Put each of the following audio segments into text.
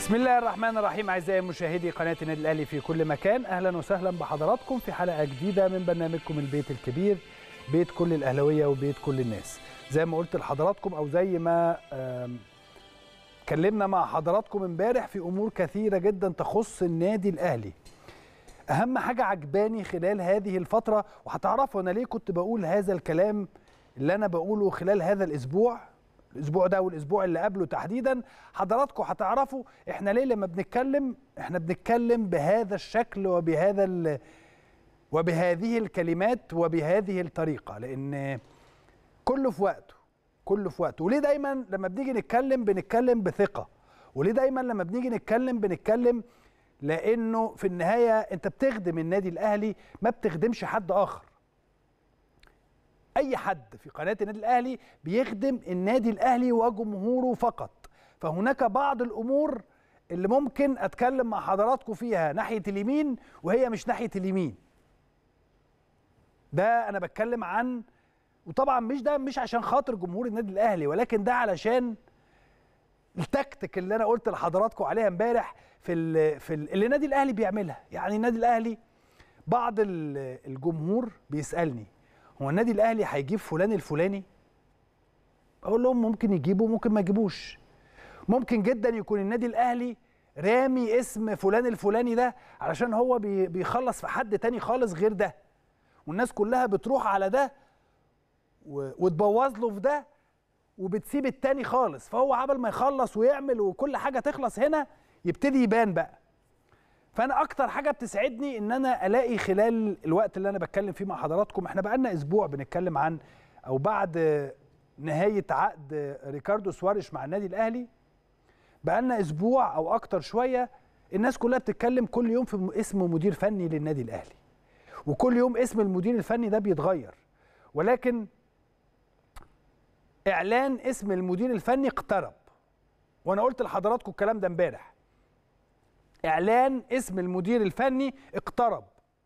بسم الله الرحمن الرحيم اعزائي مشاهدي قناه النادي الاهلي في كل مكان اهلا وسهلا بحضراتكم في حلقه جديده من برنامجكم البيت الكبير بيت كل الاهلاويه وبيت كل الناس زي ما قلت لحضراتكم او زي ما آم، اتكلمنا مع حضراتكم امبارح في امور كثيره جدا تخص النادي الاهلي اهم حاجه عجباني خلال هذه الفتره وهتعرفوا انا ليه كنت بقول هذا الكلام اللي انا بقوله خلال هذا الاسبوع الاسبوع ده والاسبوع اللي قبله تحديدا حضراتكم هتعرفوا احنا ليه لما بنتكلم احنا بنتكلم بهذا الشكل وبهذا ال... وبهذه الكلمات وبهذه الطريقه لان كله في وقته كله في وقته وليه دايما لما بنيجي نتكلم بنتكلم بثقه وليه دايما لما بنيجي نتكلم بنتكلم لانه في النهايه انت بتخدم النادي الاهلي ما بتخدمش حد اخر اي حد في قناه النادي الاهلي بيخدم النادي الاهلي وجمهوره فقط فهناك بعض الامور اللي ممكن اتكلم مع حضراتكم فيها ناحيه اليمين وهي مش ناحيه اليمين ده انا بتكلم عن وطبعا مش ده مش عشان خاطر جمهور النادي الاهلي ولكن ده علشان التكتيك اللي انا قلت لحضراتكم عليها امبارح في ال في ال اللي النادي الاهلي بيعملها يعني النادي الاهلي بعض ال- الجمهور بيسالني هو النادي الاهلي هيجيب فلان الفلاني اقول لهم ممكن يجيبوا ممكن ما يجيبوش ممكن جدا يكون النادي الاهلي رامي اسم فلان الفلاني ده علشان هو بي- بيخلص في حد تاني خالص غير ده والناس كلها بتروح على ده و- وتبوظ له في ده وبتسيب التاني خالص فهو عبل ما يخلص ويعمل وكل حاجه تخلص هنا يبتدي يبان بقى فانا اكتر حاجه بتسعدني ان انا الاقي خلال الوقت اللي انا بتكلم فيه مع حضراتكم احنا بقالنا اسبوع بنتكلم عن او بعد نهايه عقد ريكاردو سواريش مع النادي الاهلي بقالنا اسبوع او اكتر شويه الناس كلها بتتكلم كل يوم في اسم مدير فني للنادي الاهلي وكل يوم اسم المدير الفني ده بيتغير ولكن اعلان اسم المدير الفني اقترب وانا قلت لحضراتكم الكلام ده امبارح اعلان اسم المدير الفني اقترب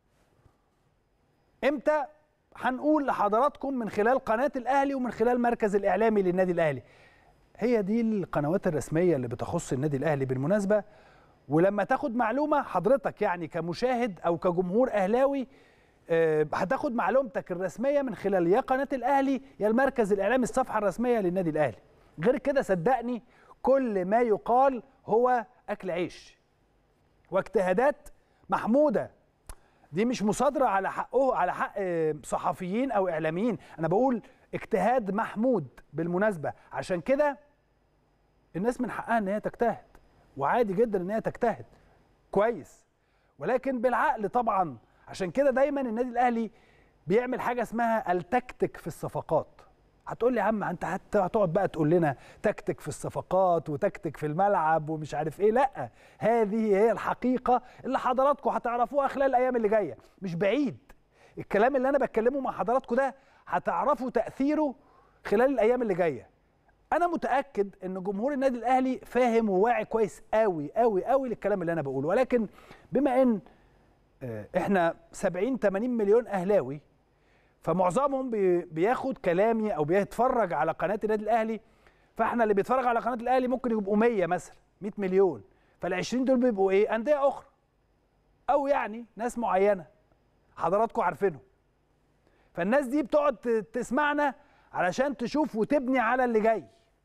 امتى هنقول لحضراتكم من خلال قناه الاهلي ومن خلال مركز الاعلامي للنادي الاهلي هي دي القنوات الرسميه اللي بتخص النادي الاهلي بالمناسبه ولما تاخد معلومه حضرتك يعني كمشاهد او كجمهور اهلاوي آه، هتاخد معلومتك الرسميه من خلال يا قناه الاهلي يا المركز الاعلامي الصفحه الرسميه للنادي الاهلي غير كده صدقني كل ما يقال هو اكل عيش واجتهادات محموده دي مش مصادره على حقه على حق آه، صحفيين او اعلاميين انا بقول اجتهاد محمود بالمناسبه عشان كده الناس من حقها ان هي تجتهد وعادي جدا ان هي تجتهد كويس ولكن بالعقل طبعا عشان كده دايما النادي الاهلي بيعمل حاجه اسمها التكتيك في الصفقات هتقول لي يا عم انت هت- هتقعد بقى تقول لنا تكتيك في الصفقات وتكتيك في الملعب ومش عارف ايه لا هذه هي الحقيقه اللي حضراتكم هتعرفوها خلال الايام اللي جايه مش بعيد الكلام اللي انا بتكلمه مع حضراتكم ده هتعرفوا تاثيره خلال الايام اللي جايه انا متاكد ان جمهور النادي الاهلي فاهم وواعي كويس قوي قوي قوي للكلام اللي انا بقوله ولكن بما ان آه، احنا 70 80 مليون اهلاوي فمعظمهم بي- بياخد كلامي او بيتفرج على قناه النادي الاهلي فاحنا اللي بيتفرج على قناه الاهلي ممكن يبقوا 100 مثلا 100 مليون فال 20 دول بيبقوا ايه انديه اخرى او يعني ناس معينه حضراتكم عارفينهم فالناس دي بتقعد ت- تسمعنا علشان تشوف وتبني على اللي جاي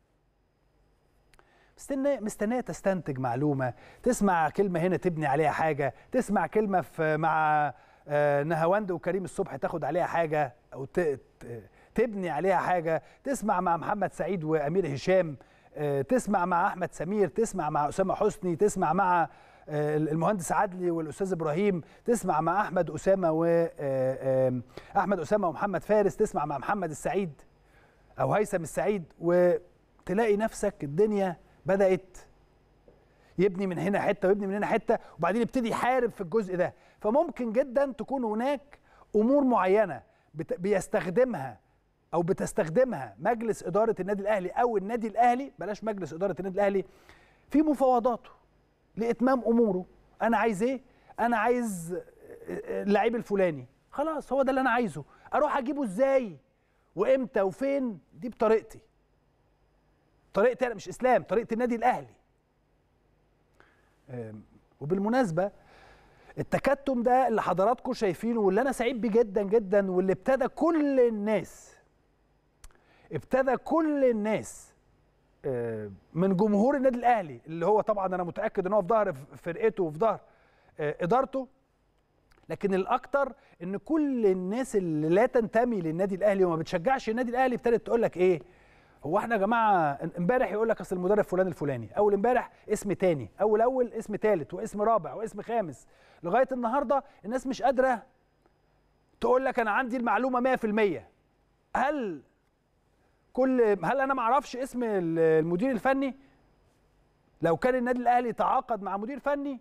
مستنيه مستنيه تستنتج معلومه تسمع كلمه هنا تبني عليها حاجه تسمع كلمه في مع آه، نهاوند وكريم الصبح تاخد عليها حاجه او ت- ت- تبني عليها حاجه تسمع مع محمد سعيد وامير هشام آه، تسمع مع احمد سمير تسمع مع اسامه حسني تسمع مع آه، المهندس عدلي والاستاذ ابراهيم تسمع مع احمد اسامه و آه، آه، احمد اسامه ومحمد فارس تسمع مع محمد السعيد او هيثم السعيد وتلاقي نفسك الدنيا بدات يبني من هنا حته ويبني من هنا حته وبعدين يبتدي يحارب في الجزء ده فممكن جدا تكون هناك امور معينه بت- بيستخدمها او بتستخدمها مجلس اداره النادي الاهلي او النادي الاهلي بلاش مجلس اداره النادي الاهلي في مفاوضاته لاتمام اموره انا عايز ايه انا عايز اللعيب الفلاني خلاص هو ده اللي انا عايزه اروح اجيبه ازاي وامتى وفين دي بطريقتي طريقتي انا مش اسلام طريقه النادي الاهلي آم، وبالمناسبه التكتم ده اللي حضراتكم شايفينه واللي انا سعيد بيه جدا جدا واللي ابتدى كل الناس ابتدى كل الناس آه، من جمهور النادي الاهلي اللي هو طبعا انا متاكد ان هو في ظهر فرقته وفي ظهر آه، ادارته لكن الاكتر ان كل الناس اللي لا تنتمي للنادي الاهلي وما بتشجعش النادي الاهلي ابتدت تقول لك ايه هو احنا يا جماعه امبارح يقول لك اصل المدرب فلان الفلاني اول امبارح اسم تاني اول اول اسم تالت واسم رابع واسم خامس لغايه النهارده الناس مش قادره تقول لك انا عندي المعلومه 100% هل كل هل انا ما اعرفش اسم ال- المدير الفني لو كان النادي الاهلي تعاقد مع مدير فني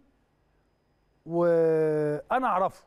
وانا اعرفه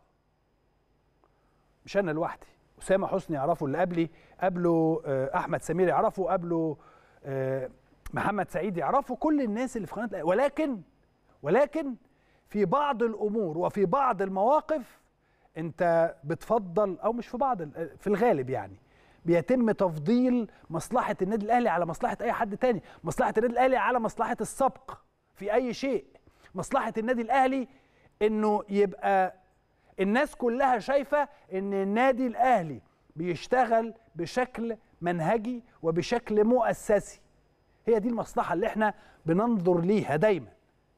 مش انا لوحدي اسامه حسني يعرفه اللي قبلي قبله آه، احمد سمير يعرفه قبله آه، محمد سعيد يعرفه كل الناس اللي في قناه الأهلي. ولكن ولكن في بعض الامور وفي بعض المواقف انت بتفضل او مش في بعض ال- في الغالب يعني بيتم تفضيل مصلحه النادي الاهلي على مصلحه اي حد تاني مصلحه النادي الاهلي على مصلحه السبق في اي شيء مصلحه النادي الاهلي انه يبقى الناس كلها شايفه ان النادي الاهلي بيشتغل بشكل منهجي وبشكل مؤسسي هي دي المصلحه اللي احنا بننظر ليها دايما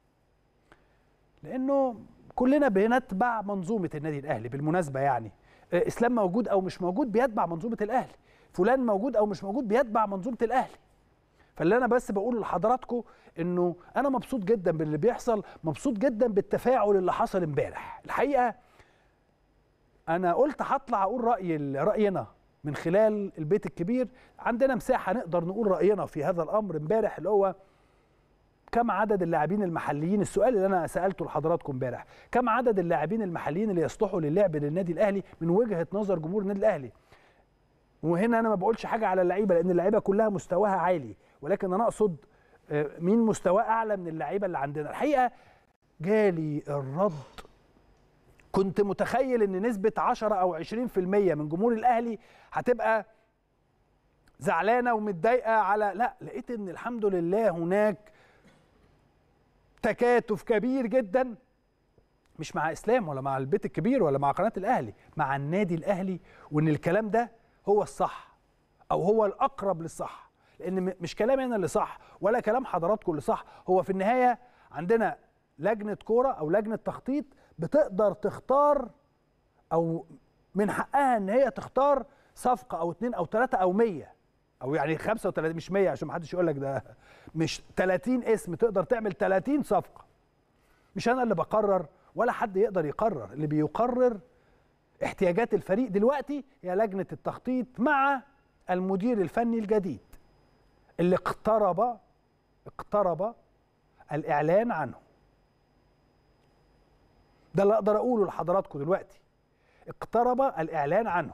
لانه كلنا بنتبع منظومه النادي الاهلي بالمناسبه يعني آه، اسلام موجود او مش موجود بيتبع منظومه الاهلي فلان موجود او مش موجود بيتبع منظومه الاهلي فاللي انا بس بقوله لحضراتكم انه انا مبسوط جدا باللي بيحصل مبسوط جدا بالتفاعل اللي حصل امبارح الحقيقه انا قلت هطلع اقول راي راينا من خلال البيت الكبير عندنا مساحه نقدر نقول راينا في هذا الامر امبارح اللي هو كم عدد اللاعبين المحليين السؤال اللي انا سالته لحضراتكم امبارح كم عدد اللاعبين المحليين اللي يصلحوا للعب للنادي الاهلي من وجهه نظر جمهور النادي الاهلي وهنا انا ما بقولش حاجه على اللعيبه لان اللعيبه كلها مستواها عالي ولكن انا اقصد آه، مين مستواه اعلى من اللعيبه اللي عندنا الحقيقه جالي الرد كنت متخيل ان نسبه 10 او 20% من جمهور الاهلي هتبقى زعلانه ومتضايقه على لا لقيت ان الحمد لله هناك تكاتف كبير جدا مش مع اسلام ولا مع البيت الكبير ولا مع قناه الاهلي مع النادي الاهلي وان الكلام ده هو الصح او هو الاقرب للصح لان م- مش كلامي انا اللي صح ولا كلام حضراتكم اللي صح هو في النهايه عندنا لجنه كوره او لجنه تخطيط بتقدر تختار او من حقها ان هي تختار صفقه او اتنين او تلاته او مية او يعني 35 مش 100 عشان ما حدش يقول لك ده مش 30 اسم تقدر تعمل 30 صفقه مش انا اللي بقرر ولا حد يقدر يقرر اللي بيقرر احتياجات الفريق دلوقتي هي لجنه التخطيط مع المدير الفني الجديد اللي اقترب اقترب الاعلان عنه ده اللي اقدر اقوله لحضراتكم دلوقتي اقترب الاعلان عنه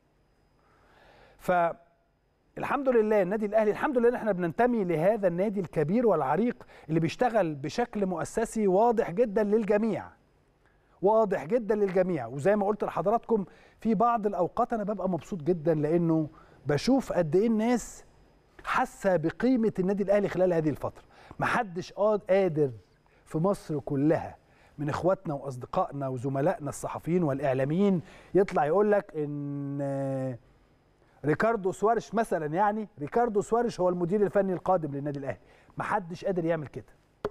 فالحمد لله النادي الاهلي الحمد لله ان احنا بننتمي لهذا النادي الكبير والعريق اللي بيشتغل بشكل مؤسسي واضح جدا للجميع واضح جدا للجميع وزي ما قلت لحضراتكم في بعض الاوقات انا ببقى مبسوط جدا لانه بشوف قد ايه الناس حاسه بقيمه النادي الاهلي خلال هذه الفتره محدش قاد- قادر في مصر كلها من اخواتنا واصدقائنا وزملائنا الصحفيين والاعلاميين يطلع يقول لك ان آه، ريكاردو سوارش مثلا يعني ريكاردو سوارش هو المدير الفني القادم للنادي الاهلي محدش قادر يعمل كده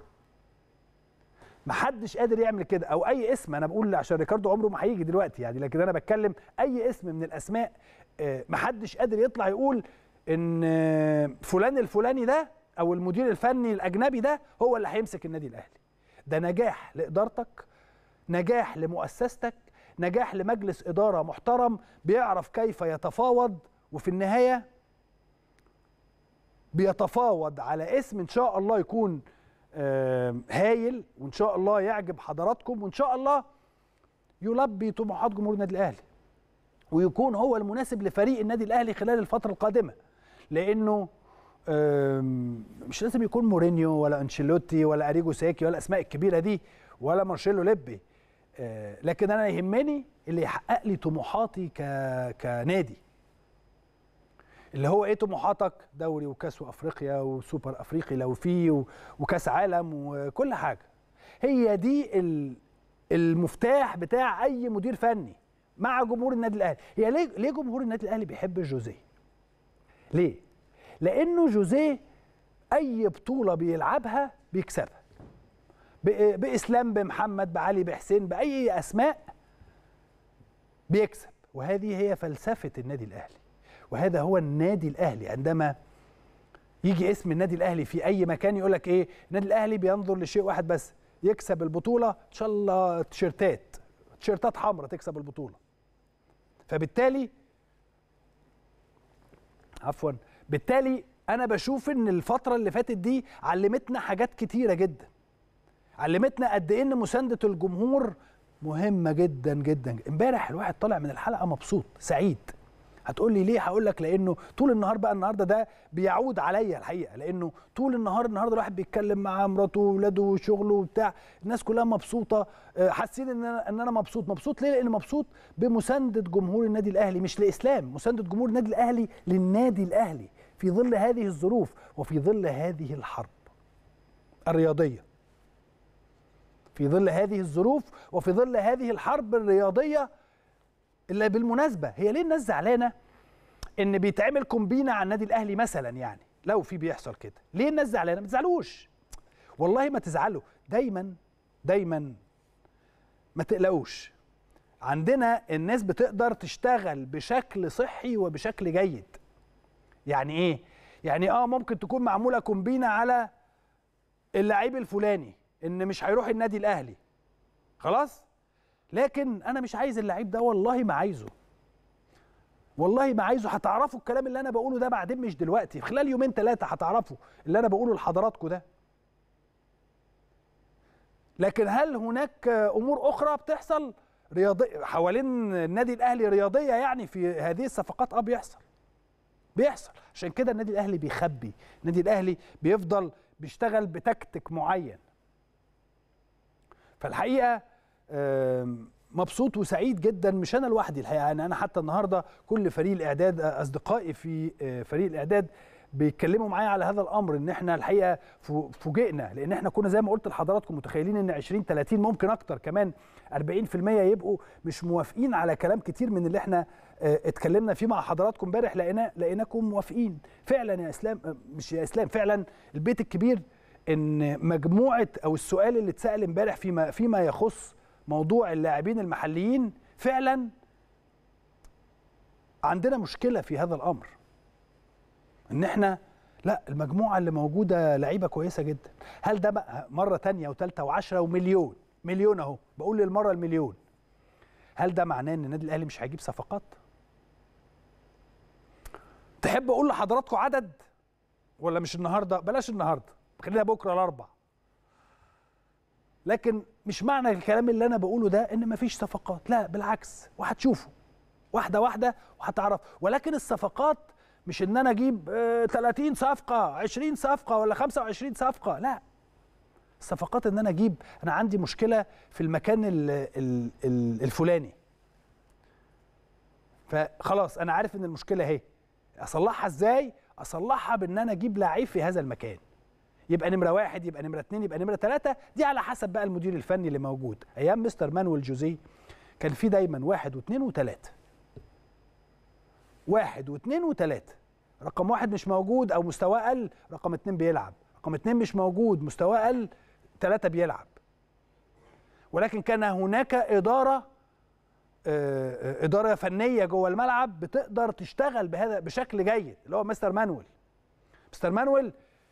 محدش قادر يعمل كده او اي اسم انا بقول عشان ريكاردو عمره ما هيجي دلوقتي يعني لكن انا بتكلم اي اسم من الاسماء آه، محدش قادر يطلع يقول ان آه، فلان الفلاني ده او المدير الفني الاجنبي ده هو اللي هيمسك النادي الاهلي ده نجاح لادارتك نجاح لمؤسستك نجاح لمجلس اداره محترم بيعرف كيف يتفاوض وفي النهايه بيتفاوض على اسم ان شاء الله يكون آم، هايل وان شاء الله يعجب حضراتكم وان شاء الله يلبي طموحات جمهور النادي الاهلي ويكون هو المناسب لفريق النادي الاهلي خلال الفتره القادمه لانه آم، مش لازم يكون مورينيو ولا انشيلوتي ولا اريجو ساكي ولا الاسماء الكبيره دي ولا مارشيلو ليبي آه، لكن انا يهمني اللي يحقق لي طموحاتي ك... كنادي اللي هو ايه طموحاتك دوري وكاس وافريقيا وسوبر افريقي لو فيه و- وكاس عالم وكل حاجه هي دي المفتاح بتاع اي مدير فني مع جمهور النادي الاهلي هي ليه ليه جمهور النادي الاهلي بيحب جوزيه ليه لانه جوزيه اي بطوله بيلعبها بيكسبها باسلام بمحمد بعلي بحسين باي اسماء بيكسب وهذه هي فلسفه النادي الاهلي وهذا هو النادي الاهلي عندما يجي اسم النادي الاهلي في اي مكان يقول لك ايه النادي الاهلي بينظر لشيء واحد بس يكسب البطوله ان شاء الله تيشيرتات تيشيرتات حمراء تكسب البطوله فبالتالي عفوا بالتالي انا بشوف ان الفتره اللي فاتت دي علمتنا حاجات كتيره جدا علمتنا قد ايه ان مسانده الجمهور مهمه جدا جدا امبارح الواحد طالع من الحلقه مبسوط سعيد هتقول لي ليه هقول لك لانه طول النهار بقى النهارده ده بيعود عليا الحقيقه لانه طول النهار النهارده الواحد بيتكلم مع مراته واولاده وشغله وبتاع الناس كلها مبسوطه حاسين ان انا ان انا مبسوط مبسوط ليه لان مبسوط بمسانده جمهور النادي الاهلي مش لاسلام مسانده جمهور النادي الاهلي للنادي الاهلي في ظل هذه الظروف وفي ظل هذه الحرب الرياضيه في ظل هذه الظروف وفي ظل هذه الحرب الرياضيه اللي بالمناسبه هي ليه الناس زعلانه ان بيتعمل كومبينه على النادي الاهلي مثلا يعني لو في بيحصل كده ليه الناس زعلانه ما تزعلوش والله ما تزعلوا دايما دايما ما تقلقوش عندنا الناس بتقدر تشتغل بشكل صحي وبشكل جيد يعني ايه يعني اه ممكن تكون معموله كومبينه على اللعيب الفلاني ان مش هيروح النادي الاهلي خلاص لكن انا مش عايز اللعيب ده والله ما عايزه والله ما عايزه هتعرفوا الكلام اللي انا بقوله ده بعدين مش دلوقتي في خلال يومين ثلاثه هتعرفوا اللي انا بقوله لحضراتكم ده لكن هل هناك امور اخرى بتحصل رياضي حوالين النادي الاهلي رياضيه يعني في هذه الصفقات اه بيحصل بيحصل عشان كده النادي الاهلي بيخبي النادي الاهلي بيفضل بيشتغل بتكتيك معين فالحقيقه مبسوط وسعيد جدا مش انا لوحدي الحقيقه يعني انا حتى النهارده كل فريق الاعداد اصدقائي في فريق الاعداد بيتكلموا معايا على هذا الامر ان احنا الحقيقه فوجئنا لان احنا كنا زي ما قلت لحضراتكم متخيلين ان 20 30 ممكن اكتر كمان 40% يبقوا مش موافقين على كلام كتير من اللي احنا اتكلمنا فيه مع حضراتكم امبارح لقينا لقيناكم موافقين فعلا يا اسلام مش يا اسلام فعلا البيت الكبير ان مجموعه او السؤال اللي اتسال امبارح فيما فيما يخص موضوع اللاعبين المحليين فعلا عندنا مشكله في هذا الامر ان احنا لا المجموعه اللي موجوده لعيبه كويسه جدا هل ده بقى مره تانية وثالثه وعشرة ومليون مليون اهو بقول للمره المليون هل ده معناه ان النادي الاهلي مش هيجيب صفقات تحب اقول لحضراتكم عدد ولا مش النهارده بلاش النهارده خلينا بكره الاربع لكن مش معنى الكلام اللي انا بقوله ده ان مفيش صفقات لا بالعكس وهتشوفوا واحده واحده وهتعرف ولكن الصفقات مش ان انا اجيب 30 صفقه 20 صفقه ولا 25 صفقه لا الصفقات ان انا اجيب انا عندي مشكله في المكان ال ال ال الفلاني فخلاص انا عارف ان المشكله اهي اصلحها ازاي اصلحها بان انا اجيب لعيب في هذا المكان يبقى نمره واحد يبقى نمره اثنين يبقى نمره ثلاثه دي على حسب بقى المدير الفني اللي موجود ايام مستر مانويل جوزيه كان في دايما واحد واثنين وثلاثه واحد واثنين وثلاثه رقم واحد مش موجود او مستواه قل رقم اثنين بيلعب رقم اثنين مش موجود مستواه قل ثلاثه بيلعب ولكن كان هناك اداره اداره فنيه جوه الملعب بتقدر تشتغل بهذا بشكل جيد اللي هو مستر مانويل مستر مانويل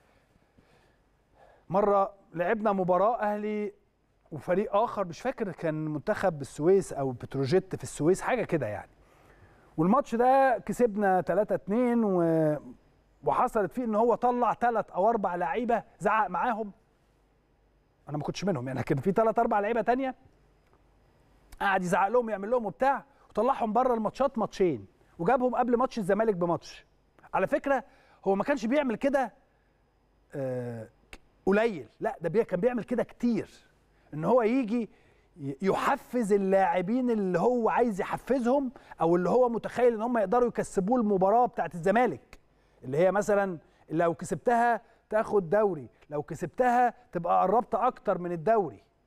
مره لعبنا مباراه اهلي وفريق اخر مش فاكر كان منتخب السويس او بتروجيت في السويس حاجه كده يعني والماتش ده كسبنا 3 2 و... وحصلت فيه ان هو طلع ثلاث او اربع لعيبه زعق معاهم انا ما كنتش منهم يعني كان في ثلاث اربع لعيبه تانية قعد يزعق لهم يعمل لهم وبتاع وطلعهم بره الماتشات ماتشين وجابهم قبل ماتش الزمالك بماتش على فكره هو ما كانش بيعمل كده آه قليل لا ده بي كان بيعمل كده كتير ان هو يجي يحفز اللاعبين اللي هو عايز يحفزهم او اللي هو متخيل ان هم يقدروا يكسبوه المباراه بتاعت الزمالك اللي هي مثلا لو كسبتها تاخد دوري لو كسبتها تبقى قربت اكتر من الدوري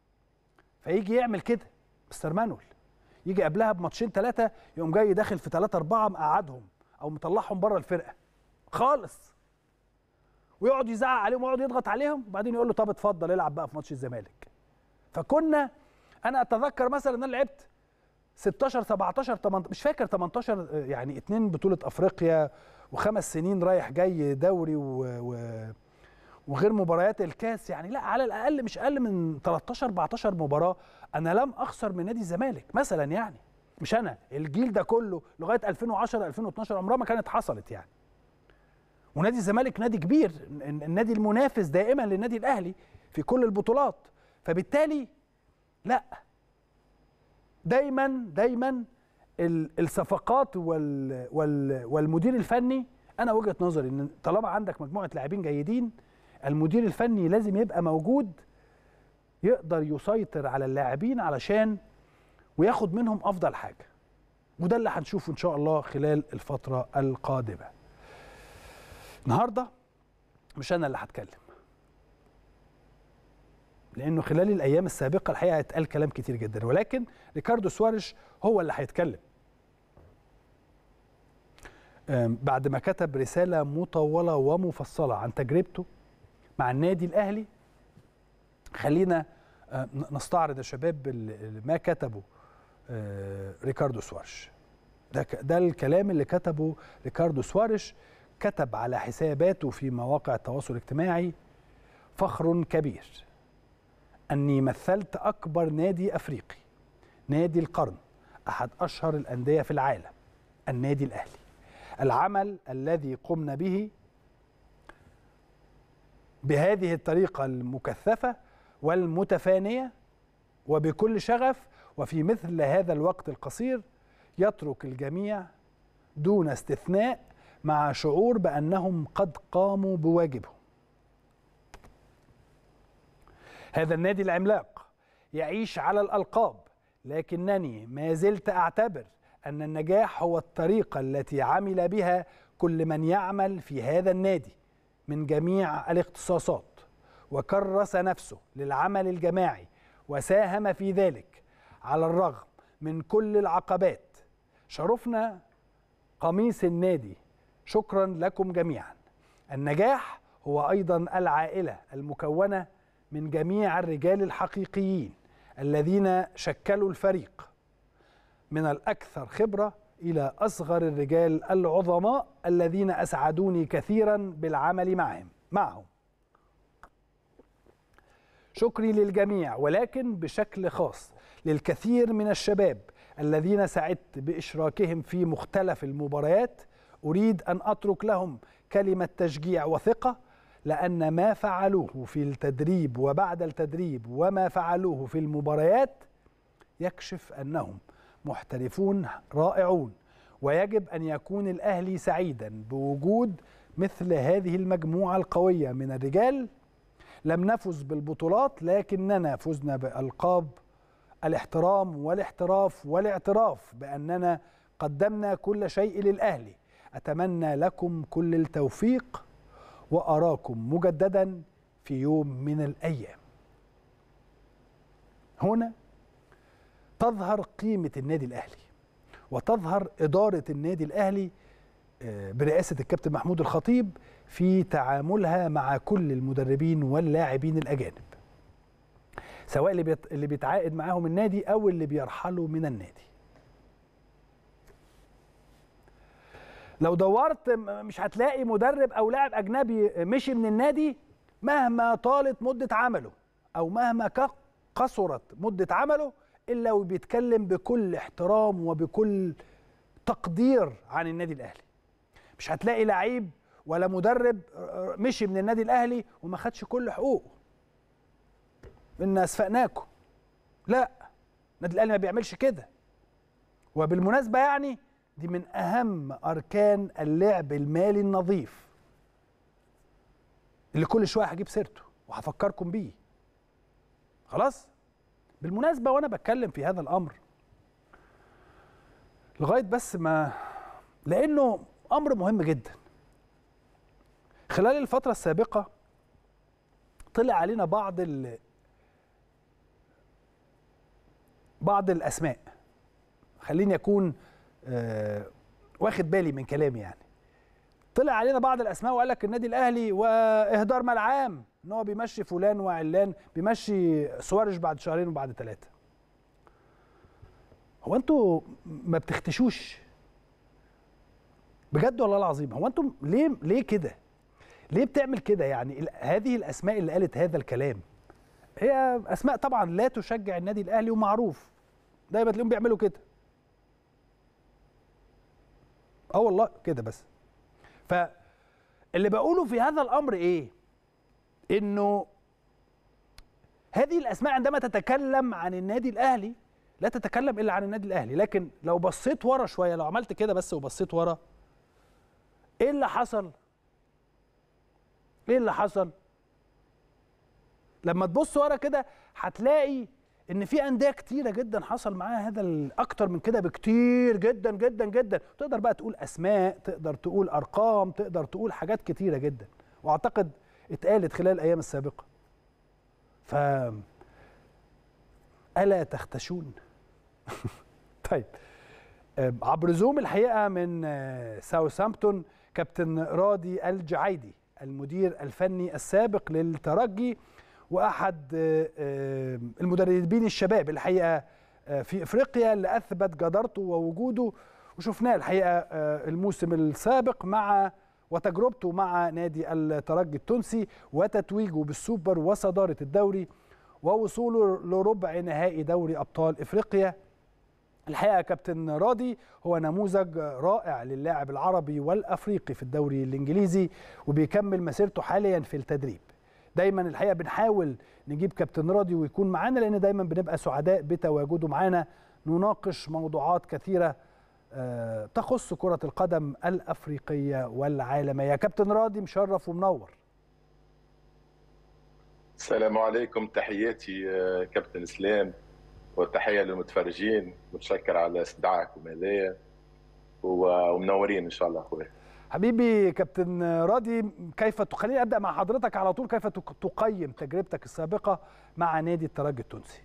فيجي يعمل كده مستر مانويل يجي قبلها بماتشين ثلاثه يقوم جاي داخل في ثلاثه اربعه مقعدهم او مطلعهم بره الفرقه خالص ويقعد يزعق عليهم ويقعد يضغط عليهم وبعدين يقول له طب اتفضل العب بقى في ماتش الزمالك فكنا انا اتذكر مثلا ان انا لعبت 16 17 18 مش فاكر 18 يعني اتنين بطوله افريقيا وخمس سنين رايح جاي دوري و, و وغير مباريات الكاس يعني لا على الاقل مش اقل من 13 14 مباراه انا لم اخسر من نادي الزمالك مثلا يعني مش انا الجيل ده كله لغايه 2010 2012 عمرها ما كانت حصلت يعني ونادي الزمالك نادي كبير النادي المنافس دائما للنادي الاهلي في كل البطولات فبالتالي لا دايما دايما الصفقات وال وال والمدير الفني انا وجهه نظري ان طالما عندك مجموعه لاعبين جيدين المدير الفني لازم يبقى موجود يقدر يسيطر على اللاعبين علشان وياخد منهم افضل حاجه وده اللي هنشوفه ان شاء الله خلال الفتره القادمه النهارده مش انا اللي هتكلم لانه خلال الايام السابقه الحقيقه اتقال كلام كتير جدا ولكن ريكاردو سواريش هو اللي هيتكلم بعد ما كتب رساله مطوله ومفصله عن تجربته مع النادي الاهلي خلينا نستعرض يا شباب ما كتبه ريكاردو سواريش ده ده الكلام اللي كتبه ريكاردو سواريش كتب على حساباته في مواقع التواصل الاجتماعي فخر كبير أني مثلت أكبر نادي أفريقي نادي القرن أحد أشهر الأندية في العالم النادي الأهلي العمل الذي قمنا به بهذه الطريقة المكثفة والمتفانية وبكل شغف وفي مثل هذا الوقت القصير يترك الجميع دون استثناء مع شعور بأنهم قد قاموا بواجبهم هذا النادي العملاق يعيش على الألقاب لكنني ما زلت أعتبر أن النجاح هو الطريقة التي عمل بها كل من يعمل في هذا النادي من جميع الاختصاصات وكرس نفسه للعمل الجماعي وساهم في ذلك على الرغم من كل العقبات شرفنا قميص النادي شكرا لكم جميعا النجاح هو ايضا العائله المكونه من جميع الرجال الحقيقيين الذين شكلوا الفريق من الاكثر خبره الى اصغر الرجال العظماء الذين اسعدوني كثيرا بالعمل معهم معهم شكري للجميع ولكن بشكل خاص للكثير من الشباب الذين سعدت باشراكهم في مختلف المباريات اريد ان اترك لهم كلمه تشجيع وثقه لان ما فعلوه في التدريب وبعد التدريب وما فعلوه في المباريات يكشف انهم محترفون رائعون ويجب ان يكون الاهلي سعيدا بوجود مثل هذه المجموعه القويه من الرجال لم نفز بالبطولات لكننا فزنا بالقاب الاحترام والاحتراف والاعتراف باننا قدمنا كل شيء للاهلي اتمنى لكم كل التوفيق واراكم مجددا في يوم من الايام هنا تظهر قيمه النادي الاهلي وتظهر اداره النادي الاهلي برئاسه الكابتن محمود الخطيب في تعاملها مع كل المدربين واللاعبين الاجانب سواء اللي بيت... اللي بيتعاقد معاهم النادي او اللي بيرحلوا من النادي لو دورت مش هتلاقي مدرب او لاعب اجنبي مشي من النادي مهما طالت مده عمله او مهما قصرت مده عمله الا وبيتكلم بكل احترام وبكل تقدير عن النادي الاهلي مش هتلاقي لعيب ولا مدرب مشي من النادي الاهلي وما خدش كل حقوقه ان اسفقناكم لا النادي الاهلي ما بيعملش كده وبالمناسبه يعني دي من اهم اركان اللعب المالي النظيف اللي كل شويه هجيب سيرته وهفكركم بيه خلاص بالمناسبه وانا بتكلم في هذا الامر لغايه بس ما لانه امر مهم جدا خلال الفتره السابقه طلع علينا بعض ال... بعض الاسماء خليني اكون آه واخد بالي من كلامي يعني طلع علينا بعض الاسماء وقال لك النادي الاهلي واهدار ملعام ان هو بيمشي فلان وعلان بيمشي سوارج بعد شهرين وبعد ثلاثه هو انتوا ما بتختشوش بجد والله العظيم هو انتم ليه ليه كده ليه بتعمل كده يعني هذه الاسماء اللي قالت هذا الكلام هي اسماء طبعا لا تشجع النادي الاهلي ومعروف دايما تلاقيهم بيعملوا كده اه والله كده بس فاللي بقوله في هذا الامر ايه انه هذه الاسماء عندما تتكلم عن النادي الاهلي لا تتكلم الا عن النادي الاهلي لكن لو بصيت ورا شويه لو عملت كده بس وبصيت ورا ايه اللي حصل ايه اللي حصل لما تبص ورا كده هتلاقي ان في انديه كتيره جدا حصل معاها هذا اكتر من كده بكتير جدا جدا جدا تقدر بقى تقول اسماء تقدر تقول ارقام تقدر تقول حاجات كتيره جدا واعتقد اتقالت خلال الايام السابقه ف الا تختشون طيب عبر زوم الحقيقه من ساوثهامبتون كابتن راضي الجعيدي المدير الفني السابق للترجي واحد المدربين الشباب الحقيقه في افريقيا اللي اثبت جدارته ووجوده وشفناه الحقيقه الموسم السابق مع وتجربته مع نادي الترجي التونسي وتتويجه بالسوبر وصداره الدوري ووصوله لربع نهائي دوري ابطال افريقيا الحقيقه كابتن راضي هو نموذج رائع للاعب العربي والافريقي في الدوري الانجليزي وبيكمل مسيرته حاليا في التدريب دايما الحقيقه بنحاول نجيب كابتن راضي ويكون معانا لان دايما بنبقى سعداء بتواجده معانا نناقش موضوعات كثيره تخص كره القدم الافريقيه والعالميه كابتن راضي مشرف ومنور السلام عليكم تحياتي كابتن اسلام وتحيه للمتفرجين متشكر على استدعائكم هذايا ومنورين ان شاء الله اخويا حبيبي كابتن راضي كيف خليني ابدا مع حضرتك على طول كيف تقيم تجربتك السابقه مع نادي الترجي التونسي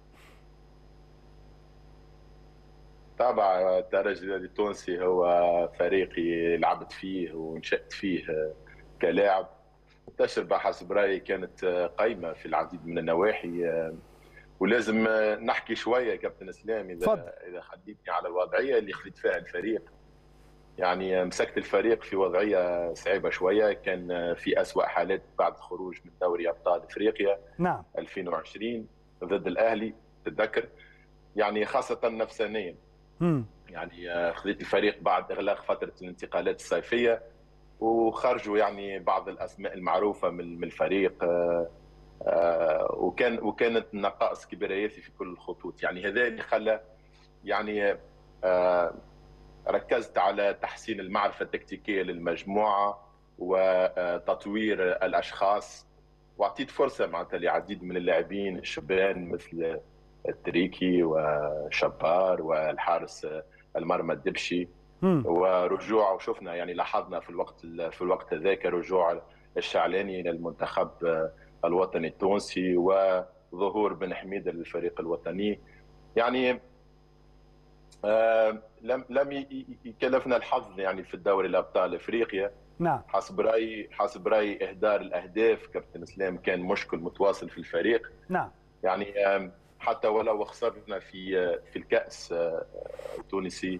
طبعا الترجي التونسي هو فريقي لعبت فيه ونشأت فيه كلاعب التجربه حسب رايي كانت قيمه في العديد من النواحي ولازم نحكي شويه كابتن اسلام اذا فضل. اذا خليتني على الوضعيه اللي خليت فيها الفريق يعني مسكت الفريق في وضعيه صعيبه شويه كان في اسوا حالات بعد الخروج من دوري ابطال افريقيا نعم 2020 ضد الاهلي تتذكر يعني خاصه نفسانيا مم. يعني خذيت الفريق بعد اغلاق فتره الانتقالات الصيفيه وخرجوا يعني بعض الاسماء المعروفه من الفريق آه وكان وكانت نقائص كبيره ياسي في كل الخطوط يعني هذا اللي خلى يعني آه ركزت على تحسين المعرفه التكتيكيه للمجموعه وتطوير الاشخاص واعطيت فرصه معناتها لعديد من اللاعبين الشبان مثل التريكي وشبار والحارس المرمى الدبشي مم. ورجوع وشفنا يعني لاحظنا في الوقت في الوقت ذاك رجوع الشعلاني للمنتخب الوطني التونسي وظهور بن حميدة للفريق الوطني يعني آه لم لم يكلفنا الحظ يعني في الدوري الابطال افريقيا نعم حسب رايي حسب رايي اهدار الاهداف كابتن اسلام كان مشكل متواصل في الفريق نعم يعني حتى ولو خسرنا في في الكاس التونسي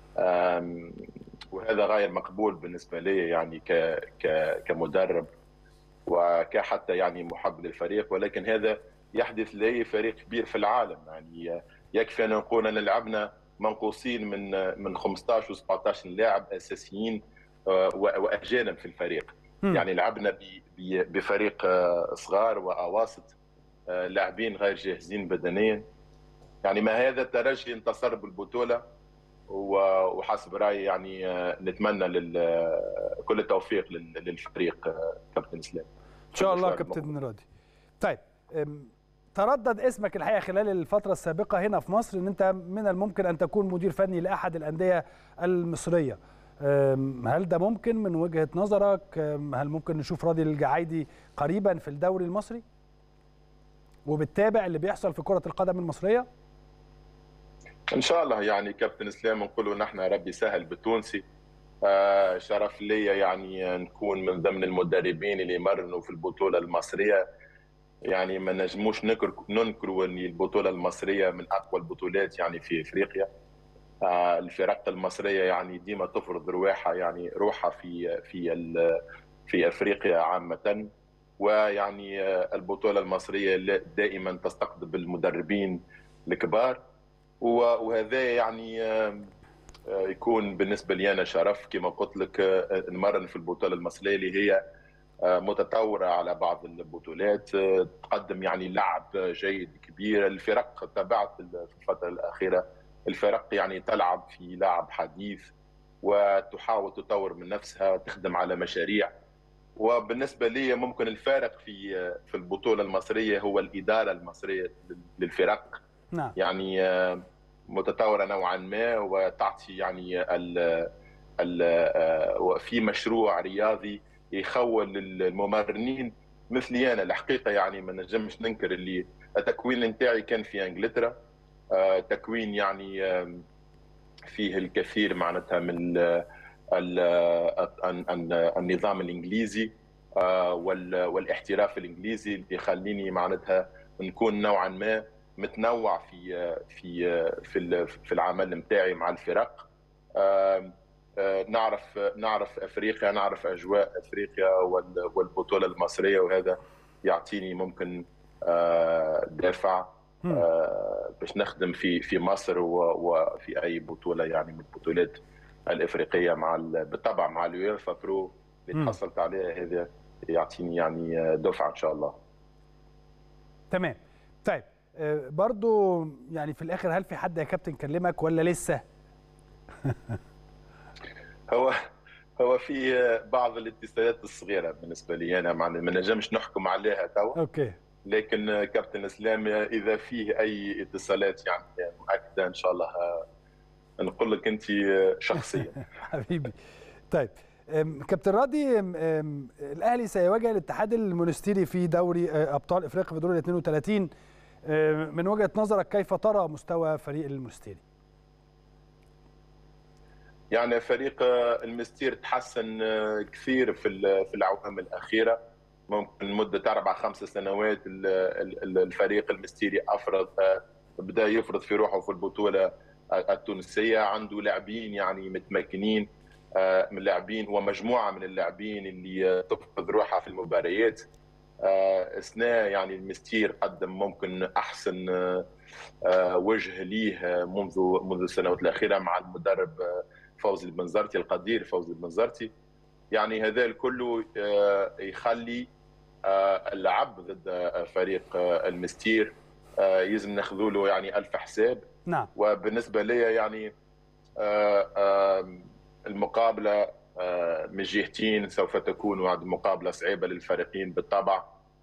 وهذا غير مقبول بالنسبه لي يعني ك كمدرب وكحتى يعني محب للفريق ولكن هذا يحدث لاي فريق كبير في العالم يعني يكفي ان نقول ان لعبنا منقوصين من من 15 و 17 لاعب اساسيين واجانب في الفريق م. يعني لعبنا بفريق صغار واواسط لاعبين غير جاهزين بدنيا يعني ما هذا الترجي انتصر بالبطوله وحسب رايي يعني نتمنى كل التوفيق للفريق كابتن اسلام ان شاء الله كابتن راضي طيب تردد اسمك الحقيقه خلال الفتره السابقه هنا في مصر ان انت من الممكن ان تكون مدير فني لاحد الانديه المصريه هل ده ممكن من وجهه نظرك هل ممكن نشوف راضي الجعايدي قريبا في الدوري المصري وبتتابع اللي بيحصل في كره القدم المصريه ان شاء الله يعني كابتن اسلام نقولوا نحن ربي سهل بالتونسي آه شرف ليا يعني نكون من ضمن المدربين اللي مرنوا في البطوله المصريه يعني ما نجموش ننكروا ان البطوله المصريه من اقوى البطولات يعني في افريقيا آه الفرق المصريه يعني ديما تفرض روحها يعني روحها في في في افريقيا عامه ويعني البطوله المصريه دائما تستقطب المدربين الكبار وهذا يعني يكون بالنسبه لي انا شرف كما قلت لك نمرن في البطوله المصريه اللي هي متطوره على بعض البطولات تقدم يعني لعب جيد كبير الفرق تابعت في الفتره الاخيره الفرق يعني تلعب في لعب حديث وتحاول تطور من نفسها تخدم على مشاريع وبالنسبه لي ممكن الفارق في في البطوله المصريه هو الاداره المصريه للفرق نعم. يعني متطوره نوعا ما وتعطي يعني ال ال في مشروع رياضي يخول الممرنين مثلي انا الحقيقه يعني ما نجمش ننكر اللي التكوين نتاعي كان في انجلترا تكوين يعني فيه الكثير معناتها من النظام الانجليزي والاحتراف الانجليزي اللي يخليني معناتها نكون نوعا ما متنوع في في في في العمل نتاعي مع الفرق نعرف نعرف افريقيا نعرف اجواء افريقيا والبطوله المصريه وهذا يعطيني ممكن دافع باش نخدم في في مصر وفي اي بطوله يعني من البطولات الافريقيه مع بالطبع مع اليوفا برو اللي تحصلت عليها هذا يعطيني يعني دفعه ان شاء الله. تمام. طيب برضو يعني في الاخر هل في حد يا كابتن كلمك ولا لسه؟ هو هو في بعض الاتصالات الصغيره بالنسبه لي انا ما نجمش نحكم عليها توا اوكي لكن كابتن اسلام اذا فيه اي اتصالات يعني مؤكده ان شاء الله نقول لك انت شخصيا حبيبي طيب كابتن راضي الاهلي سيواجه الاتحاد المونستيري في دوري ابطال افريقيا في دور ال 32 من وجهه نظرك كيف ترى مستوى فريق المونستيري؟ يعني فريق المستير تحسن كثير في في الاعوام الاخيره ممكن مده اربع خمس سنوات الفريق المستيري افرض بدا يفرض في روحه في البطوله التونسيه عنده لاعبين يعني متمكنين من لاعبين هو مجموعه من اللاعبين اللي تفرض روحها في المباريات السنه يعني المستير قدم ممكن احسن وجه ليه منذ منذ السنوات الاخيره مع المدرب فوزي البنزرتي القدير فوزي البنزرتي يعني هذا الكل يخلي اللعب ضد فريق المستير يلزم ناخذوا له يعني ألف حساب نعم وبالنسبة لي يعني المقابلة من جهتين سوف تكون مقابلة صعيبة للفريقين بالطبع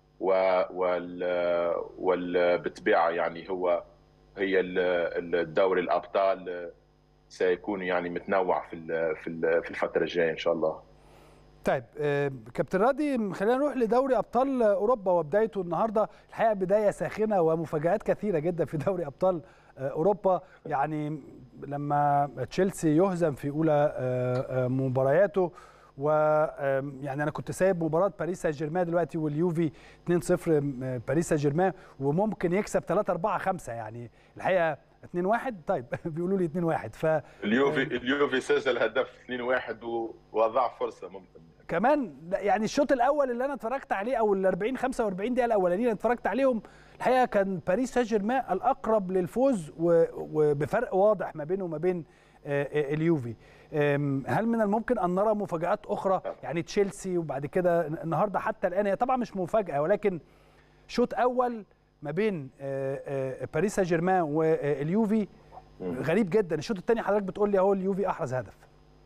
وبالطبيعة يعني هو هي الدوري الأبطال سيكون يعني متنوع في في الفترة الجاية إن شاء الله طيب كابتن راضي خلينا نروح لدوري ابطال اوروبا وبدايته النهارده الحقيقه بدايه ساخنه ومفاجات كثيره جدا في دوري ابطال اوروبا يعني لما تشيلسي يهزم في اولى مبارياته ويعني انا كنت سايب مباراه باريس سان جيرمان دلوقتي واليوفي 2-0 باريس سان جيرمان وممكن يكسب 3 4 5 يعني الحقيقه 2 1 طيب بيقولوا لي 2 1 ف اليوفي اليوفي سجل هدف 2 1 وضاع فرصه ممكن كمان يعني الشوط الاول اللي انا اتفرجت عليه او ال 40 45 دقيقه الاولانيين اللي اتفرجت عليهم الحقيقه كان باريس سان جيرمان الاقرب للفوز وبفرق واضح ما بينه وما بين اليوفي هل من الممكن ان نرى مفاجات اخرى يعني تشيلسي وبعد كده النهارده حتى الان هي طبعا مش مفاجاه ولكن شوط اول ما بين باريس سان جيرمان واليوفي غريب جدا الشوط الثاني حضرتك بتقول لي اهو اليوفي احرز هدف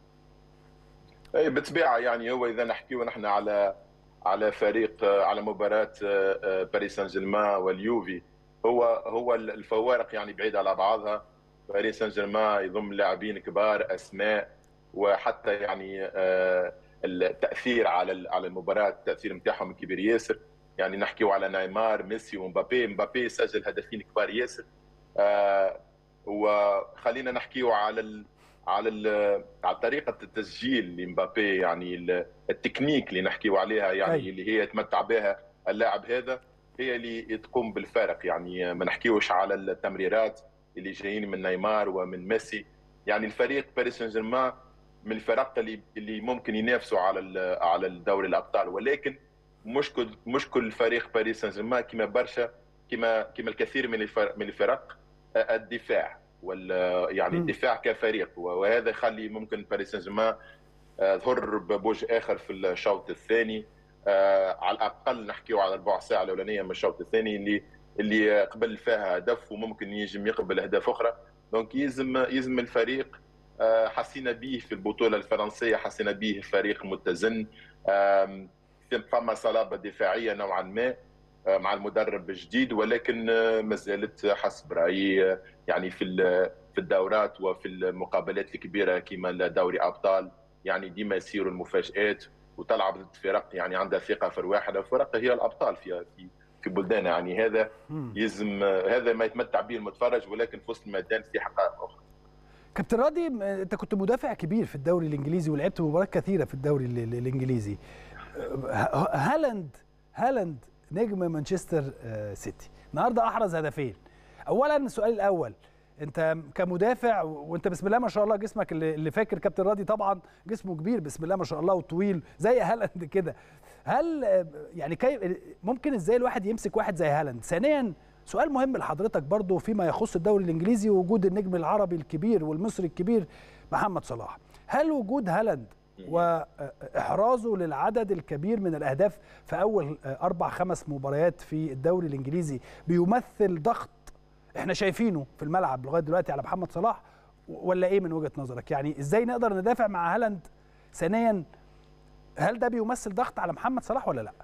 اي بالطبيعه يعني هو اذا نحكيو نحن على على فريق على مباراه باريس سان جيرمان واليوفي هو هو الفوارق يعني بعيده على بعضها باريس سان جيرمان يضم لاعبين كبار اسماء وحتى يعني التاثير على على المباراه التاثير نتاعهم كبير ياسر يعني نحكيو على نيمار ميسي ومبابي مبابي سجل هدفين كبار ياسر وخلينا نحكيو على ال على ال على طريقه التسجيل لمبابي يعني التكنيك اللي نحكيو عليها يعني أي. اللي هي يتمتع بها اللاعب هذا هي اللي تقوم بالفارق يعني ما نحكيوش على التمريرات اللي جايين من نيمار ومن ميسي يعني الفريق باريس سان جيرمان من الفرق اللي اللي ممكن ينافسوا على على الدوري الابطال ولكن مش كل مش كل فريق باريس سان جيرمان كما برشا كما كما الكثير من من الفرق الدفاع وال يعني الدفاع كفريق وهذا يخلي ممكن باريس سان جيرمان ظهر بوجه اخر في الشوط الثاني على الاقل نحكيو على ربع ساعه الاولانيه من الشوط الثاني اللي اللي قبل فيها هدف وممكن يجم يقبل اهداف اخرى دونك يلزم يلزم الفريق حسينا به في البطوله الفرنسيه حسينا به فريق متزن فما صلابه دفاعيه نوعا ما مع المدرب الجديد ولكن ما زالت حسب رايي يعني في في الدورات وفي المقابلات الكبيره كما دوري ابطال يعني ديما يصيروا المفاجات وتلعب ضد فرق يعني عندها ثقه في رواحها فرق هي الابطال في في في بلدانها يعني هذا يلزم هذا ما يتمتع به المتفرج ولكن في وسط الميدان في حقائق اخرى كابتن راضي انت كنت مدافع كبير في الدوري الانجليزي ولعبت مباريات كثيره في الدوري الانجليزي هالاند هالاند نجم مانشستر سيتي النهارده احرز هدفين اولا السؤال الاول انت كمدافع وانت بسم الله ما شاء الله جسمك اللي فاكر كابتن راضي طبعا جسمه كبير بسم الله ما شاء الله وطويل زي هالاند كده هل يعني كيف ممكن ازاي الواحد يمسك واحد زي هالاند ثانيا سؤال مهم لحضرتك برضو فيما يخص الدوري الانجليزي ووجود النجم العربي الكبير والمصري الكبير محمد صلاح هل وجود هالاند واحرازه للعدد الكبير من الاهداف في اول اربع خمس مباريات في الدوري الانجليزي بيمثل ضغط احنا شايفينه في الملعب لغايه دلوقتي على محمد صلاح ولا ايه من وجهه نظرك يعني ازاي نقدر ندافع مع هالاند ثانيا هل ده بيمثل ضغط على محمد صلاح ولا لا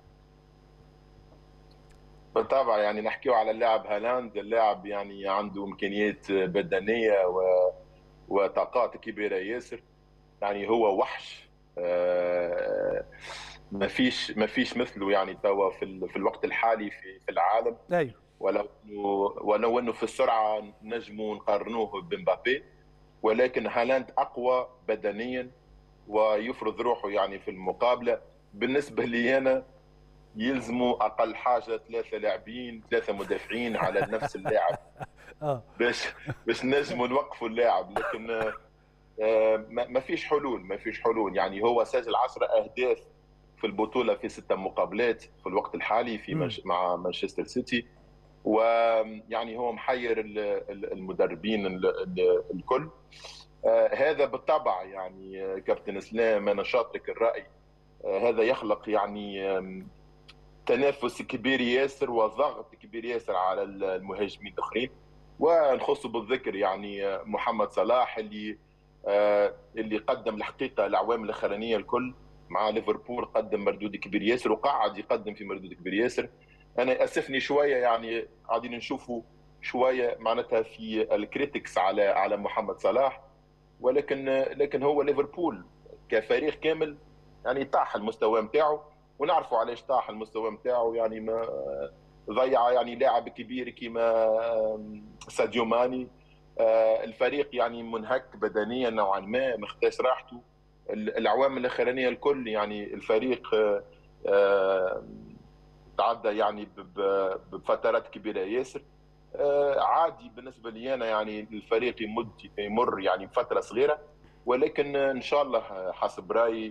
بالطبع يعني نحكيو على اللاعب هالاند اللاعب يعني عنده امكانيات بدنيه و... وطاقات كبيره ياسر يعني هو وحش آه ما فيش ما فيش مثله يعني توا في, ال... في الوقت الحالي في, في العالم ايوه ولو ولو انه في السرعه نجموا نقارنوه بمبابي ولكن هالاند اقوى بدنيا ويفرض روحه يعني في المقابله بالنسبه لي انا يلزموا اقل حاجه ثلاثه لاعبين ثلاثه مدافعين على نفس اللاعب باش باش نجموا نوقفوا اللاعب لكن ما فيش حلول ما فيش حلول يعني هو سجل 10 اهداف في البطوله في ستة مقابلات في الوقت الحالي في مش مع مانشستر سيتي ويعني هو محير المدربين الكل هذا بالطبع يعني كابتن اسلام انا شاطرك الراي هذا يخلق يعني تنافس كبير ياسر وضغط كبير ياسر على المهاجمين الاخرين ونخص بالذكر يعني محمد صلاح اللي اللي قدم الحقيقه الاعوام الاخرانيه الكل مع ليفربول قدم مردود كبير ياسر وقاعد يقدم في مردود كبير ياسر انا اسفني شويه يعني قاعدين نشوفوا شويه معناتها في الكريتكس على على محمد صلاح ولكن لكن هو ليفربول كفريق كامل يعني طاح المستوى نتاعو ونعرفوا علاش طاح المستوى نتاعو يعني ما ضيع يعني لاعب كبير كما ساديو ماني الفريق يعني منهك بدنيا نوعا ما ما خداش راحته الاعوام الاخرانيه الكل يعني الفريق تعدى يعني بفترات كبيره ياسر عادي بالنسبه لي انا يعني الفريق يمد يمر يعني بفتره صغيره ولكن ان شاء الله حسب رايي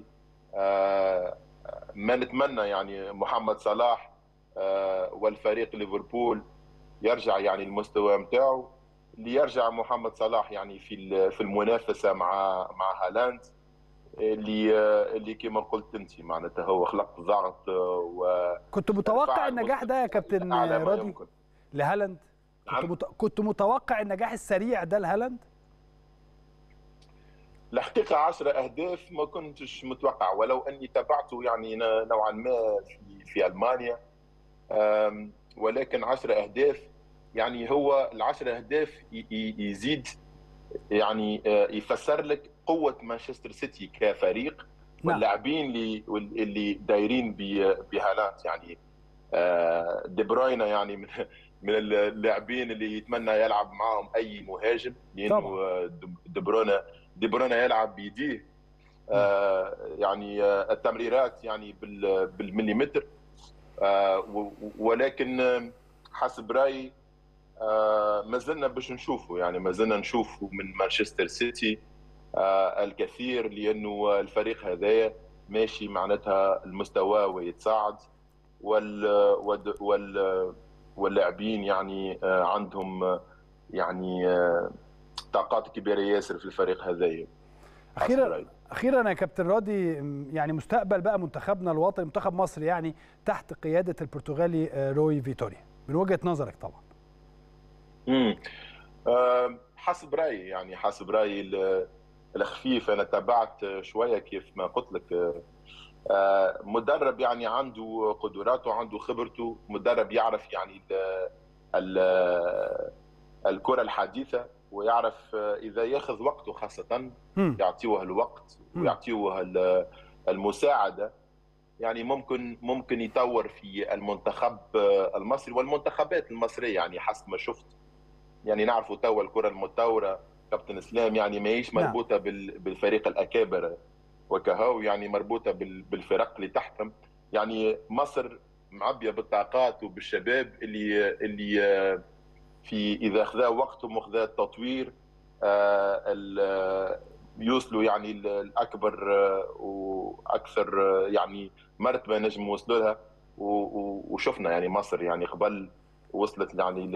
ما نتمنى يعني محمد صلاح والفريق ليفربول يرجع يعني المستوى نتاعو ليرجع محمد صلاح يعني في في المنافسه مع مع هالاند اللي اللي كما قلت انت معناتها هو خلق ضغط و كنت متوقع النجاح ده يا كابتن راضي لهالاند كنت, مت... كنت متوقع النجاح السريع ده لهالاند الحقيقة 10 أهداف ما كنتش متوقع ولو أني تابعته يعني نوعا ما في, في ألمانيا ولكن 10 أهداف يعني هو العشر أهداف يزيد يعني يفسر لك قوة مانشستر سيتي كفريق واللاعبين اللي اللي دايرين بهالاند يعني دي بروين يعني من من اللاعبين اللي يتمنى يلعب معاهم اي مهاجم لانه دي بروين دي بروين يلعب بيديه يعني التمريرات يعني بالمليمتر ولكن حسب رايي ما زلنا باش نشوفه يعني ما زلنا نشوفه من مانشستر سيتي الكثير لانه الفريق هذايا ماشي معناتها المستوى ويتصاعد وال وال واللاعبين يعني عندهم يعني طاقات كبيره ياسر في الفريق هذايا اخيرا اخيرا يا كابتن راضي يعني مستقبل بقى منتخبنا الوطني منتخب مصر يعني تحت قياده البرتغالي روي فيتوريا من وجهه نظرك طبعا امم أه حسب رايي يعني حسب رايي الخفيف انا تابعت شويه كيف ما قلت لك أه مدرب يعني عنده قدراته عنده خبرته مدرب يعرف يعني ال ال الكره الحديثه ويعرف اذا ياخذ وقته خاصه يعطيوه الوقت ويعطيوه المساعده يعني ممكن ممكن يطور في المنتخب المصري والمنتخبات المصريه يعني حسب ما شفت يعني نعرفوا توا الكره المتطوره كابتن اسلام يعني ماهيش مربوطه بالفريق الاكابر وكهو يعني مربوطه بالفرق اللي تحتهم يعني مصر معبيه بالطاقات وبالشباب اللي اللي في اذا خذا وقتهم وخذا التطوير يوصلوا يعني الاكبر واكثر يعني مرتبه نجم وصلوا لها وشفنا يعني مصر يعني قبل وصلت يعني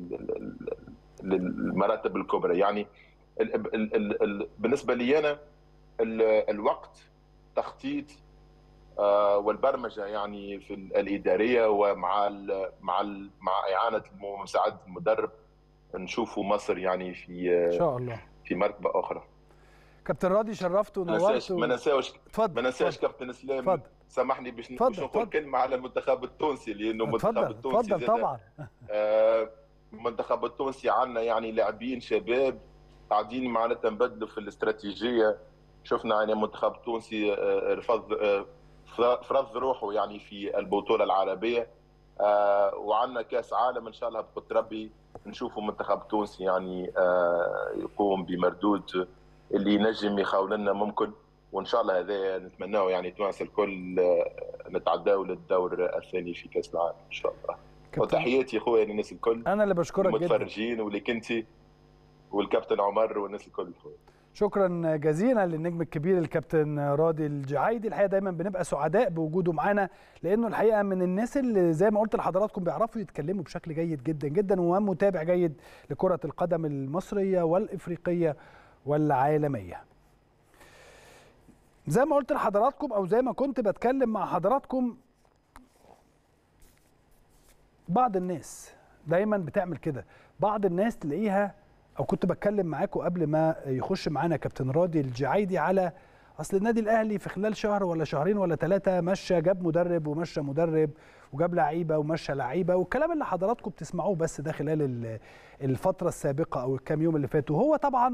للمراتب الكبرى يعني بالنسبه لي انا الوقت تخطيط والبرمجه يعني في الاداريه ومع ال مع ال مع اعانه مساعده المدرب نشوفوا مصر يعني في ان شاء الله في مرتبه اخرى كابتن راضي شرفت ونورت ما ننساوش ما ننساش كابتن اسلام فضل. سامحني باش نقول كلمه على المنتخب التونسي لانه المنتخب التونسي تفضل طبعا آه المنتخب التونسي عندنا يعني لاعبين شباب قاعدين معناتها نبدلوا في الاستراتيجيه شفنا يعني المنتخب التونسي رفض فرض روحه يعني في البطوله العربيه آه وعندنا كاس عالم ان شاء الله بقدر ربي نشوفوا منتخب تونسي يعني آه يقوم بمردود اللي ينجم يخاول لنا ممكن وان شاء الله هذا نتمناه يعني تونس الكل نتعداو للدور الثاني في كاس العالم ان شاء الله وتحياتي خويا للناس الكل انا اللي بشكرك جدا المتفرجين ولك انت والكابتن عمر والناس الكل خويا شكرا جزيلا للنجم الكبير الكابتن راضي الجعايدي الحقيقه دايما بنبقى سعداء بوجوده معانا لانه الحقيقه من الناس اللي زي ما قلت لحضراتكم بيعرفوا يتكلموا بشكل جيد جدا جدا ومتابع جيد لكره القدم المصريه والافريقيه والعالميه. زي ما قلت لحضراتكم او زي ما كنت بتكلم مع حضراتكم بعض الناس دايما بتعمل كده بعض الناس تلاقيها او كنت بتكلم معاكم قبل ما يخش معانا كابتن راضي الجعايدي على اصل النادي الاهلي في خلال شهر ولا شهرين ولا ثلاثه مشى جاب مدرب ومشى مدرب وجاب لعيبه ومشى لعيبه والكلام اللي حضراتكم بتسمعوه بس ده خلال الفتره السابقه او الكام يوم اللي فاتوا هو طبعا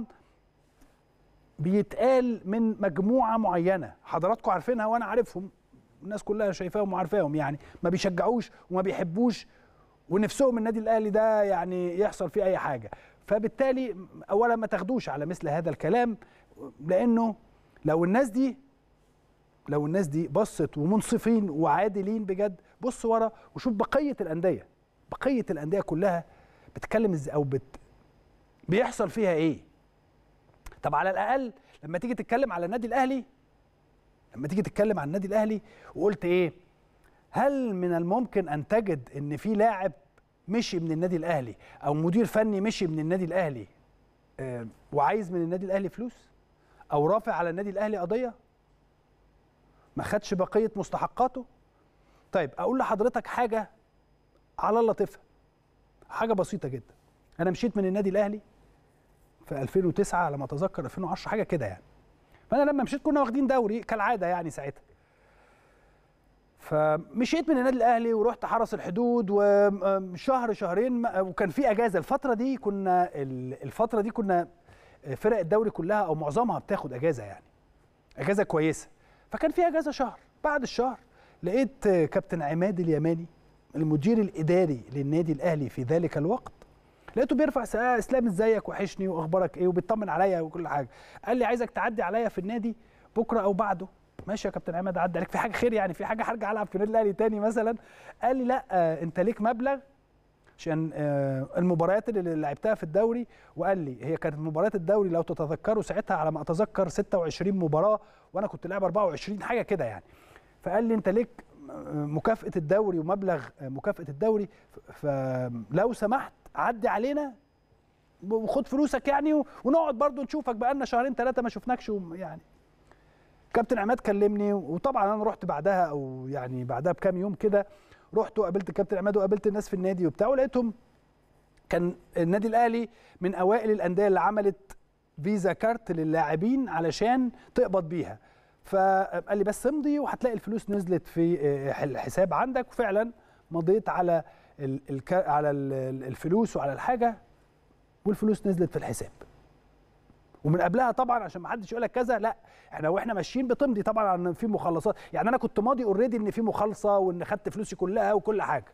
بيتقال من مجموعه معينه حضراتكم عارفينها وانا عارفهم الناس كلها شايفاهم وعارفاهم يعني ما بيشجعوش وما بيحبوش ونفسهم النادي الاهلي ده يعني يحصل فيه اي حاجه فبالتالي اولا ما تاخدوش على مثل هذا الكلام لانه لو الناس دي لو الناس دي بصت ومنصفين وعادلين بجد بص ورا وشوف بقيه الانديه بقيه الانديه كلها بتتكلم ازاي او بت بيحصل فيها ايه طب على الاقل لما تيجي تتكلم على النادي الاهلي لما تيجي تتكلم عن النادي الاهلي وقلت ايه هل من الممكن ان تجد ان في لاعب مشي من النادي الاهلي او مدير فني مشي من النادي الاهلي آه وعايز من النادي الاهلي فلوس او رافع على النادي الاهلي قضيه ما خدش بقيه مستحقاته طيب اقول لحضرتك حاجه على الله تفهم حاجه بسيطه جدا انا مشيت من النادي الاهلي في 2009 على ما اتذكر 2010 حاجه كده يعني فانا لما مشيت كنا واخدين دوري كالعاده يعني ساعتها فمشيت من النادي الاهلي ورحت حرس الحدود وشهر شهرين وكان في اجازه الفتره دي كنا الفتره دي كنا فرق الدوري كلها او معظمها بتاخد اجازه يعني اجازه كويسه فكان في اجازه شهر بعد الشهر لقيت كابتن عماد اليماني المدير الاداري للنادي الاهلي في ذلك الوقت لقيته بيرفع س- آه اسلام ازيك وحشني واخبارك ايه وبيطمن عليا وكل حاجه قال لي عايزك تعدي عليا في النادي بكره او بعده ماشي يا كابتن عماد عدى عليك في حاجه خير يعني في حاجه هرجع العب في النادي الاهلي تاني مثلا قال لي لا آه انت ليك مبلغ عشان آه، المباريات اللي لعبتها في الدوري وقال لي هي كانت مباريات الدوري لو تتذكروا ساعتها على ما اتذكر 26 مباراه وانا كنت لاعب 24 حاجه كده يعني فقال لي انت ليك آه، مكافاه الدوري ومبلغ آه، مكافاه الدوري ف- فلو سمحت عدي علينا وخد فلوسك يعني و- ونقعد برضو نشوفك بقالنا شهرين ثلاثه ما شفناكش وم- يعني كابتن عماد كلمني وطبعا انا رحت بعدها او يعني بعدها بكام يوم كده رحت وقابلت الكابتن عماد وقابلت الناس في النادي وبتاع ولقيتهم كان النادي الاهلي من اوائل الانديه اللي عملت فيزا كارت للاعبين علشان تقبض بيها فقال لي بس امضي وهتلاقي الفلوس نزلت في آه، الحساب عندك وفعلا مضيت على ال- الك- على ال- الفلوس وعلى الحاجه والفلوس نزلت في الحساب ومن قبلها طبعا عشان ما حدش يقول لك كذا لا احنا واحنا ماشيين بتمضي طبعا عن في مخلصات يعني انا كنت ماضي اوريدي ان في مخالصه وان خدت فلوسي كلها وكل حاجه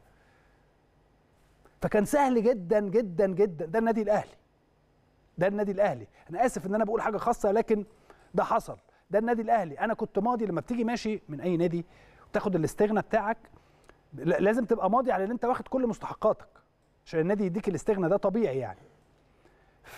فكان سهل جدا جدا جدا ده النادي الاهلي ده النادي الاهلي انا اسف ان انا بقول حاجه خاصه لكن ده حصل ده النادي الاهلي انا كنت ماضي لما بتيجي ماشي من اي نادي وتاخد الاستغنى بتاعك لا- لازم تبقى ماضي على ان انت واخد كل مستحقاتك عشان النادي يديك الاستغنى ده طبيعي يعني ف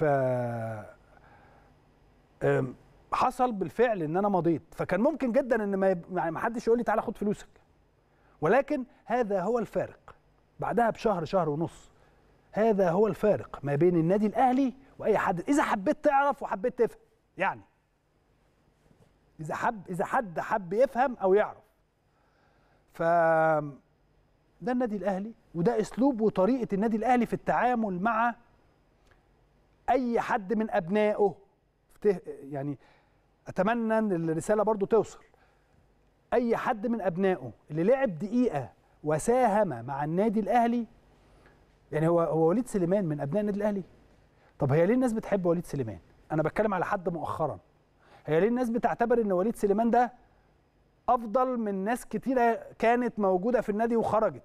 أم، حصل بالفعل ان انا مضيت فكان ممكن جدا ان ما يب- يعني ما حدش يقول لي تعالى خد فلوسك ولكن هذا هو الفارق بعدها بشهر شهر ونص هذا هو الفارق ما بين النادي الاهلي واي حد اذا حبيت تعرف وحبيت تفهم يعني اذا حب اذا حد حب يفهم او يعرف ف ده النادي الاهلي وده اسلوب وطريقه النادي الاهلي في التعامل مع اي حد من ابنائه فته- يعني اتمنى ان الرساله برضو توصل اي حد من ابنائه اللي لعب دقيقه وساهم مع النادي الاهلي يعني هو هو وليد سليمان من ابناء النادي الاهلي طب هي ليه الناس بتحب وليد سليمان انا بتكلم على حد مؤخرا هي ليه الناس بتعتبر ان وليد سليمان ده افضل من ناس كتيره كانت موجوده في النادي وخرجت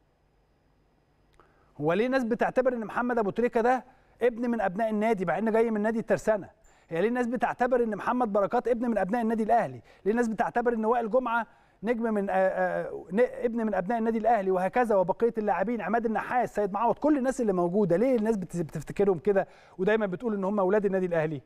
هو ليه الناس بتعتبر ان محمد ابو تريكه ده ابن من ابناء النادي مع انه جاي من نادي الترسانه هي ليه الناس بتعتبر ان محمد بركات ابن من ابناء النادي الاهلي ليه الناس بتعتبر ان وائل جمعه نجم من آآ آآ ن- ابن من ابناء النادي الاهلي وهكذا وبقيه اللاعبين عماد النحاس سيد معوض كل الناس اللي موجوده ليه الناس بت- بتفتكرهم كده ودايما بتقول ان هم اولاد النادي الاهلي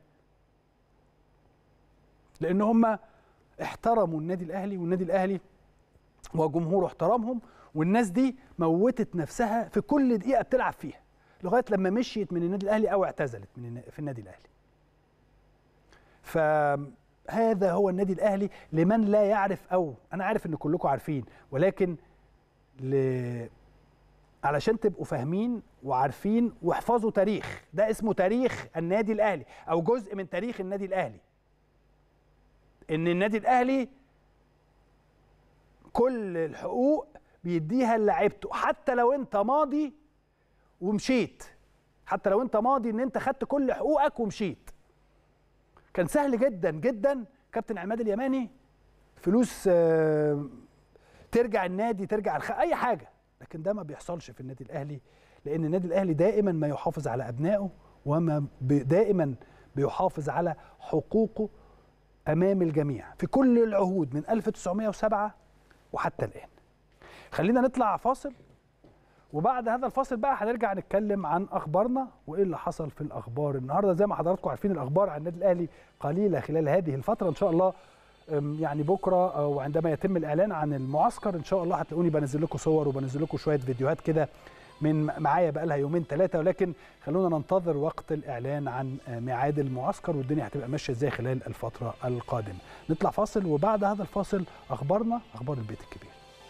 لان هم احترموا النادي الاهلي والنادي الاهلي وجمهوره احترمهم والناس دي موتت نفسها في كل دقيقه بتلعب فيها لغايه لما مشيت من النادي الاهلي او اعتزلت من النا- في النادي الاهلي فهذا هو النادي الاهلي لمن لا يعرف او انا عارف ان كلكم عارفين ولكن ل... علشان تبقوا فاهمين وعارفين واحفظوا تاريخ ده اسمه تاريخ النادي الاهلي او جزء من تاريخ النادي الاهلي ان النادي الاهلي كل الحقوق بيديها لعيبته حتى لو انت ماضي ومشيت حتى لو انت ماضي ان انت خدت كل حقوقك ومشيت كان سهل جدا جدا كابتن عماد اليماني فلوس آه، ترجع النادي ترجع الخ... اي حاجه لكن ده ما بيحصلش في النادي الاهلي لان النادي الاهلي دائما ما يحافظ على ابنائه وما ب... دائما بيحافظ على حقوقه امام الجميع في كل العهود من 1907 وحتى الان خلينا نطلع فاصل وبعد هذا الفاصل بقى هنرجع نتكلم عن اخبارنا وايه اللي حصل في الاخبار النهارده زي ما حضراتكم عارفين الاخبار عن النادي الاهلي قليله خلال هذه الفتره ان شاء الله أم، يعني بكره او عندما يتم الاعلان عن المعسكر ان شاء الله هتلاقوني بنزل لكم صور وبنزل لكم شويه فيديوهات كده من معايا بقى لها يومين ثلاثه ولكن خلونا ننتظر وقت الاعلان عن آه، ميعاد المعسكر والدنيا هتبقى ماشيه ازاي خلال الفتره القادمه نطلع فاصل وبعد هذا الفاصل اخبارنا اخبار البيت الكبير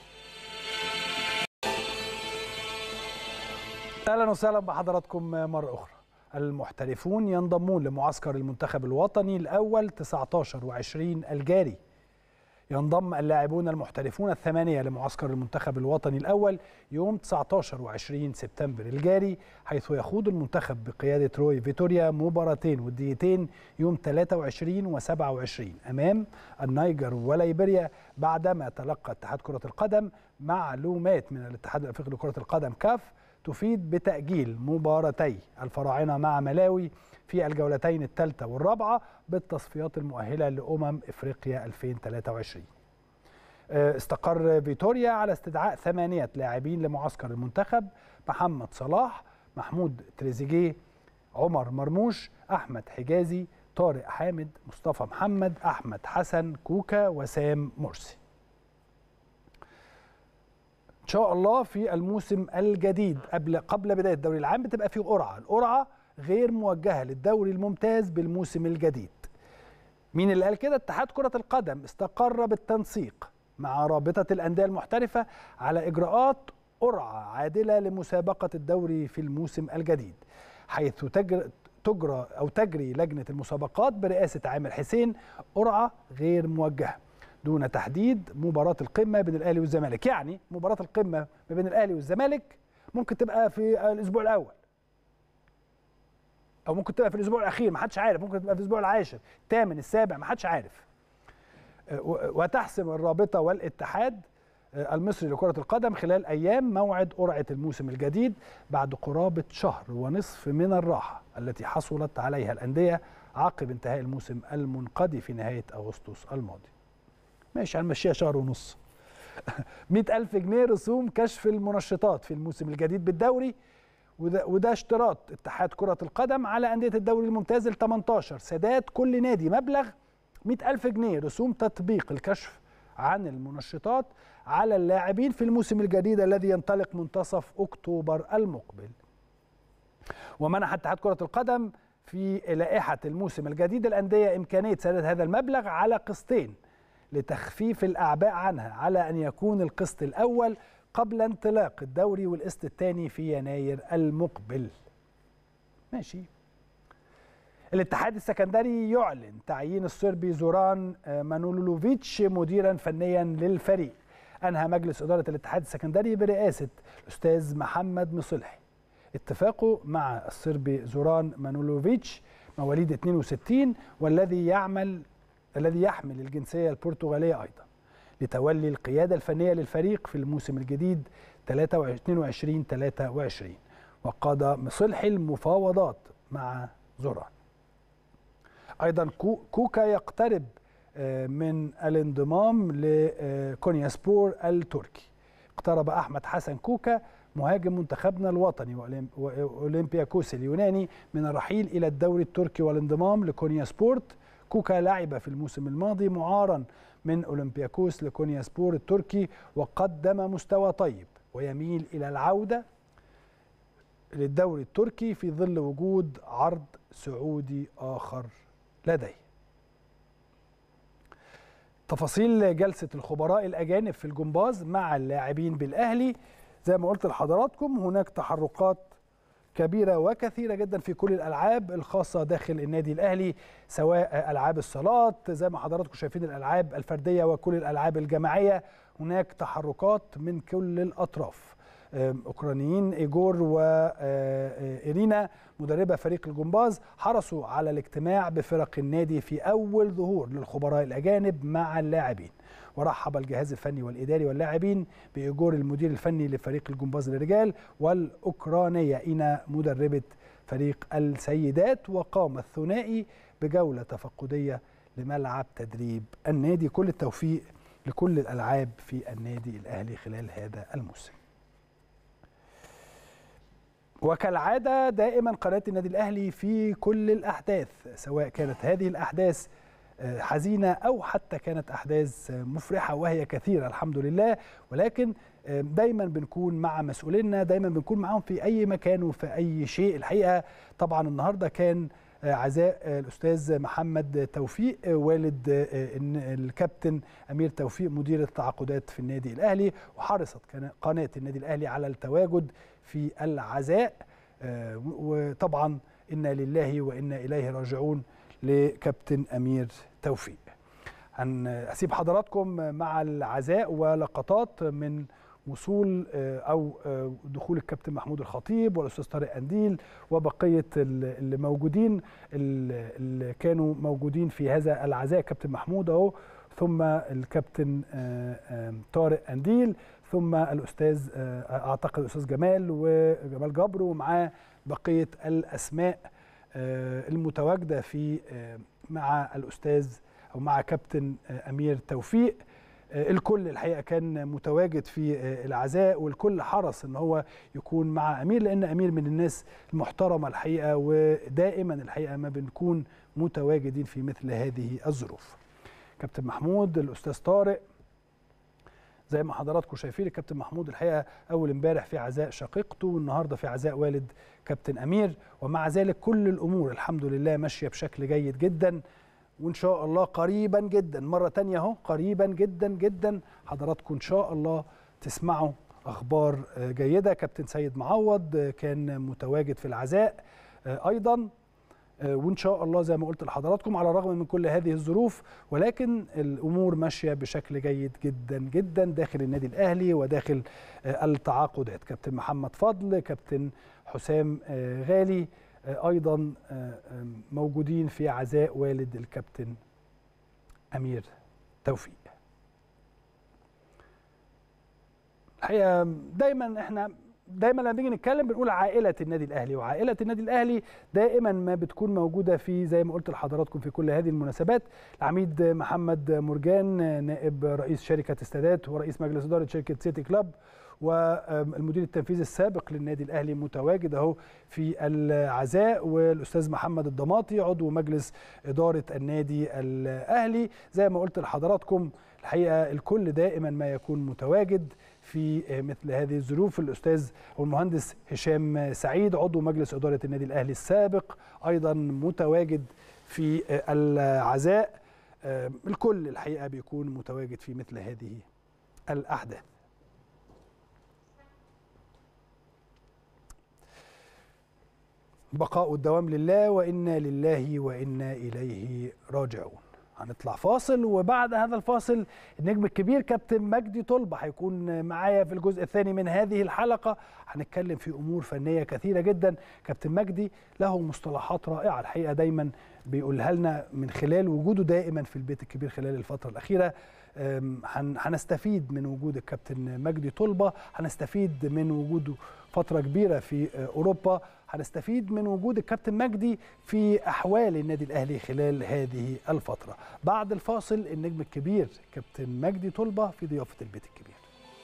اهلا وسهلا بحضراتكم مره اخرى المحترفون ينضمون لمعسكر المنتخب الوطني الاول 19 و20 الجاري ينضم اللاعبون المحترفون الثمانية لمعسكر المنتخب الوطني الأول يوم 19 و20 سبتمبر الجاري حيث يخوض المنتخب بقيادة روي فيتوريا مباراتين وديتين يوم 23 و27 أمام النيجر وليبيريا بعدما تلقى اتحاد كرة القدم معلومات من الاتحاد الأفريقي لكرة القدم كاف تفيد بتأجيل مباراتي الفراعنة مع ملاوي في الجولتين الثالثة والرابعة بالتصفيات المؤهلة لأمم إفريقيا 2023 استقر فيتوريا على استدعاء ثمانية لاعبين لمعسكر المنتخب محمد صلاح محمود تريزيجيه عمر مرموش أحمد حجازي طارق حامد مصطفى محمد أحمد حسن كوكا وسام مرسي ان شاء الله في الموسم الجديد قبل قبل بدايه الدوري العام بتبقى في قرعه القرعه غير موجهه للدوري الممتاز بالموسم الجديد مين اللي قال كده اتحاد كره القدم استقر بالتنسيق مع رابطه الانديه المحترفه على اجراءات قرعه عادله لمسابقه الدوري في الموسم الجديد حيث تجري تجرى او تجري لجنه المسابقات برئاسه عامر حسين قرعه غير موجهه دون تحديد مباراة القمة بين الأهلي والزمالك يعني مباراة القمة ما بين الأهلي والزمالك ممكن تبقى في الأسبوع الأول أو ممكن تبقى في الأسبوع الأخير ما حدش عارف ممكن تبقى في الأسبوع العاشر الثامن السابع ما حدش عارف وتحسم الرابطة والاتحاد المصري لكرة القدم خلال أيام موعد قرعة الموسم الجديد بعد قرابة شهر ونصف من الراحة التي حصلت عليها الأندية عقب انتهاء الموسم المنقضي في نهاية أغسطس الماضي ماشي هنمشيها شهر ونص 100000 جنيه رسوم كشف المنشطات في الموسم الجديد بالدوري وده, وده اشتراط اتحاد كرة القدم على أندية الدوري الممتاز ال 18 سداد كل نادي مبلغ 100000 جنيه رسوم تطبيق الكشف عن المنشطات على اللاعبين في الموسم الجديد الذي ينطلق منتصف أكتوبر المقبل ومنح اتحاد كرة القدم في لائحة الموسم الجديد الأندية إمكانية سداد هذا المبلغ على قسطين لتخفيف الأعباء عنها على أن يكون القسط الأول قبل انطلاق الدوري والقسط الثاني في يناير المقبل ماشي الاتحاد السكندري يعلن تعيين الصربي زوران مانولوفيتش مديرا فنيا للفريق أنهى مجلس إدارة الاتحاد السكندري برئاسة الأستاذ محمد مصلحي اتفاقه مع الصربي زوران مانولوفيتش مواليد 62 والذي يعمل الذي يحمل الجنسية البرتغالية أيضا لتولي القيادة الفنية للفريق في الموسم الجديد 22 23 وقاد مصلحي المفاوضات مع زوران أيضا كوكا يقترب من الانضمام لكونياسبور التركي اقترب أحمد حسن كوكا مهاجم منتخبنا الوطني وأولمبياكوس اليوناني من الرحيل إلى الدوري التركي والانضمام لكونيا سبورت كوكا لعب في الموسم الماضي معارا من أولمبياكوس لكونيا سبور التركي وقدم مستوى طيب ويميل إلى العودة للدوري التركي في ظل وجود عرض سعودي آخر لديه تفاصيل جلسة الخبراء الأجانب في الجمباز مع اللاعبين بالأهلي زي ما قلت لحضراتكم هناك تحركات كبيرة وكثيرة جدا في كل الألعاب الخاصة داخل النادي الأهلي سواء ألعاب الصالات زي ما حضراتكم شايفين الألعاب الفردية وكل الألعاب الجماعية هناك تحركات من كل الأطراف أوكرانيين إيجور وإيرينا مدربة فريق الجمباز حرصوا على الاجتماع بفرق النادي في أول ظهور للخبراء الأجانب مع اللاعبين ورحب الجهاز الفني والإداري واللاعبين بإيجور المدير الفني لفريق الجمباز للرجال والأوكرانية إينا مدربة فريق السيدات وقام الثنائي بجولة تفقدية لملعب تدريب النادي كل التوفيق لكل الألعاب في النادي الأهلي خلال هذا الموسم وكالعادة دائما قناة النادي الأهلي في كل الأحداث سواء كانت هذه الأحداث حزينة أو حتى كانت أحداث مفرحة وهي كثيرة الحمد لله ولكن دايما بنكون مع مسؤولينا دايما بنكون معاهم في أي مكان وفي أي شيء الحقيقة طبعا النهاردة كان عزاء الأستاذ محمد توفيق والد الكابتن أمير توفيق مدير التعاقدات في النادي الأهلي وحرصت قناة النادي الأهلي على التواجد في العزاء وطبعا إنا لله وإنا إليه راجعون لكابتن أمير توفيق هسيب حضراتكم مع العزاء ولقطات من وصول او دخول الكابتن محمود الخطيب والاستاذ طارق انديل وبقيه اللي موجودين اللي كانوا موجودين في هذا العزاء كابتن محمود اهو ثم الكابتن طارق انديل ثم الاستاذ اعتقد الاستاذ جمال وجمال جبر ومعاه بقيه الاسماء المتواجده في مع الاستاذ او مع كابتن امير توفيق الكل الحقيقه كان متواجد في العزاء والكل حرص ان هو يكون مع امير لان امير من الناس المحترمه الحقيقه ودائما الحقيقه ما بنكون متواجدين في مثل هذه الظروف. كابتن محمود الاستاذ طارق زي ما حضراتكم شايفين الكابتن محمود الحقيقه اول امبارح في عزاء شقيقته والنهارده في عزاء والد كابتن امير ومع ذلك كل الامور الحمد لله ماشيه بشكل جيد جدا وان شاء الله قريبا جدا مره تانية اهو قريبا جدا جدا حضراتكم ان شاء الله تسمعوا اخبار جيده كابتن سيد معوض كان متواجد في العزاء ايضا وان شاء الله زي ما قلت لحضراتكم على الرغم من كل هذه الظروف ولكن الامور ماشيه بشكل جيد جدا جدا داخل النادي الاهلي وداخل التعاقدات كابتن محمد فضل كابتن حسام غالي ايضا موجودين في عزاء والد الكابتن امير توفيق الحقيقه دايما احنا دايما لما بنيجي نتكلم بنقول عائله النادي الاهلي وعائله النادي الاهلي دائما ما بتكون موجوده في زي ما قلت لحضراتكم في كل هذه المناسبات العميد محمد مرجان نائب رئيس شركه استادات ورئيس مجلس اداره شركه سيتي كلاب والمدير التنفيذي السابق للنادي الاهلي متواجد اهو في العزاء والاستاذ محمد الضماطي عضو مجلس اداره النادي الاهلي زي ما قلت لحضراتكم الحقيقه الكل دائما ما يكون متواجد في مثل هذه الظروف الاستاذ او المهندس هشام سعيد عضو مجلس اداره النادي الاهلي السابق ايضا متواجد في العزاء الكل الحقيقه بيكون متواجد في مثل هذه الاحداث بقاء الدوام لله وانا لله وانا اليه راجعون هنطلع فاصل وبعد هذا الفاصل النجم الكبير كابتن مجدي طلبه هيكون معايا في الجزء الثاني من هذه الحلقه هنتكلم في امور فنيه كثيره جدا كابتن مجدي له مصطلحات رائعه الحقيقه دايما بيقولها لنا من خلال وجوده دائما في البيت الكبير خلال الفتره الاخيره هنستفيد من وجود الكابتن مجدي طلبه هنستفيد من وجوده فتره كبيره في اوروبا هنستفيد من وجود الكابتن مجدي في احوال النادي الاهلي خلال هذه الفتره بعد الفاصل النجم الكبير كابتن مجدي طلبه في ضيافه البيت الكبير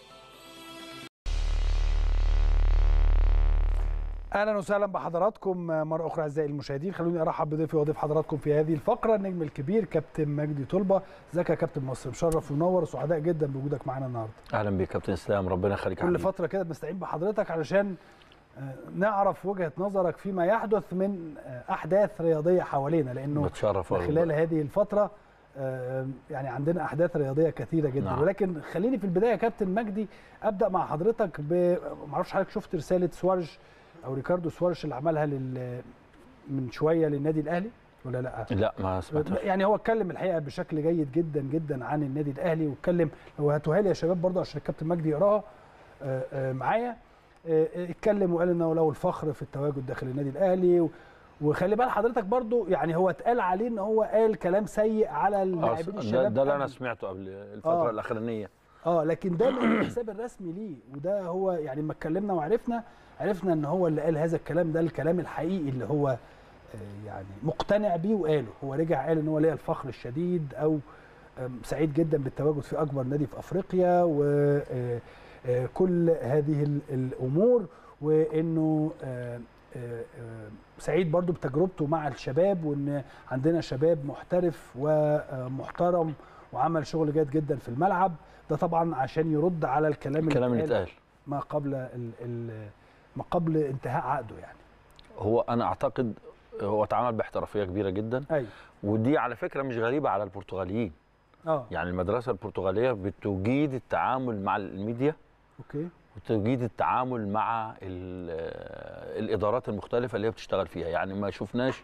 اهلا وسهلا بحضراتكم مره اخرى اعزائي المشاهدين خلوني ارحب بضيفي وضيف حضراتكم في هذه الفقره النجم الكبير كابتن مجدي طلبه ازيك يا كابتن مصر مشرف ومنور وسعداء جدا بوجودك معانا النهارده اهلا بيك كابتن اسلام ربنا يخليك كل فتره كده بنستعين بحضرتك علشان نعرف وجهه نظرك فيما يحدث من احداث رياضيه حوالينا لانه بتشرف خلال هذه الفتره يعني عندنا احداث رياضيه كثيره جدا نعم. ولكن خليني في البدايه يا كابتن مجدي ابدا مع حضرتك ب معرفش حضرتك شفت رساله سوارج او ريكاردو سوارش اللي عملها لل من شويه للنادي الاهلي ولا لا؟ لا ما سمعتش يعني هو اتكلم الحقيقه بشكل جيد جدا جدا عن النادي الاهلي واتكلم لو هاتوها لي يا شباب برضه عشان الكابتن مجدي يقراها معايا اتكلم وقال انه له الفخر في التواجد داخل النادي الاهلي وخلي بال حضرتك برضو يعني هو اتقال عليه ان هو قال كلام سيء على اللاعبين الشباب ده اللي انا سمعته قبل الفتره آه. الاخرانيه اه لكن ده من الحساب الرسمي ليه وده هو يعني لما اتكلمنا وعرفنا عرفنا ان هو اللي قال هذا الكلام ده الكلام الحقيقي اللي هو يعني مقتنع بيه وقاله هو رجع قال ان هو ليه الفخر الشديد او سعيد جدا بالتواجد في اكبر نادي في افريقيا و كل هذه الامور وانه سعيد برضو بتجربته مع الشباب وان عندنا شباب محترف ومحترم وعمل شغل جيد جدا في الملعب ده طبعا عشان يرد على الكلام الكلام اللي اتقال ما قبل ال ال ما قبل انتهاء عقده يعني هو انا اعتقد هو اتعامل باحترافيه كبيره جدا ايوه ودي على فكره مش غريبه على البرتغاليين اه يعني المدرسه البرتغاليه بتجيد التعامل مع الميديا اوكي وتجيد التعامل مع الادارات المختلفه اللي هي بتشتغل فيها يعني ما شفناش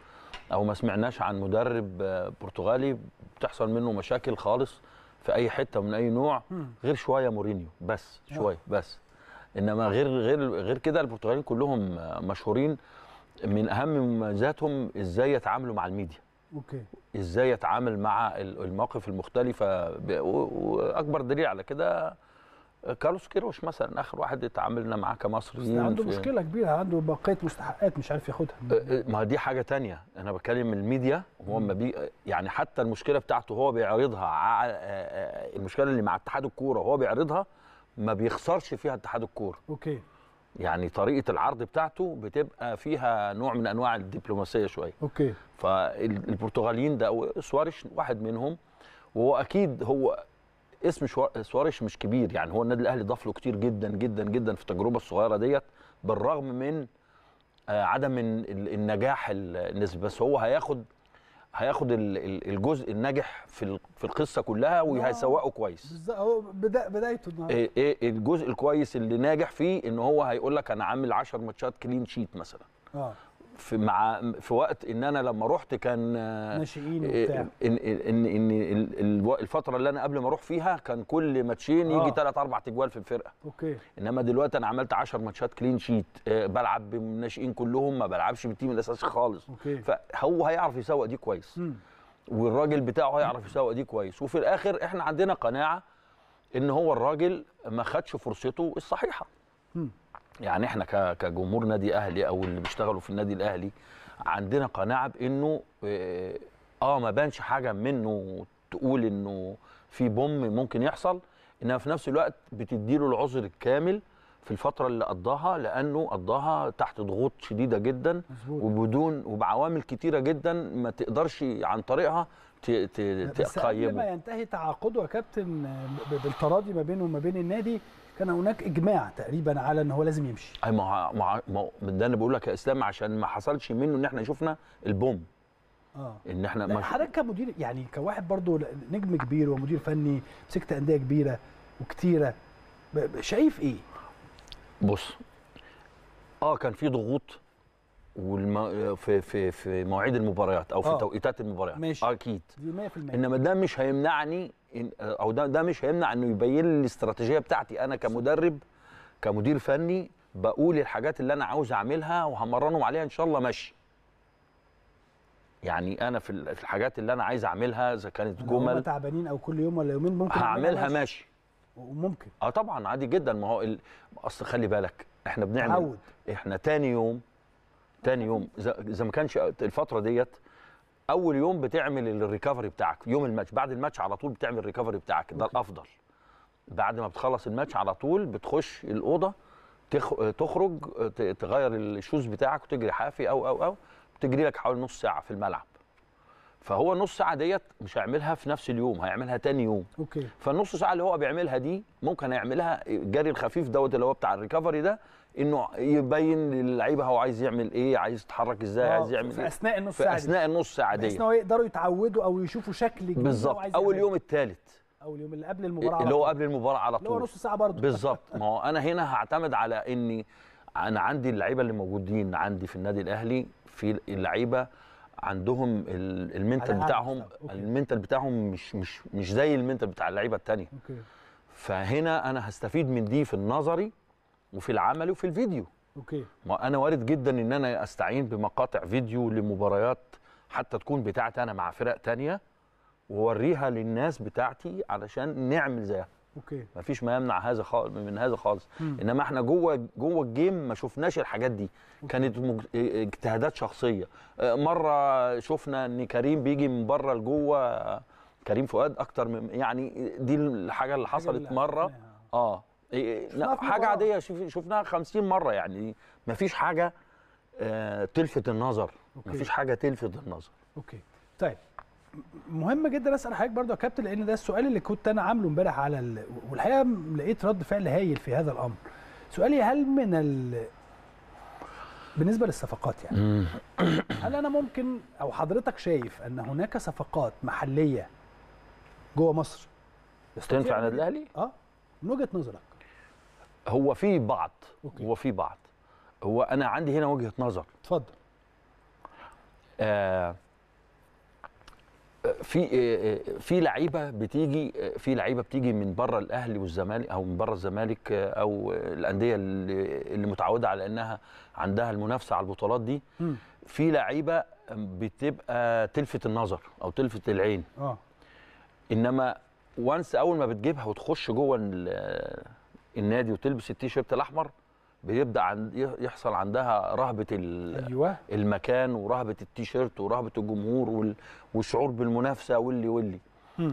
او ما سمعناش عن مدرب آه، برتغالي بتحصل منه مشاكل خالص في اي حته من اي نوع مم. غير شويه مورينيو بس آه. شويه بس انما غير غير غير كده البرتغاليين كلهم آه، مشهورين من اهم مميزاتهم ازاي يتعاملوا مع الميديا اوكي ازاي يتعامل مع ال- المواقف المختلفه ب- و- واكبر دليل على كده كارلوس كيروش مثلا اخر واحد اتعاملنا معاه بس كمصريين عنده في- مشكله كبيره عنده بقيه مستحقات مش عارف ياخدها أه، ما دي حاجه تانية انا بتكلم الميديا هو ما بي يعني حتى المشكله بتاعته هو بيعرضها ع- أه، أه، المشكله اللي مع اتحاد الكوره وهو بيعرضها ما بيخسرش فيها اتحاد الكوره اوكي يعني طريقه العرض بتاعته بتبقى فيها نوع من انواع الدبلوماسيه شويه اوكي فالبرتغاليين ده سواريش واحد منهم وهو اكيد هو اسم شوا- سواريش مش كبير يعني هو النادي الاهلي ضاف له كتير جدا جدا جدا في التجربه الصغيره ديت بالرغم من آه، عدم ال- ال- النجاح ال- النسبي بس هو هياخد هياخد ال- ال- الجزء الناجح في ال- في القصه كلها وهيسوقه كويس بالظبط هو بدا بدايته النهارده ايه ايه الجزء الكويس اللي ناجح فيه ان هو هيقول لك انا عامل 10 ماتشات كلين شيت مثلا اه في مع في وقت ان انا لما رحت كان آه، ناشئين إيه، وبتاع ان ان ان ال- الو- الفتره اللي انا قبل ما اروح فيها كان كل ماتشين آه. يجي ثلاث اربع تجوال في الفرقه اوكي انما دلوقتي انا عملت 10 ماتشات كلين شيت آه، بلعب بالناشئين كلهم ما بلعبش بالتيم الاساسي خالص اوكي فهو هيعرف يسوق دي كويس مم. والراجل بتاعه هيعرف يسوق دي كويس وفي الاخر احنا عندنا قناعه ان هو الراجل ما خدش فرصته الصحيحه مم. يعني احنا ك- كجمهور نادي اهلي او اللي بيشتغلوا في النادي الاهلي عندنا قناعه بانه اه آه، ما بانش حاجه منه تقول انه في بوم ممكن يحصل انما في نفس الوقت بتديله العذر الكامل في الفتره اللي قضاها لانه قضاها تحت ضغوط شديده جدا مظبوط وبدون وبعوامل كتيره جدا ما تقدرش عن طريقها ت- ت- بس قبل ما تقيمه ينتهي تعاقده يا كابتن ب- بالتراضي ما بينه وما بين النادي كان هناك اجماع تقريبا على ان هو لازم يمشي اي ما هو- ما هو- ما هو- ده انا بقول لك يا اسلام عشان ما حصلش منه ان احنا شفنا البوم اه ان احنا لا، ما حضرتك كمدير يعني كواحد برضو نجم كبير ومدير فني مسكت انديه كبيره وكتيره ب- ب- شايف ايه؟ بص اه كان في ضغوط والم... في في في مواعيد المباريات او في آه. توقيتات المباريات ماشي. آه اكيد دي 100% انما ده مش هيمنعني إن او ده ده مش هيمنع انه يبين لي الاستراتيجيه بتاعتي انا كمدرب كمدير فني بقول الحاجات اللي انا عاوز اعملها وهمرنهم عليها ان شاء الله ماشي يعني انا في ال- في الحاجات اللي انا عايز اعملها اذا كانت لو هما جمل تعبانين او كل يوم ولا يومين ممكن هعملها ماشي وممكن اه طبعا عادي جدا ما هو ال... اصل خلي بالك احنا بنعمل تعود احنا تاني يوم تاني يوم اذا إذا ما كانش الفتره ديت اول يوم بتعمل الريكفري بتاعك يوم الماتش بعد الماتش على طول بتعمل الريكفري بتاعك ده أوكي. الافضل بعد ما بتخلص الماتش على طول بتخش الاوضه تخ... تخرج ت- تغير الشوز بتاعك وتجري حافي او او او تجري لك حوالي نص ساعه في الملعب فهو النص ساعه ديت مش هيعملها في نفس اليوم هيعملها تاني يوم اوكي فالنص ساعه اللي هو بيعملها دي ممكن يعملها الجري الخفيف دوت اللي هو بتاع الريكفري ده انه يبين للعيبه هو عايز يعمل ايه عايز يتحرك ازاي عايز يعمل في ايه اثناء النص في ساعه دي اثناء النص ساعه بحيث دي ان هو يقدروا يتعودوا او يشوفوا شكل جديد هو بالظبط عايز اول يعمله. يوم الثالث اول يوم اللي قبل المباراه على اللي هو طول. قبل المباراه على اللي هو طول نص ساعه برضه بالظبط ما هو انا هنا هعتمد على اني انا عندي اللعيبه اللي موجودين عندي في النادي الاهلي في اللعيبه عندهم ال- المنتال على أعلى بتاعهم مستوى. أوكي. المنتال بتاعهم مش مش مش زي المنتال بتاع اللعيبه التانيه اوكي فهنا انا هستفيد من دي في النظري وفي العملي وفي الفيديو اوكي ما انا وارد جدا ان انا استعين بمقاطع فيديو لمباريات حتى تكون بتاعتي انا مع فرق تانية واوريها للناس بتاعتي علشان نعمل زيها اوكي مفيش ما يمنع هذا خالص من هذا خالص مم. انما احنا جوه جوه الجيم ما شفناش الحاجات دي كانت مج- اجتهادات شخصيه آه، مره شفنا ان كريم بيجي من بره لجوه كريم فؤاد اكتر من يعني دي الحاجه اللي حصلت اللي مره عرفناها. اه إيه، شفناها لا في حاجه مباراة. عاديه شوف- شفناها 50 مره يعني ما فيش حاجه آه، تلفت النظر ما أوكي. فيش حاجه تلفت النظر اوكي طيب م- مهم جدا اسال حضرتك برضو يا كابتن لان ده السؤال اللي كنت انا عامله امبارح على ال... والحقيقه م- لقيت رد فعل هايل في هذا الامر سؤالي هل من ال... بالنسبه للصفقات يعني هل انا ممكن او حضرتك شايف ان هناك صفقات محليه جوه مصر يستطيع تنفع إن- النادي الاهلي اه من وجهه نظرك هو في بعض أوكي. هو في بعض هو انا عندي هنا وجهه نظر اتفضل آه في آه، في لعيبه بتيجي آه، في لعيبه بتيجي من بره الاهلي والزمالك او من بره الزمالك آه، او الانديه اللي اللي متعوده على انها عندها المنافسه على البطولات دي مم. في لعيبه بتبقى تلفت النظر او تلفت العين اه انما وانس اول ما بتجيبها وتخش جوه ال- النادي وتلبس التيشيرت الاحمر بيبدا عند يحصل عندها رهبه ال- ايوه المكان ورهبه التيشيرت ورهبه الجمهور وال- والشعور بالمنافسه واللي واللي مم.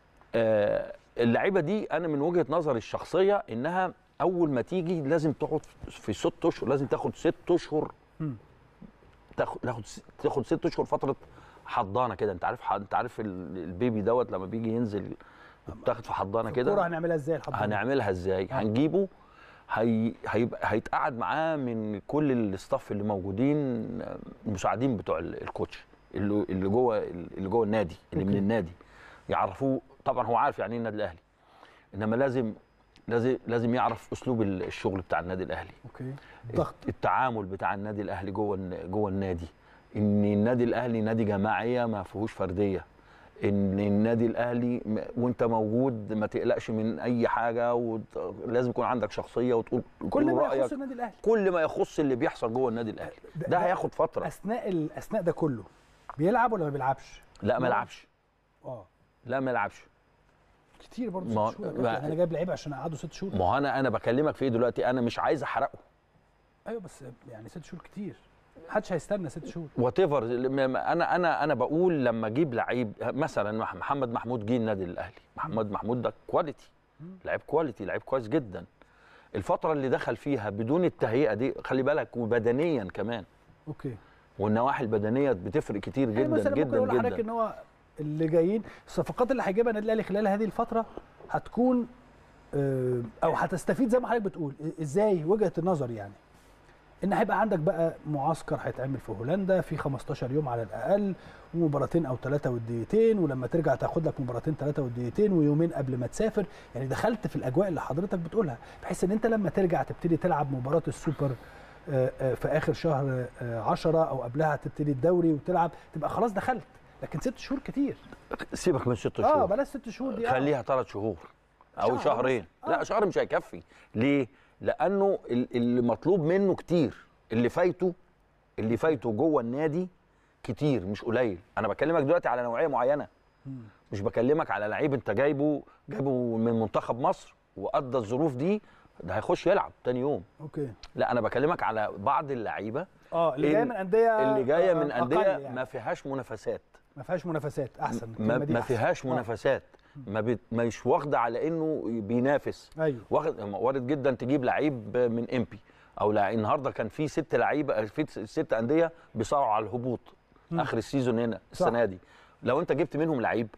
آه، اللعيبه دي انا من وجهه نظري الشخصيه انها اول ما تيجي لازم تقعد في ست اشهر لازم تاخد ست اشهر مم. تاخد تاخد تاخد ست اشهر فتره حضانه كده انت عارف انت عارف ال- البيبي دوت لما بيجي ينزل بتاخد في حضانه الكوره كده هنعملها ازاي الحضانه هنعملها ازاي آه. هنجيبه هي هيبقى هيتقعد معاه من كل الاستاف اللي موجودين المساعدين بتوع ال- الكوتش اللي اللي جوه اللي جوه النادي اللي من أوكي. النادي يعرفوه طبعا هو عارف يعني ايه النادي الاهلي انما لازم لازم لازم يعرف اسلوب ال- الشغل بتاع النادي الاهلي اوكي ضغط التعامل بتاع النادي الاهلي جوه الن- جوه النادي ان النادي الاهلي نادي جماعيه ما فيهوش فرديه ان النادي الاهلي م- وانت موجود ما تقلقش من اي حاجه ولازم يكون عندك شخصيه وتقول كل تقول ما رأيك. يخص النادي الاهلي كل ما يخص اللي بيحصل جوه النادي الاهلي ده- ده ده- هياخد فتره اثناء ال- اثناء ده كله بيلعب ولا ما بيلعبش لا ما يلعبش اه لا ما يلعبش كتير برضه ما- ست شهور يا ما- كابتن. انا جايب لعيبه عشان اقعده ست شهور ما هو انا انا بكلمك في ايه دلوقتي انا مش عايز احرقه ايوه بس يعني ست شهور كتير محدش هيستنى ست شهور وات ايفر انا انا انا بقول لما اجيب لعيب مثلا مح- محمد محمود جه النادي الاهلي محمد محمود ده كواليتي لعيب كواليتي لعيب كويس جدا الفتره اللي دخل فيها بدون التهيئه دي خلي بالك وبدنيا كمان اوكي والنواحي البدنيه بتفرق كتير يعني جدا مثلا ممكن جدا اقول لحضرتك جدا ان هو اللي جايين الصفقات اللي هيجيبها النادي الاهلي خلال هذه الفتره هتكون آه، او هتستفيد زي ما حضرتك بتقول ازاي وجهه النظر يعني ان هيبقى عندك بقى معسكر هيتعمل في هولندا في 15 يوم على الاقل ومباراتين او ثلاثه ودقيقتين ولما ترجع تاخد لك مباراتين ثلاثه ودقيقتين ويومين قبل ما تسافر يعني دخلت في الاجواء اللي حضرتك بتقولها بحيث ان انت لما ترجع تبتدي تلعب مباراه السوبر آه، آه، في اخر شهر 10 او قبلها تبتدي الدوري وتلعب تبقى خلاص دخلت لكن ست شهور كتير سيبك من ست اه شهور بلاش ست شهور دي آه. خليها ثلاث شهور او شهر شهرين بس. آه. لا شهر مش هيكفي ليه لانه ال- اللي مطلوب منه كتير اللي فايته اللي فايته جوه النادي كتير مش قليل انا بكلمك دلوقتي على نوعيه معينه مش بكلمك على لعيب انت جايبه جايبه من منتخب مصر وادى الظروف دي ده هيخش يلعب تاني يوم اوكي لا انا بكلمك على بعض اللعيبه اه اللي جايه ال- من انديه اللي جايه آه، من أقل انديه يعني. ما فيهاش منافسات ما فيهاش منافسات احسن ما, الكلمة دي ما أحسن. فيهاش آه. منافسات ما بت... مش واخده على انه بينافس ايوه واخد وارد جدا تجيب لعيب من امبي او لع... النهارده كان في ست لعيبه في ست انديه بيصارعوا على الهبوط اخر السيزون هنا السنه دي لو انت جبت منهم لعيب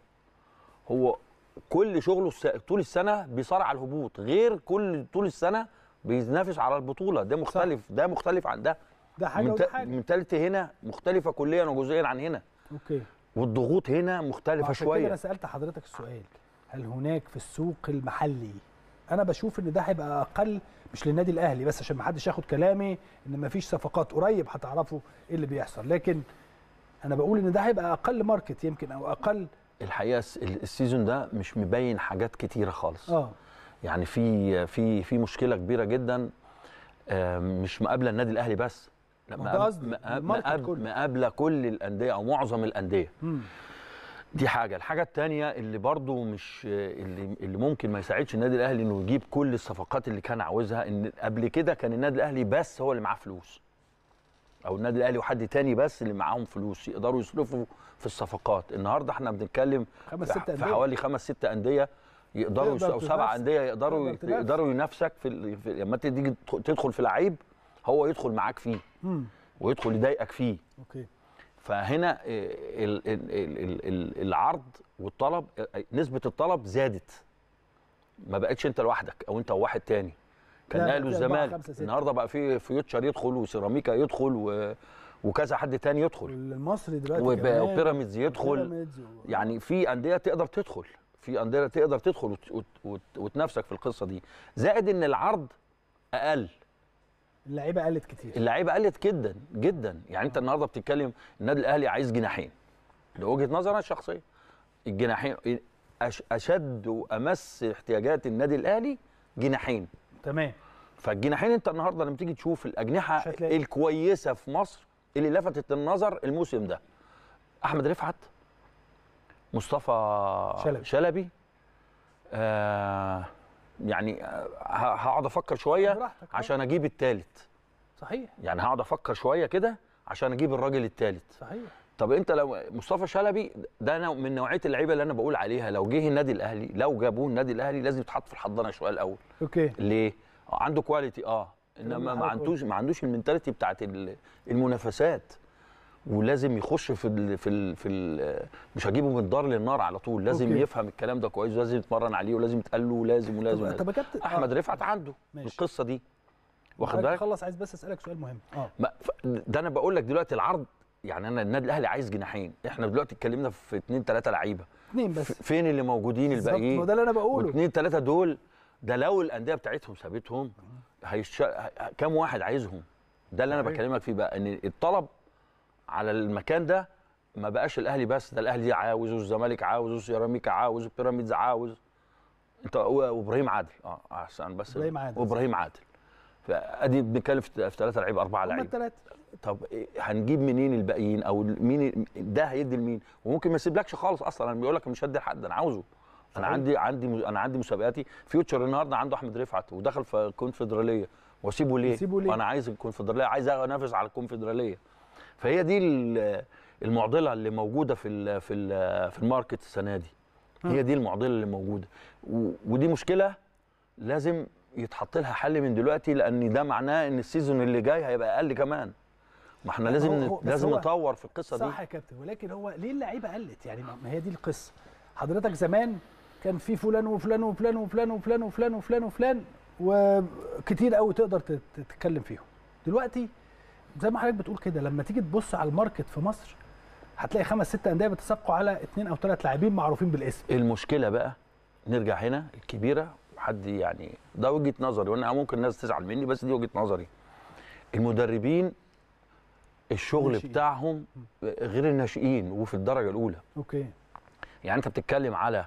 هو كل شغله الس... طول السنه بيصارع على الهبوط غير كل طول السنه بينافس على البطوله ده مختلف ده مختلف عن ده ده حاجه وده حاجه منتاليتي هنا مختلفه كليا وجزئيا عن هنا اوكي والضغوط هنا مختلفه عشان كده انا شويه سالت حضرتك السؤال هل هناك في السوق المحلي انا بشوف ان ده هيبقى اقل مش للنادي الاهلي بس عشان ما حدش ياخد كلامي ان ما فيش صفقات قريب هتعرفوا ايه اللي بيحصل لكن انا بقول ان ده هيبقى اقل ماركت يمكن او اقل الحقيقه الس- السيزون ده مش مبين حاجات كتيره خالص اه يعني في في في مشكله كبيره جدا آه، مش مقابله النادي الاهلي بس لا ما ده قصدي، مقاب- الماركت مقاب- كله. مقابله كل الانديه او معظم الانديه مم. دي حاجه الحاجه الثانيه اللي برضو مش اللي اللي ممكن ما يساعدش النادي الاهلي انه يجيب كل الصفقات اللي كان عاوزها ان قبل كده كان النادي الاهلي بس هو اللي معاه فلوس او النادي الاهلي وحد تاني بس اللي معاهم فلوس يقدروا يصرفوا في الصفقات النهارده احنا بنتكلم خمس في- ست في انديه حوالي خمس ست انديه يقدروا تقدر او سبع تنافس. انديه يقدروا تقدر تنافس. يقدروا ينافسك في, ال- في لما انت تيجي تدخل في لعيب هو يدخل معاك فيه مم. ويدخل يضايقك فيه اوكي فهنا ال- ال- ال- ال- ال- العرض والطلب نسبه الطلب زادت ما بقتش انت لوحدك او انت وواحد تاني كان لا، الاهلي في أربعة، والزمالك خمسة، ستة. النهارده بقى في فيوتشر يدخل وسيراميكا يدخل و... وكذا حد تاني يدخل المصري دلوقتي وبقى كمان. وبيراميدز يدخل بيراميدز و... يعني في انديه تقدر تدخل في انديه تقدر تدخل وت... وت... وت... وتنافسك في القصه دي زائد ان العرض اقل اللعيبه قلت كتير اللعيبه قلت جدا جدا يعني انت النهارده بتتكلم النادي الاهلي عايز جناحين ده وجهه نظري انا الشخصيه الجناحين أش- اشد وامس احتياجات النادي الاهلي جناحين تمام فالجناحين انت النهارده لما تيجي تشوف مش الاجنحه هتلاقي. الكويسه في مصر اللي لفتت النظر الموسم ده احمد رفعت مصطفى شلبي. شلبي آه يعني آه، ه- هقعد افكر شويه براحتك، آه. عشان اجيب الثالث صحيح يعني هقعد افكر شويه كده عشان اجيب الراجل الثالث صحيح طب انت لو مصطفى شلبي ده أنا من نوعيه اللعيبه اللي انا بقول عليها لو جه النادي الاهلي لو جابوه النادي الاهلي لازم يتحط في الحضانه شويه الاول اوكي ليه؟ آه، عنده كواليتي اه انما كلام ما حضرتك عندوش ما عندوش المنتاليتي بتاعت ال- المنافسات ولازم يخش في ال في ال في ال مش هجيبه من الدار للنار على طول لازم أوكي. يفهم الكلام ده كويس ولازم يتمرن عليه ولازم يتقال له ولازم ولازم, طب, ولازم. طب يا كابتن احمد آه. رفعت عنده ماشي. القصه دي واخد حضرتك بالك خلص عايز بس اسالك سؤال مهم اه ما- ف- ده انا بقول لك دلوقتي العرض يعني انا النادي الاهلي عايز جناحين احنا دلوقتي اتكلمنا في اثنين ثلاثه لعيبه اثنين ف- بس فين اللي موجودين بالظبط، ما الباقيين ده اللي انا بقوله واثنين ثلاثه دول ده لو الانديه بتاعتهم سابتهم هيش... كام واحد عايزهم ده اللي انا صحيح. بكلمك فيه بقى ان الطلب على المكان ده ما بقاش الاهلي بس ده الاهلي عاوز والزمالك عاوز وسيراميكا عاوز وبيراميدز عاوز انت وابراهيم عادل اه عشان بس إبراهيم عادل. وابراهيم عادل فادي بنتكلم في في ثلاثه لعيبه اربعه هم لعيبه الثلاثه طب إيه هنجيب منين الباقيين او مين ده هيدي لمين وممكن ما يسيبلكش خالص اصلا انا بيقول لك مش هدي لحد انا عاوزه انا صحيح. عندي عندي انا عندي مسابقاتي فيوتشر النهارده عنده احمد رفعت ودخل في الكونفدراليه واسيبه ليه؟ يسيبه ليه؟ انا عايز الكونفدراليه عايز انافس على الكونفدراليه فهي دي ال- المعضله اللي موجوده في ال في ال في الماركت السنه دي هي دي المعضله اللي موجوده و- ودي مشكله لازم يتحط لها حل من دلوقتي لان ده معناه ان السيزون اللي جاي هيبقى اقل كمان ما احنا لازم هو- هو- نت- بس لازم هو- نطور في القصه دي صح يا كابتن ولكن هو ليه اللعيبه قلت يعني ما ما هي دي القصه حضرتك زمان كان في فلان وفلان وفلان وفلان وفلان وفلان وفلان وفلان وكتير قوي تقدر تت- تتكلم فيهم دلوقتي زي ما حضرتك بتقول كده لما تيجي تبص على الماركت في مصر هتلاقي خمس ست انديه بيتسابقوا على اثنين او ثلاث لاعبين معروفين بالاسم المشكله بقى نرجع هنا الكبيره حد يعني ده وجهه نظري وانا ممكن الناس تزعل مني بس دي وجهه نظري المدربين الشغل ناشئين. بتاعهم غير الناشئين وفي الدرجه الاولى اوكي يعني انت بتتكلم على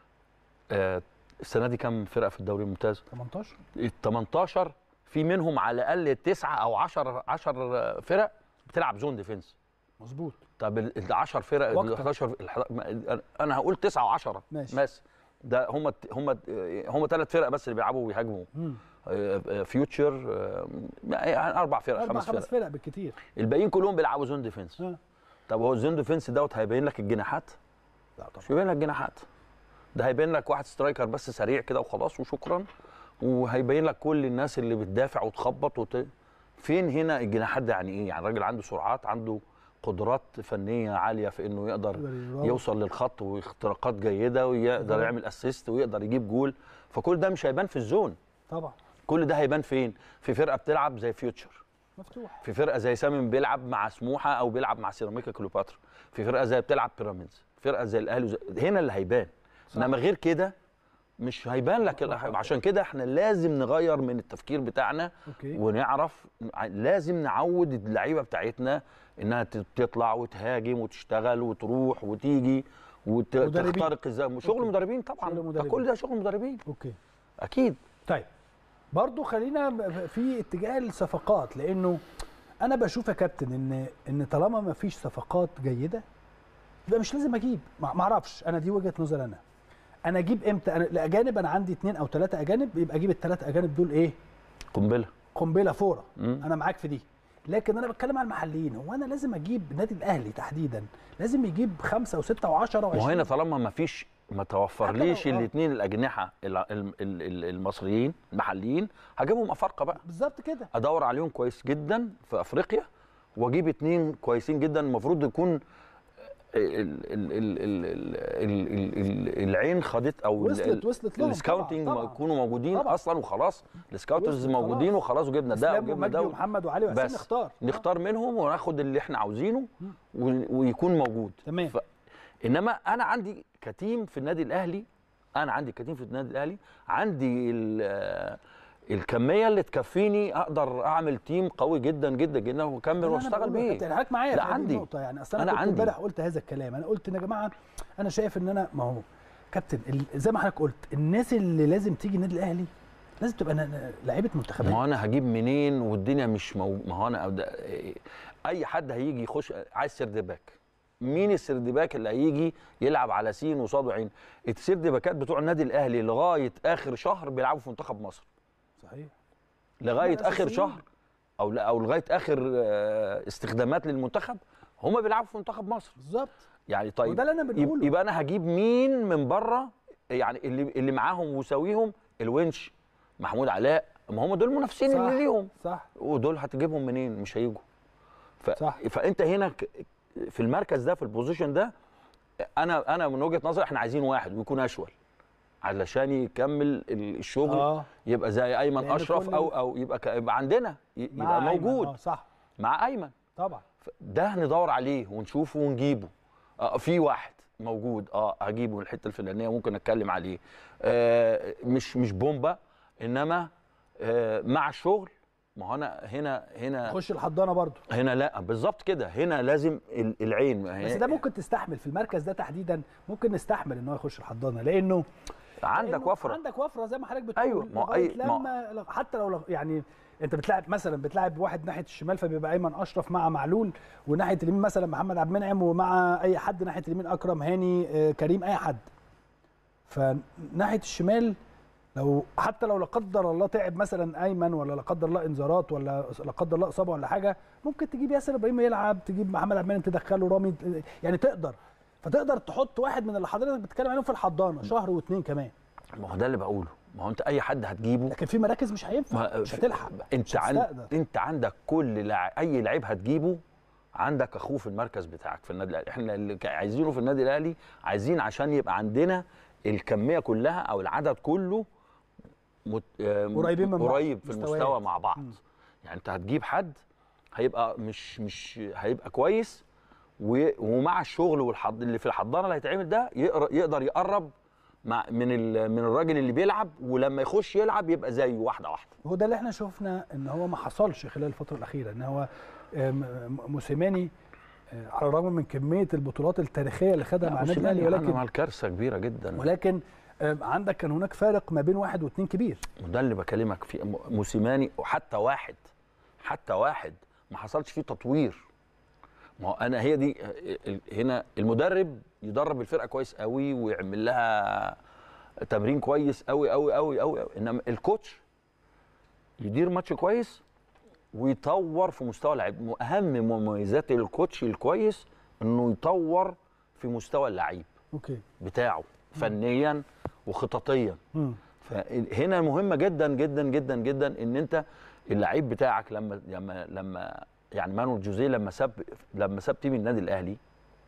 آه، السنه دي كام فرقه في الدوري الممتاز 18 ال 18 في منهم على الاقل تسعه او 10 10 فرق بتلعب زون ديفنس مظبوط طب ال 10 فرق ال وأكتر. 11 الح- ما- انا هقول 9 و10 ماشي. بس ده هم هم هم ثلاث فرق بس اللي بيلعبوا ويهاجموا مم. آه، آه، فيوتشر آه، يعني اربع فرق اربع خمس فرق خمس فرق بالكتير الباقيين كلهم بيلعبوا زون ديفنس ها طب هو الزون ديفنس دوت هيبين لك الجناحات لا طبعا مش هيبين لك جناحات ده هيبين لك واحد سترايكر بس سريع كده وخلاص وشكرا وهيبين لك كل الناس اللي بتدافع وتخبط وت... فين هنا الجناحات ده يعني ايه يعني راجل عنده سرعات عنده قدرات فنيه عاليه في انه يقدر يقدر يراوغ. يوصل للخط واختراقات جيده ويقدر طبعا. يعمل اسيست ويقدر يجيب جول فكل ده مش هيبان في الزون طبعا كل ده هيبان فين في فرقه بتلعب زي فيوتشر مفتوح في فرقه زي سامن بيلعب مع سموحه او بيلعب مع سيراميكا كليوباترا في فرقه زي بتلعب بيراميدز فرقه زي الاهلي وزي... هنا اللي هيبان صح. انما غير كده مش هيبان لك ال- عشان كده احنا لازم نغير من التفكير بتاعنا اوكي ونعرف لازم نعود اللعيبه بتاعتنا انها ت- تطلع وتهاجم وتشتغل وتروح وتيجي مدربين. وتخترق ازاي شغل أوكي. مدربين طبعا شغل مدربين. كل ده شغل مدربين اوكي اكيد طيب برضو خلينا ب- في اتجاه الصفقات لانه انا بشوف يا كابتن ان ان طالما ما فيش صفقات جيده يبقى مش لازم اجيب ما ما اعرفش انا دي وجهه نظر انا انا اجيب امتى انا الاجانب انا عندي اثنين او ثلاثه اجانب يبقى اجيب الثلاث اجانب دول ايه قنبله قنبله فوره مم. انا معاك في دي لكن انا بتكلم على المحليين هو انا لازم اجيب النادي الاهلي تحديدا لازم يجيب خمسه وسته وعشره وعشرين وهنا طالما ما فيش ما توفرليش حتى لو- آه. الاثنين الاجنحه ال- ال- ال- ال- المصريين المحليين هجيبهم افارقه بقى بالظبط كده ادور عليهم كويس جدا في افريقيا واجيب اثنين كويسين جدا المفروض يكون ال- ال- ال- ال- ال- ال- ال- العين خدت او ال- وصلت- وصلت لهم السكاوتنج طبعاً، طبعاً. يكونوا موجودين طبعاً. اصلا وخلاص السكاوترز وصلت موجودين خلاص. وخلاص وجبنا ده اسلام وجبنا ومجدي ده ومحمد وعلي وحسين بس نختار نختار منهم وناخد اللي احنا عاوزينه و- ويكون موجود تمام. ف... انما انا عندي كتيم في النادي الاهلي انا عندي كتيم في النادي الاهلي عندي ال- الكميه اللي تكفيني اقدر اعمل تيم قوي جدا جدا جدا واكمل لا، أنا واشتغل بقول لك بيه كابتن، حضرتك معايا لا، في هذه عندي. النقطة يعني اصل انا, أنا كنت عندي. امبارح قلت هذا الكلام انا قلت يا جماعه انا شايف ان انا ما هو كابتن ال- زي ما حضرتك قلت الناس اللي لازم تيجي النادي الاهلي لازم تبقى ن- ن- لعيبه ما منتخبات هو انا هجيب منين والدنيا مش مو... ما هو انا أبدأ... اي حد هيجي يخش عايز سيرد باك مين السيرد باك اللي هيجي يلعب على سين وصاد وعين السيرد باكات بتوع النادي الاهلي لغايه اخر شهر بيلعبوا في منتخب مصر صحيح لغايه هم اخر أساسيين. شهر او لا او لغايه اخر آه، استخدامات للمنتخب هم بيلعبوا في منتخب مصر بالظبط يعني طيب وده اللي أنا يب- بنقوله. يبقى انا هجيب مين من بره يعني اللي اللي معاهم وساويهم الونش محمود علاء ما هم دول المنافسين صح اللي ليهم صح ودول هتجيبهم منين مش هيجوا ف... صح. فانت هنا ك- في المركز ده في البوزيشن ده انا انا من وجهه نظري احنا عايزين واحد ويكون اشول علشان يكمل ال- الشغل اه يبقى زي ايمن لأن اشرف كل- او او يبقى, ك... يبقى عندنا ي- مع يبقى أيمن، موجود آه صح مع ايمن طبعا ف- ده هندور عليه ونشوفه ونجيبه آه في واحد موجود اه هجيبه من الحته الفلانيه ممكن اتكلم عليه آه مش مش بومبا انما آه مع الشغل ما هو انا هنا هنا خش الحضانه برضو هنا لا بالظبط كده هنا لازم ال- العين بس ده ممكن تستحمل في المركز ده تحديدا ممكن نستحمل ان هو يخش الحضانه لانه عندك لأنه وفره عندك وفره زي ما حضرتك بتقول أيوة، ما هو لغاية أي- ما هو- لما حتى لو يعني انت بتلعب مثلا بتلعب واحد ناحيه الشمال فبيبقى ايمن اشرف مع معلول وناحيه اليمين مثلا محمد عبد المنعم ومع اي حد ناحيه اليمين اكرم هاني آه، كريم اي حد فناحيه الشمال لو حتى لو لا قدر الله تعب مثلا ايمن ولا لا قدر الله انذارات ولا لا قدر الله اصابه ولا حاجه ممكن تجيب ياسر ابراهيم يلعب تجيب محمد عبد المنعم تدخله رامي يعني تقدر فتقدر تحط واحد من اللي حضرتك بتتكلم عليهم في الحضانه شهر واثنين كمان ما هو ده اللي بقوله ما هو انت اي حد هتجيبه لكن في مراكز مش هينفع ما- مش هتلحق انت مش عند هتستقدر. انت عندك كل لع... اي لعيب هتجيبه عندك اخوه في المركز بتاعك في النادي الاهلي احنا اللي كا- عايزينه في النادي الاهلي عايزين عشان يبقى عندنا الكميه كلها او العدد كله مت... آه، قريبين من بعض، قريب في مستويات. المستوى مع بعض مم. يعني انت هتجيب حد هيبقى مش مش هيبقى كويس و... ومع الشغل والحض... اللي في الحضانه اللي هيتعمل ده يقر... يقدر يقرب مع من ال... من الراجل اللي بيلعب ولما يخش يلعب يبقى زيه واحده واحده هو ده اللي احنا شفنا ان هو ما حصلش خلال الفتره الاخيره ان هو آه، م- م- موسيماني آه، على الرغم من كميه البطولات التاريخيه اللي خدها مع النادي الاهلي ولكن ولكن مع الكارثه كبيره جدا ولكن آه، عندك كان هناك فارق ما بين واحد واثنين كبير وده اللي بكلمك فيه م- موسيماني وحتى واحد حتى واحد ما حصلش فيه تطوير ما هو انا هي دي ال- ال- هنا المدرب يدرب الفرقه كويس قوي ويعمل لها تمرين كويس قوي قوي قوي قوي قوي. انما الكوتش يدير ماتش كويس ويطور في مستوى اللعيب اهم مميزات الكوتش الكويس انه يطور في مستوى اللعيب اوكي بتاعه فنيا وخططيا مم. فهنا مهمه جدا جدا جدا جدا ان انت اللعيب بتاعك لما لما لما يعني مانويل جوزيه لما ساب لما ساب تيم النادي الاهلي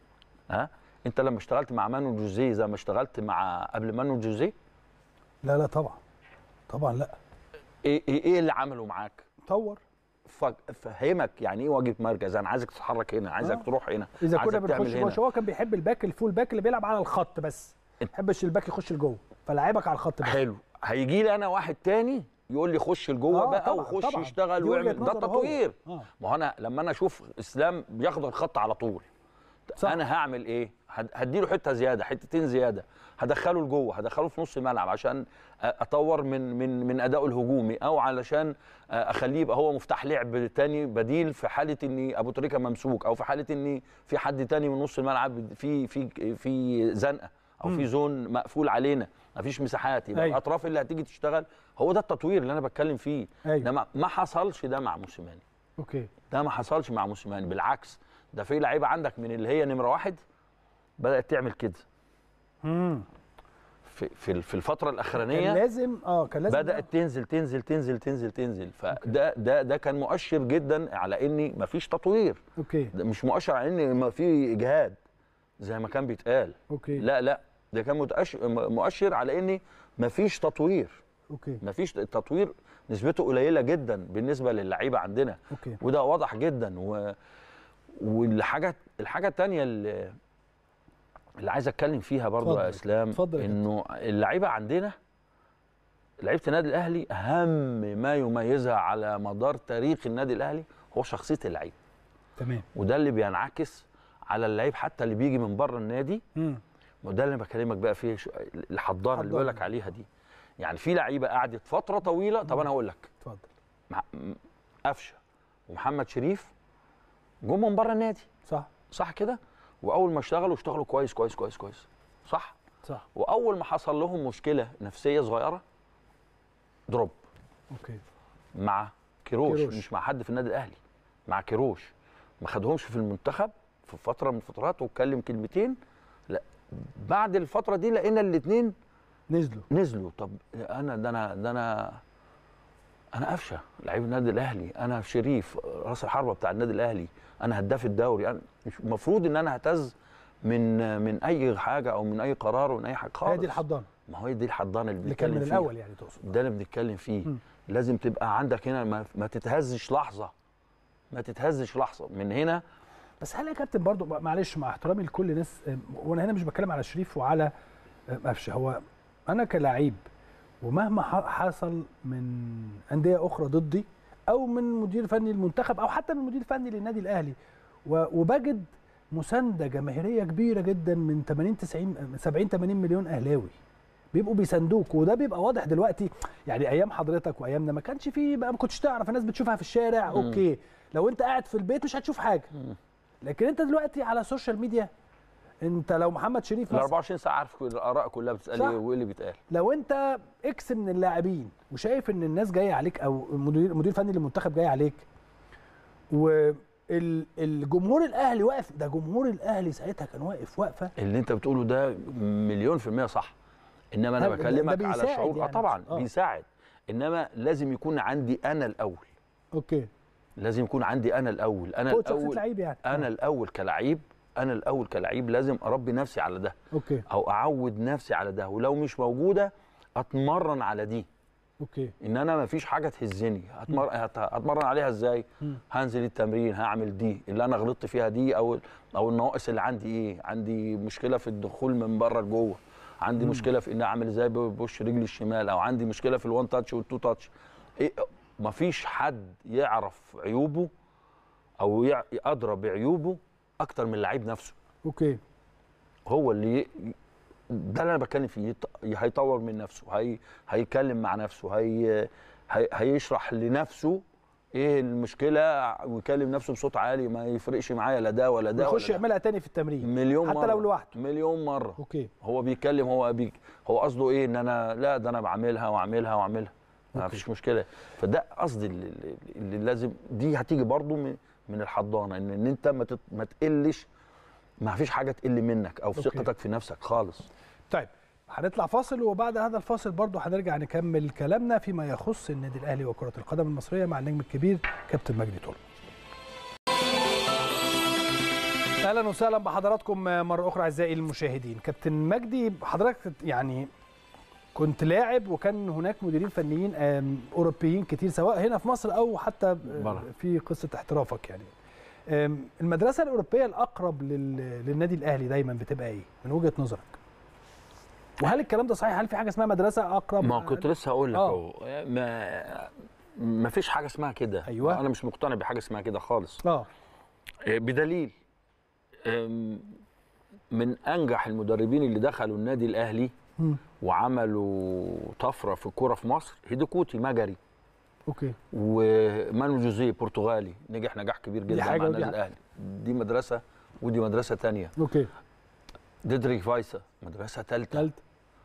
ها انت لما اشتغلت مع مانويل جوزيه زي ما اشتغلت مع قبل مانويل جوزيه لا لا طبعا طبعا لا ايه ايه, إيه اللي عمله معاك؟ طور ف- فهمك يعني ايه واجهه مركز انا عايزك تتحرك هنا عايزك آه. تروح هنا اذا كنا عايزك تعمل بنخش هنا. جوه هو كان بيحب الباك الفول باك اللي بيلعب على الخط بس ما بيحبش الباك يخش لجوه فلاعبك على الخط بس حلو هيجي لي انا واحد تاني يقول لي خش لجوه آه، بقى طبعاً، وخش طبعاً. يشتغل دي وجهة ويعمل ده نظره هو. تطوير آه. ما هو انا لما انا اشوف اسلام بياخد الخط على طول صح. انا هعمل ايه هد- هديله حته زياده حتتين زياده هدخله لجوه هدخله في نص الملعب عشان أ- اطور من من من ادائه الهجومي او علشان اخليه يبقى هو مفتاح لعب تاني بديل في حاله ان ابو تريكه ممسوك او في حاله ان في حد تاني من نص الملعب في في في زنقه او في زون مقفول علينا مفيش مساحات يبقى أيوة. الاطراف اللي هتيجي تشتغل هو ده التطوير اللي انا بتكلم فيه أيوة. ده ما- ما حصلش ده مع موسيماني اوكي ده ما حصلش مع موسيماني بالعكس ده في لعيبه عندك من اللي هي نمره واحد بدات تعمل كده امم في في في الفتره كان الاخرانيه لازم اه كان لازم بدات تنزل تنزل تنزل تنزل تنزل فده ده ده كان مؤشر جدا على ان مفيش تطوير اوكي ده مش مؤشر على ان ما في اجهاد زي ما كان بيتقال اوكي لا لا ده كان متأش- مؤشر على ان مفيش تطوير اوكي مفيش التطوير نسبته قليله جدا بالنسبه للعيبه عندنا اوكي وده واضح جدا و... والحاجه الحاجه الثانيه اللي اللي عايز اتكلم فيها برضو اتفضل. يا اسلام اتفضل يا انه اللعيبه عندنا لعيبه النادي الاهلي اهم ما يميزها على مدار تاريخ النادي الاهلي هو شخصيه اللعيب تمام وده اللي بينعكس على اللعيب حتى اللي بيجي من بره النادي مم. وده اللي بكلمك بقى فيه شو- الحضانه اللي بقول لك حضانة. عليها دي يعني في لعيبه قعدت فتره طويله طب انا هقول لك اتفضل مع- م- قفشه ومحمد شريف جم من بره النادي صح صح كده واول ما اشتغلوا اشتغلوا كويس كويس كويس كويس صح صح واول ما حصل لهم مشكله نفسيه صغيره دروب اوكي مع كيروش, كيروش. مش مع حد في النادي الاهلي مع كيروش ما خدهمش في المنتخب في فتره من الفترات واتكلم كلمتين لا بعد الفتره دي لقينا الاثنين نزلوا نزلوا طب انا ده انا ده انا انا قفشه لعيب النادي الاهلي انا شريف راس الحربه بتاع النادي الاهلي انا هداف الدوري انا مش المفروض ان انا اهتز من من اي حاجه او من اي قرار ومن اي حاجه خالص هي دي الحضانه ما هو هي دي الحضانه اللي اللي كان بنتكلم من فيها الاول يعني تقصد ده اللي بنتكلم فيه مم. لازم تبقى عندك هنا ما, ما تتهزش لحظه ما تتهزش لحظه من هنا بس هل يا كابتن برضو معلش مع احترامي لكل الناس أم، وانا هنا مش بتكلم على شريف وعلى أم، قفشه هو انا كلاعب ومهما ح- حصل من انديه اخرى ضدي او من مدير فني المنتخب او حتى من مدير فني للنادي الاهلي و- وبجد مسانده جماهيريه كبيره جدا من 80 90 70 80 مليون اهلاوي بيبقوا بيساندوك وده بيبقى واضح دلوقتي يعني ايام حضرتك وايامنا ما كانش فيه بقى ما كنتش تعرف الناس بتشوفها في الشارع اوكي لو انت قاعد في البيت مش هتشوف حاجه لكن انت دلوقتي على السوشيال ميديا انت لو محمد شريف ال مثلا 24 ساعه عارف كل الاراء كلها بتسال صح. ايه وايه اللي بيتقال لو انت اكس من اللاعبين وشايف ان الناس جايه عليك او المدير المدير الفني للمنتخب جاي عليك والجمهور الاهلي واقف ده جمهور الاهلي ساعتها كان واقف واقفه اللي انت بتقوله ده مليون في المية صح انما انا ده- ده بكلمك على بيساعد شعور اه يعني. طبعا آه. بيساعد انما لازم يكون عندي انا الاول اوكي لازم يكون عندي انا الاول انا كوتش شخصيه الاول لعيب يعني انا الاول كلعيب انا الاول كلعيب لازم اربي نفسي على ده اوكي او اعود نفسي على ده ولو مش موجوده اتمرن على دي اوكي ان انا ما فيش حاجه تهزني هتمر... هت- هتمرن عليها ازاي مم. هنزل التمرين هعمل دي اللي انا غلطت فيها دي او او النواقص اللي عندي ايه عندي مشكله في الدخول من بره لجوه عندي مم. مشكله في ان اعمل ازاي بوش رجلي الشمال او عندي مشكله في الوان تاتش والتو تاتش إيه ما فيش حد يعرف عيوبه او يع- ادرى بعيوبه اكتر من اللعيب نفسه اوكي هو اللي ي- ده اللي انا بتكلم فيه يط- هيطور من نفسه هي هيتكلم مع نفسه هي هي هيشرح لنفسه ايه المشكله ويكلم نفسه بصوت عالي ما يفرقش معايا لا ده ولا ده يخش ولا ده. يعملها تاني في التمرين مليون حتى مره لو لوحده مليون مره اوكي هو بيتكلم هو بي هو قصده ايه ان انا لا ده انا بعملها واعملها واعملها ما أوكي. فيش مشكله فده قصدي اللي, اللي- اللي لازم دي هتيجي برضو من من الحضانه ان, إن انت ما تت- ما تقلش ما فيش حاجه تقل منك او في أوكي. ثقتك في نفسك خالص طيب هنطلع فاصل وبعد هذا الفاصل برضه هنرجع نكمل كلامنا فيما يخص النادي الاهلي وكره القدم المصريه مع النجم الكبير كابتن مجدي طول اهلا وسهلا بحضراتكم مره اخرى اعزائي المشاهدين كابتن مجدي حضرتك يعني كنت لاعب وكان هناك مديرين فنيين آم، اوروبيين كتير سواء هنا في مصر او حتى آه، بره. في قصه احترافك يعني آم، المدرسه الاوروبيه الاقرب لل- للنادي الاهلي دايما بتبقى ايه من وجهه نظرك وهل الكلام ده صحيح هل في حاجه اسمها مدرسه اقرب ما كنت لسه هقول لك آه. اهو ما ما فيش حاجه اسمها كده أيوة. انا مش مقتنع بحاجه اسمها كده خالص اه بدليل أم، من انجح المدربين اللي دخلوا النادي الاهلي مم. وعملوا طفره في الكوره في مصر هيدوكوتي مجري اوكي ومانو جوزيه برتغالي نجح نجاح كبير جدا حاجة مع ودي النادي حاجة. الاهلي دي مدرسه ودي مدرسه تانية اوكي ديدريك فايسا مدرسه ثالثه ثالث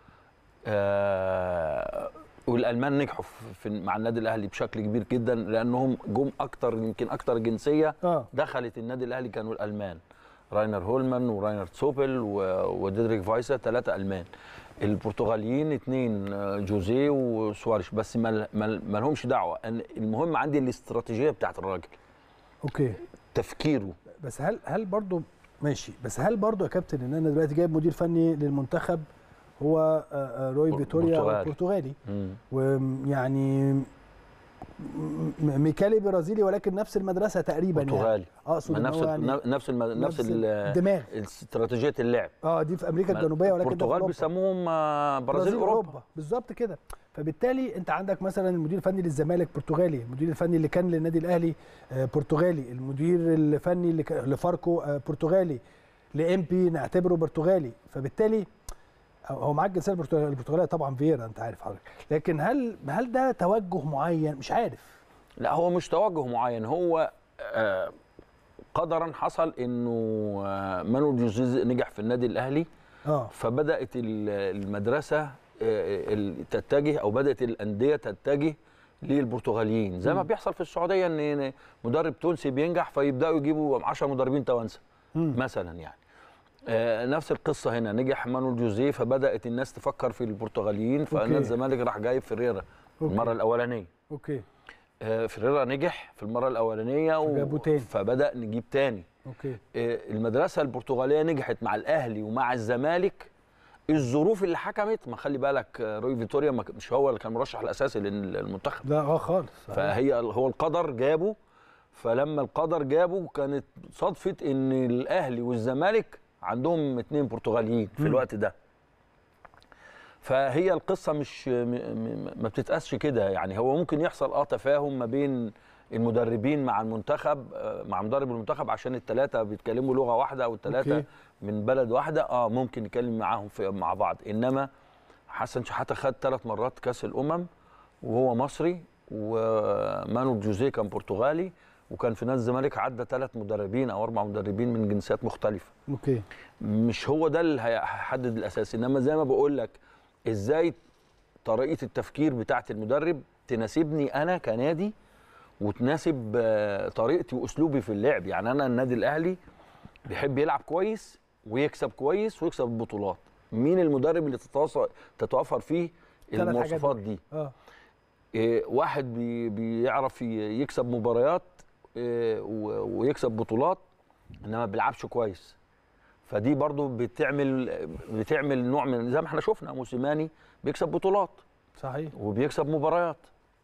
آه والالمان نجحوا في- في مع النادي الاهلي بشكل كبير جدا لانهم جم اكتر يمكن اكتر جنسيه اه دخلت النادي الاهلي كانوا الالمان راينر هولمان وراينر تسوبل و- وديدريك فايسا ثلاثه المان البرتغاليين اثنين جوزيه وسواريش بس ما ما- ما لهمش دعوه أنا المهم عندي الاستراتيجيه بتاعت الراجل اوكي تفكيره بس هل هل برضو ماشي بس هل برضو يا كابتن ان انا دلوقتي جايب مدير فني للمنتخب هو آه، آه، روي بر- فيتوريا برتغالي. البرتغالي مم. ويعني م- ميكالي برازيلي ولكن نفس المدرسه تقريبا برتغالي يعني اقصد ما إن نفس هو يعني نفس الم... نفس نفس ال- الدماغ. استراتيجيه اللعب اه دي في امريكا الجنوبيه ولكن ده في البرتغال أوروبا. بيسموهم آه، برازيل اوروبا بالظبط كده فبالتالي انت عندك مثلا المدير الفني للزمالك برتغالي المدير الفني اللي كان للنادي الاهلي آه، برتغالي المدير الفني اللي كان- لفاركو آه، برتغالي لام بي نعتبره برتغالي فبالتالي هو معاك الجنسيه البرتغاليه البرتغاليه طبعا فييرا انت عارف حضرتك لكن هل هل ده توجه معين مش عارف لا هو مش توجه معين هو آه، قدرا حصل انه آه، مانويل جوزيه نجح في النادي الاهلي اه فبدات ال- المدرسه آه، ال- تتجه او بدات الانديه تتجه للبرتغاليين زي ما مم. بيحصل في السعوديه ان مدرب تونسي بينجح فيبداوا يجيبوا 10 مدربين توانسه مم. مثلا يعني آه، نفس القصه هنا نجح مانويل جوزيه فبدات الناس تفكر في البرتغاليين فنادي أوكي. الزمالك راح جايب فيريرا أوكي. المره الاولانيه اوكي آه، فيريرا نجح في المره الاولانيه و... فجابوا تاني. فبدا نجيب تاني اوكي آه، المدرسه البرتغاليه نجحت مع الاهلي ومع الزمالك الظروف اللي حكمت ما خلي بالك آه، روي فيتوريا ما ك- مش هو اللي كان مرشح الاساسي للمنتخب لا اه خالص فهي هو القدر جابه فلما القدر جابه كانت صدفه ان الاهلي والزمالك عندهم اتنين برتغاليين في مم. الوقت ده فهي القصه مش م- م- ما بتتقاسش كده يعني هو ممكن يحصل اه تفاهم ما بين المدربين مع المنتخب آه، مع مدرب المنتخب عشان الثلاثه بيتكلموا لغه واحده او الثلاثه أوكي. من بلد واحده اه ممكن يتكلم معاهم في مع بعض انما حسن شحاته خد ثلاث مرات كاس الامم وهو مصري ومانو جوزيه كان برتغالي وكان في نادي الزمالك عدى ثلاث مدربين او اربع مدربين من جنسيات مختلفه اوكي مش هو ده اللي هيحدد الاساس انما زي ما بقول لك ازاي طريقه التفكير بتاعه المدرب تناسبني انا كنادي وتناسب آه، طريقتي واسلوبي في اللعب يعني انا النادي الاهلي بيحب يلعب كويس ويكسب كويس ويكسب بطولات مين المدرب اللي تتواصل تتوفر فيه الثلاث حاجات المواصفات دول. دي اه إيه، واحد بي بيعرف ي- يكسب مباريات إيه، و- ويكسب بطولات انما ما بيلعبش كويس فدي برضو بتعمل بتعمل نوع من زي ما احنا شفنا موسيماني بيكسب بطولات صحيح وبيكسب مباريات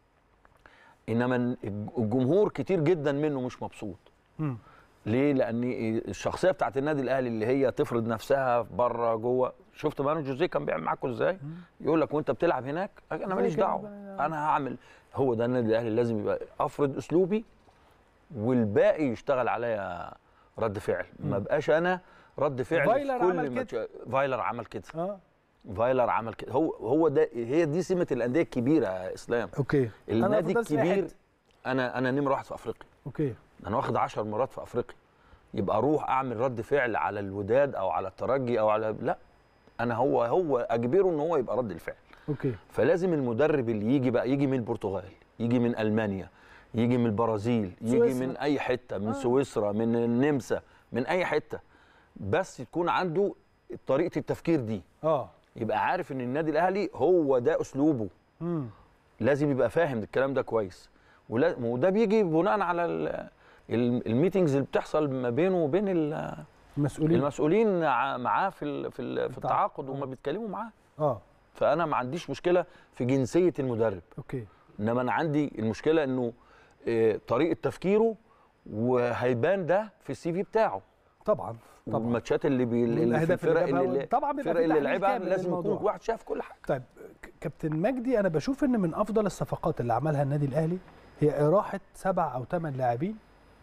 انما الجمهور كتير جدا منه مش مبسوط مم. ليه؟ لان الشخصيه بتاعت النادي الاهلي اللي هي تفرض نفسها بره جوه شفت مانو جوزيه كان بيعمل معاكم ازاي؟ يقول لك وانت بتلعب هناك انا زي ماليش كده دعوه بقى. انا هعمل هو ده النادي الاهلي لازم يبقى افرض اسلوبي والباقي يشتغل عليا رد فعل ما بقاش انا رد فعل في فايلر كل عمل ما كده. تش- فايلر عمل كده اه فايلر عمل كده هو هو ده هي دي سمه الانديه الكبيره يا اسلام اوكي النادي أفضل سياحة. الكبير انا انا نمره واحد في افريقيا اوكي انا واخد 10 مرات في افريقيا يبقى اروح اعمل رد فعل على الوداد او على الترجي او على لا انا هو هو اجبره ان هو يبقى رد الفعل اوكي فلازم المدرب اللي يجي بقى يجي من البرتغال يجي من المانيا يجي من البرازيل يجي سويسرا. من اي حته من آه. سويسرا من النمسا من اي حته بس يكون عنده طريقه التفكير دي اه يبقى عارف ان النادي الاهلي هو ده اسلوبه امم لازم يبقى فاهم الكلام ده كويس ولا- وده بيجي بناء على ال- ال- الميتنجز اللي بتحصل ما بينه وبين ال- المسؤولين المسؤولين ع- معاه في ال- في ال- في التعاقد. التعاقد وهم بيتكلموا معاه اه فانا ما عنديش مشكله في جنسيه المدرب اوكي انما انا عندي المشكله انه آه، طريقه تفكيره وهيبان ده في السي في بتاعه طبعا طبعا والماتشات اللي بي اللي في والأهداف اللي الفرق جابها اللي, وال- طبعا بيبقى الفرق في اللي تحليل لعبها كامل لازم يكون للموضوع. واحد شاف كل حاجه طيب ك- كابتن مجدي انا بشوف ان من افضل الصفقات اللي عملها النادي الاهلي هي اراحه سبع او ثمان لاعبين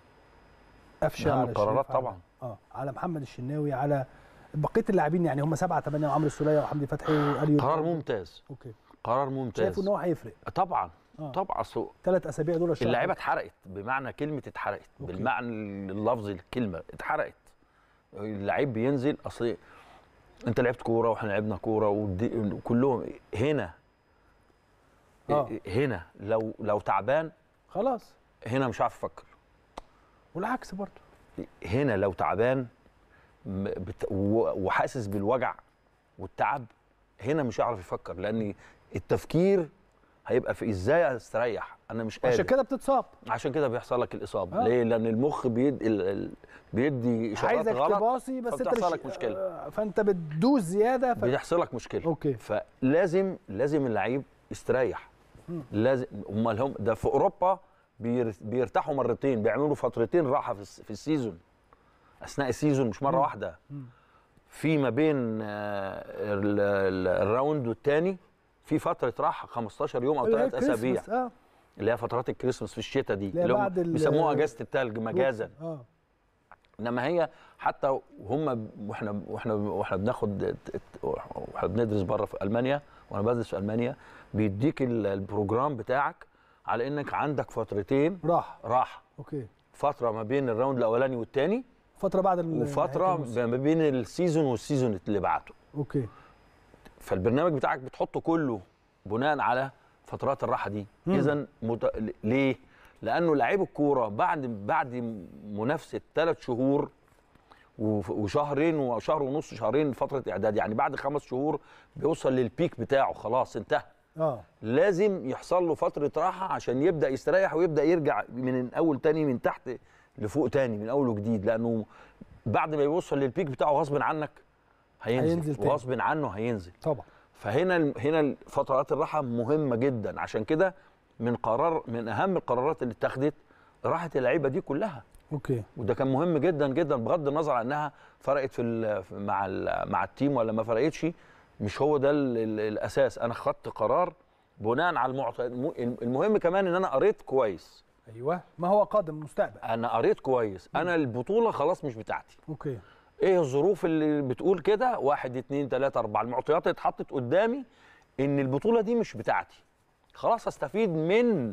قفشه أهم على القرارات الشريف، على- طبعا. اه على محمد الشناوي على بقيه اللاعبين يعني هم سبعه ثمانيه وعمرو السوليه وحمدي فتحي واليو قرار ممتاز اوكي قرار ممتاز شايف ان هو هيفرق طبعا آه. طبعا أصل ثلاث اسابيع دول الشهر اللعيبه اتحرقت بمعنى كلمه اتحرقت أوكي. بالمعنى اللفظي للكلمه اتحرقت اللعيب بينزل اصل انت لعبت كوره واحنا لعبنا كوره ودي- وكلهم هنا آه. هنا لو لو تعبان خلاص هنا مش عارف افكر والعكس برضه هنا لو تعبان م- بت- و- وحاسس بالوجع والتعب هنا مش هيعرف يفكر لان التفكير هيبقى في ازاي استريح انا مش قادر عشان كده بتصاب عشان كده بيحصل لك الاصابه آه. ليه لان المخ بيدي ال... ال... بيدي اشارات عايزك غلط تباصي بس انت فبتحصل مش لك مشكلة. آه، فانت بتدوس زياده ف... بيحصل لك مشكله اوكي فلازم لازم اللعيب يستريح لازم امال هم ده في اوروبا بير- بيرتاحوا مرتين بيعملوا فترتين راحه في الس- في السيزون اثناء السيزون مش مره واحده في ما بين آه، ال- ال- الراوند والتاني في فتره راحه 15 يوم او اللي هي ثلاث اسابيع كريسماس، اه اللي هي فترات الكريسماس في الشتاء دي اللي هي اللي هم بعد ال- بيسموها اجازه التلج مجازا اه انما هي حتى هم واحنا واحنا واحنا بناخد واحنا بندرس بره في المانيا وانا بدرس في المانيا بيديك ال- البروجرام بتاعك على انك عندك فترتين راح راحه اوكي فتره ما بين الراوند الاولاني والثاني فتره بعد ال- وفتره نهاية الموسم. ما بين السيزون والسيزون اللي بعده اوكي فالبرنامج بتاعك بتحطه كله بناء على فترات الراحه دي اذا مت... ليه لانه لعيب الكوره بعد بعد منافسه ثلاث شهور وف- وشهرين وشهر ونص شهرين فتره اعداد يعني بعد خمس شهور بيوصل للبيك بتاعه خلاص انتهى اه لازم يحصل له فتره راحه عشان يبدا يستريح ويبدا يرجع من اول تاني من تحت لفوق تاني من اول وجديد لانه بعد ما يوصل للبيك بتاعه غصب عنك هينزل, هينزل تاني. وغصب عنه هينزل طبعا فهنا هنا فترات الراحه مهمه جدا عشان كده من قرار من اهم القرارات اللي اتخذت راحه اللعيبه دي كلها اوكي وده كان مهم جدا جدا بغض النظر عن انها فرقت في ال- في- مع ال- مع التيم ولا ما فرقتش مش هو ده ال- ال- الاساس انا خدت قرار بناء على المعط... الم- المهم كمان ان انا قريت كويس ايوه ما هو قادم مستقبل انا قريت كويس انا البطوله خلاص مش بتاعتي اوكي ايه الظروف اللي بتقول كده واحد اتنين تلاته اربعه المعطيات اللي اتحطت قدامي ان البطوله دي مش بتاعتي خلاص استفيد من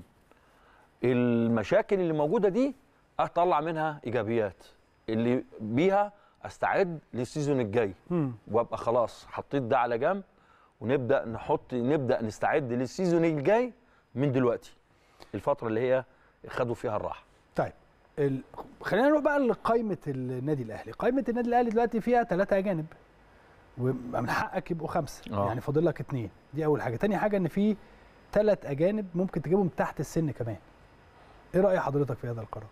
المشاكل اللي موجوده دي اطلع منها ايجابيات اللي بيها استعد للسيزون الجاي امم وابقى خلاص حطيت ده على جنب ونبدا نحط نبدا نستعد للسيزون الجاي من دلوقتي الفتره اللي هي خدوا فيها الراحه طيب ال... خلينا نروح بقى لقائمه النادي الاهلي قائمه النادي الاهلي دلوقتي فيها ثلاثه اجانب ومن حقك يبقوا خمسه آه. يعني فاضل لك اثنين دي اول حاجه تاني حاجه ان في ثلاث اجانب ممكن تجيبهم تحت السن كمان ايه راي حضرتك في هذا القرار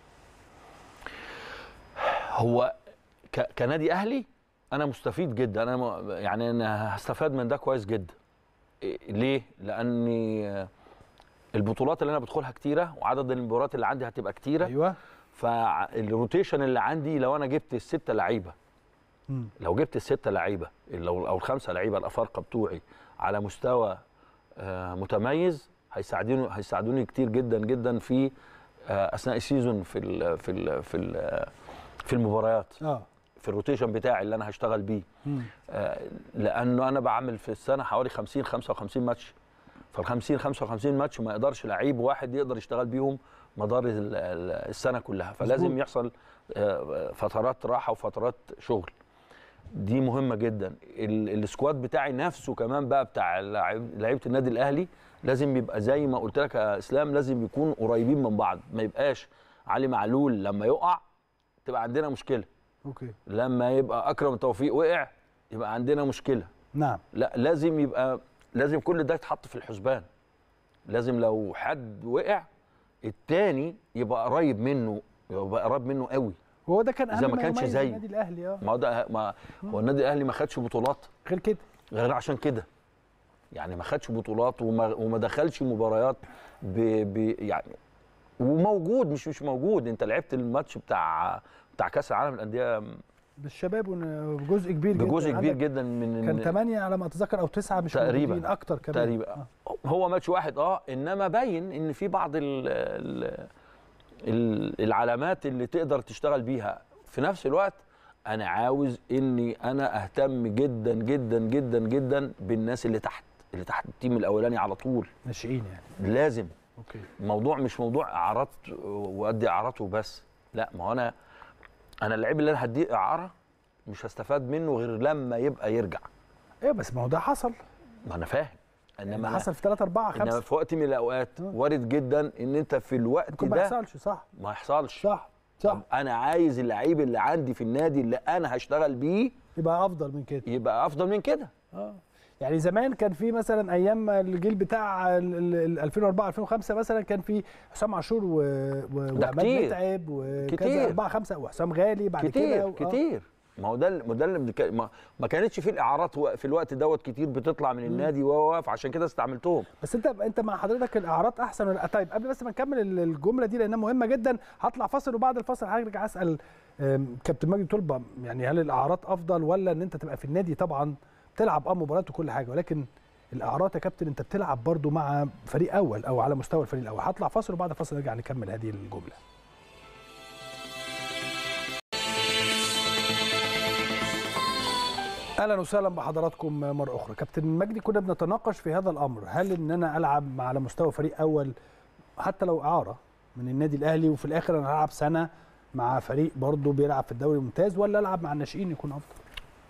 هو ك... كنادي اهلي انا مستفيد جدا انا م... يعني انا هستفاد من ده كويس جدا إيه- ليه لاني آه، البطولات اللي انا بدخلها كتيره وعدد المباريات اللي عندي هتبقى كتيره ايوه فالروتيشن اللي عندي لو انا جبت السته لعيبه مم. لو جبت السته لعيبه لو او الخمسه لعيبه الافارقه بتوعي على مستوى آه، متميز هيساعدوني هيساعدوني كتير جدا جدا في آه، اثناء السيزون في ال في ال في ال في المباريات اه في الروتيشن بتاعي اللي انا هشتغل بيه مم. آه، لانه انا بعمل في السنه حوالي 50 55 ماتش فال 50 55 ماتش ما يقدرش لعيب واحد يقدر يشتغل بيهم مدار ال- ال- السنه كلها فلازم مظبوط. يحصل آه، فترات راحه وفترات شغل دي مهمه جدا ال- السكواد بتاعي نفسه كمان بقى بتاع اللعيب- لعيبه النادي الاهلي لازم يبقى زي ما قلت لك يا اسلام لازم يكون قريبين من بعض ما يبقاش علي معلول لما يقع تبقى عندنا مشكله اوكي لما يبقى اكرم توفيق وقع يبقى عندنا مشكله نعم لا لازم يبقى لازم كل ده يتحط في الحسبان لازم لو حد وقع التاني يبقى قريب منه يبقى قريب منه قوي هو ده كان إذا اهم ما كانش يميز زيه. النادي الاهلي اه ما هو ده ما هو النادي الاهلي ما خدش بطولات غير كده غير عشان كده يعني ما خدش بطولات وما, وما دخلش مباريات ب, ب يعني وموجود مش مش موجود انت لعبت الماتش بتاع بتاع كاس العالم للانديه بالشباب ون- بجزء كبير جدا بجزء كبير عندك جدا من كان ثمانية على ما اتذكر او تسعة مش تقريباً. موجودين اكتر كمان تقريبا آه. هو ماتش واحد اه انما باين ان في بعض ال ال ال العلامات اللي تقدر تشتغل بيها في نفس الوقت انا عاوز اني انا اهتم جدا جدا جدا جدا بالناس اللي تحت اللي تحت التيم الاولاني على طول ناشئين يعني لازم اوكي الموضوع مش موضوع اعارات وادي اعارات وبس لا ما هو انا انا اللعيب اللي انا هديه اعاره مش هستفاد منه غير لما يبقى يرجع ايه بس ما هو ده حصل ما انا فاهم انما انما حصل في 3 4 انما 5 في وقت من الاوقات آه. وارد جدا ان انت في الوقت ممكن ما ده يحصلش صح ما يحصلش صح صح طب انا عايز اللعيب اللي عندي في النادي اللي انا هشتغل بيه يبقى افضل من كده يبقى افضل من كده اه يعني زمان كان في مثلا ايام الجيل بتاع ال- ال- ال 2004 2005 مثلا كان في حسام عاشور و... و... ده وعماد كتير. متعب وكذا كتير. 4 5 وحسام غالي بعد كتير كده و... آه. كتير ما هو ده ال- ما ده اللي بنك- ما, ما كانتش في الاعارات و- في الوقت دوت كتير بتطلع من النادي وواقف عشان كده استعملتهم بس انت انت مع حضرتك الاعراض احسن ولا طيب قبل بس ما نكمل ال- الجمله دي لانها مهمه جدا هطلع فاصل وبعد الفاصل هرجع اسال أم، كابتن مجدي طلبه يعني هل الاعراض افضل ولا ان انت تبقى في النادي طبعا تلعب اه مباريات وكل حاجه ولكن الاعراض يا كابتن انت بتلعب برضو مع فريق اول او على مستوى الفريق الاول هطلع فاصل وبعد الفاصل نرجع نكمل هذه الجمله اهلا وسهلا بحضراتكم مره اخرى كابتن مجدي كنا بنتناقش في هذا الامر هل ان انا العب على مستوى فريق اول حتى لو اعاره من النادي الاهلي وفي الاخر انا هلعب سنه مع فريق برضه بيلعب في الدوري الممتاز ولا العب مع الناشئين يكون افضل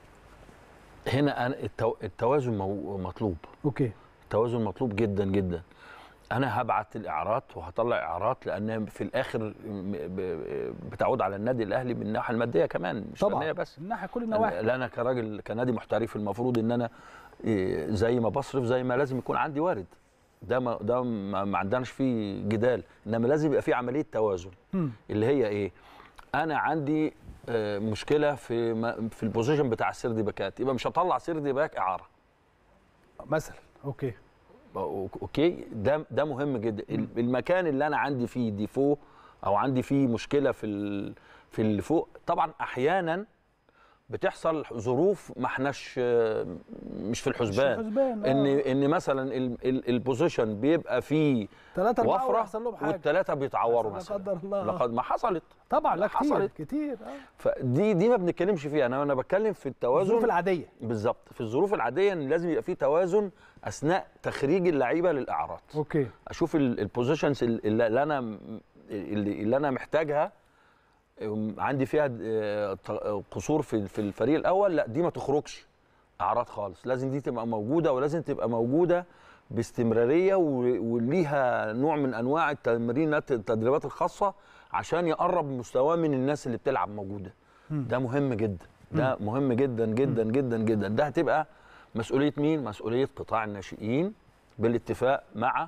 هنا أنا التو... التوازن مو... مطلوب اوكي التوازن مطلوب جدا جدا انا هبعت الاعارات وهطلع اعارات لان في الاخر م- ب- بتعود على النادي الاهلي من الناحيه الماديه كمان مش طبعا فنيه بس من ناحيه كل النواحي لا انا كراجل كنادي محترف المفروض ان انا إيه، زي ما بصرف زي ما لازم يكون عندي وارد ده ما ده ما ما عندناش فيه جدال انما لازم يبقى في عمليه توازن مم. اللي هي ايه انا عندي آه، مشكله في ما- في البوزيشن بتاع السيردي باكات يبقى مش هطلع سيردي باك اعاره مثلا اوكي اوكي ده ده مهم جدا المكان اللي انا عندي فيه ديفو او عندي فيه مشكله في ال- في اللي فوق طبعا احيانا بتحصل ظروف ما احناش آه، مش في الحسبان الحسبان، آه. ان ان مثلا ال- ال- البوزيشن بيبقى فيه ثلاثة أربعة وفره ويحصل لهم حاجة والثلاثه بيتعوروا لا مثلا قدر الله. لقد ما حصلت طبعا لا كتير حصلت. كتير آه. فدي دي ما بنتكلمش فيها انا انا بتكلم في التوازن الظروف العادية بالظبط في الظروف العاديه ان لازم يبقى في توازن اثناء تخريج اللعيبه للاعارات اوكي اشوف البوزيشنز اللي اللي انا اللي, اللي انا محتاجها أم، عندي فيها آه، ط- قصور في في الفريق الاول لا دي ما تخرجش اعراض خالص لازم دي تبقى موجوده ولازم تبقى موجوده باستمراريه و- وليها نوع من انواع التمرينات التدريبات الخاصه عشان يقرب مستواه من الناس اللي بتلعب موجوده ده مهم جدا ده مهم جدا جدا جدا جدا ده هتبقى مسؤوليه مين مسؤوليه قطاع الناشئين بالاتفاق مع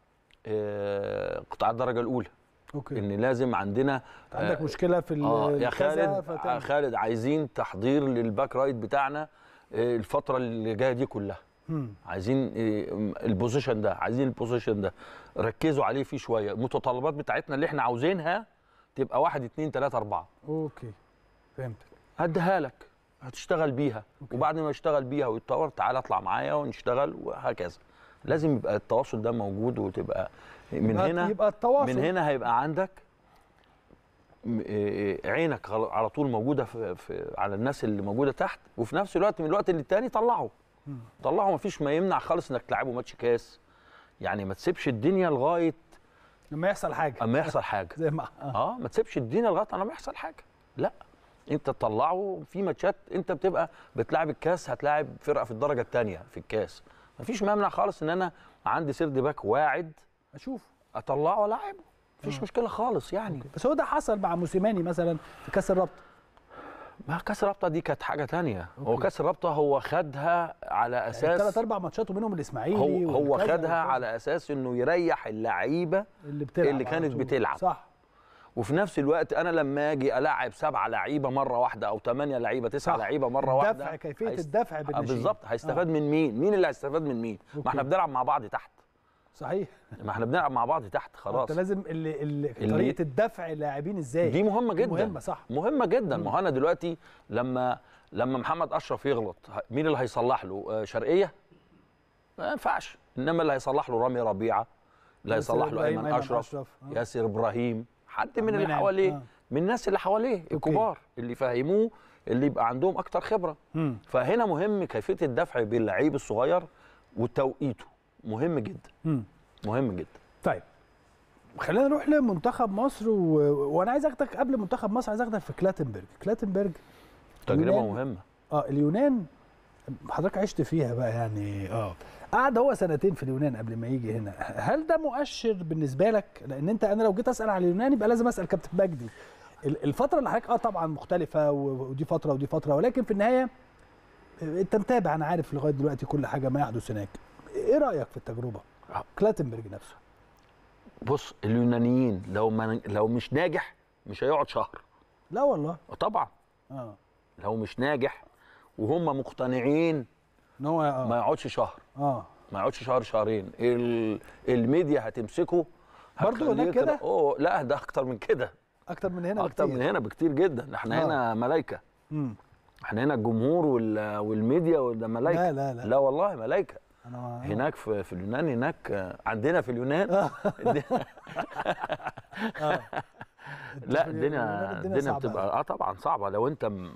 آه، قطاع الدرجه الاولى اوكي ان لازم عندنا عندك مشكله في اه ال- يا كذا خالد فتعمل. آه، خالد عايزين تحضير للباك رايت بتاعنا آه، الفتره اللي جايه دي كلها مم. عايزين آه، البوزيشن ده عايزين البوزيشن ده ركزوا عليه فيه شويه المتطلبات بتاعتنا اللي احنا عاوزينها تبقى واحد اتنين تلاته اربعه اوكي فهمتك هديها لك هتشتغل بيها وبعد ما اشتغل بيها ويتطور تعالى اطلع معايا ونشتغل وهكذا لازم يبقى التواصل ده موجود وتبقى من يبقى- هنا يبقى التواصل من هنا هيبقى عندك م- إيه عينك غل- على طول موجوده في, في على الناس اللي موجوده تحت وفي نفس الوقت من الوقت للتاني طلعه طلعه مفيش ما يمنع خالص انك تلعبه ماتش كاس يعني ما تسيبش الدنيا لغايه لما يحصل حاجه اما يحصل حاجه زي ما آه. اه ما تسيبش الدنيا لغايه اما يحصل حاجه لا انت تطلعه في ماتشات انت بتبقى بتلعب الكاس هتلاعب فرقه في الدرجه الثانيه في الكاس مفيش ممنع خالص ان انا عندي سيرد باك واعد اشوف اطلعه والعبه مفيش مشكله خالص يعني بس هو ده حصل مع موسيماني مثلا في كاس الرابطه ما كاس الرابطه دي كانت حاجه تانية هو أوكي. كاس الرابطه هو خدها على ثلاث اساس اربع ماتشات ومنهم الاسماعيلي هو هو والكذا خدها والكذا. على اساس انه يريح اللعيبه اللي بتلعب اللي على كانت طول. بتلعب. صح وفي نفس الوقت انا لما اجي العب سبعه لعيبه مره واحده او ثمانيه لعيبه تسعه صح. لعيبه مره واحده الدفع كيفيه هيست- الدفع آه بالناشئين بالظبط هيستفاد آه. من مين مين اللي هيستفاد من مين أوكي. ما احنا بنلعب مع بعض تحت صحيح ما احنا بنلعب مع بعض تحت خلاص انت لازم اللي اللي اللي- طريقه الدفع اللاعبين ازاي دي مهمه دي جدا مهمه صح مهمه جدا ما هو انا دلوقتي لما لما محمد اشرف يغلط ه- مين اللي هيصلح له آه، شرقيه ما ينفعش انما اللي هيصلح له رامي ربيعه اللي ياسر هيصلح له إبراهيم، ايمن أيمن اشرف أشرف، آه. ياسر ابراهيم حد من اللي منعم، حواليه آه. من الناس اللي حواليه الكبار اللي فهموه اللي يبقى عندهم اكتر خبره مم. فهنا مهم كيفيه الدفع باللعيب الصغير وتوقيته مهم جدا مم. مهم جدا طيب خلينا نروح لمنتخب مصر و... وانا عايز اخدك قبل منتخب مصر عايز اخدك في كلاتنبرج كلاتنبرج تجربه اليونان- مهمه اه اليونان حضرتك عشت فيها بقى يعني اه قعد هو سنتين في اليونان قبل ما يجي هنا هل ده مؤشر بالنسبه لك لان انت انا لو جيت اسال على اليونان يبقى لازم اسال كابتن مجدي ال- الفتره اللي حضرتك اه طبعا مختلفه و- ودي فتره ودي فتره ولكن في النهايه آه، انت متابع انا عارف لغايه دلوقتي كل حاجه ما يحدث هناك ايه رايك في التجربه آه. كلاتنبرج نفسه بص اليونانيين لو ما لو مش ناجح مش هيقعد شهر لا والله طبعا اه لو مش ناجح وهم مقتنعين ان هو ما اه يقعدش شهر اه ما يقعدش شهر شهرين ال- الميديا هتمسكه برضو هتخليه هناك كده؟ تبقى- اوه لا ده اكتر من كده اكتر من هنا اكتر بكتير. من هنا بكتير جدا احنا آه. هنا ملايكه مم. احنا هنا الجمهور وال- والميديا وده ملايكه لا لا لا لا والله ملايكه انا هناك في, في اليونان هناك آه، عندنا في اليونان آه. لا في الدنيا اليونان الدنيا الدنيا صعبة بتبقى اه طبعا صعبه لو انت م-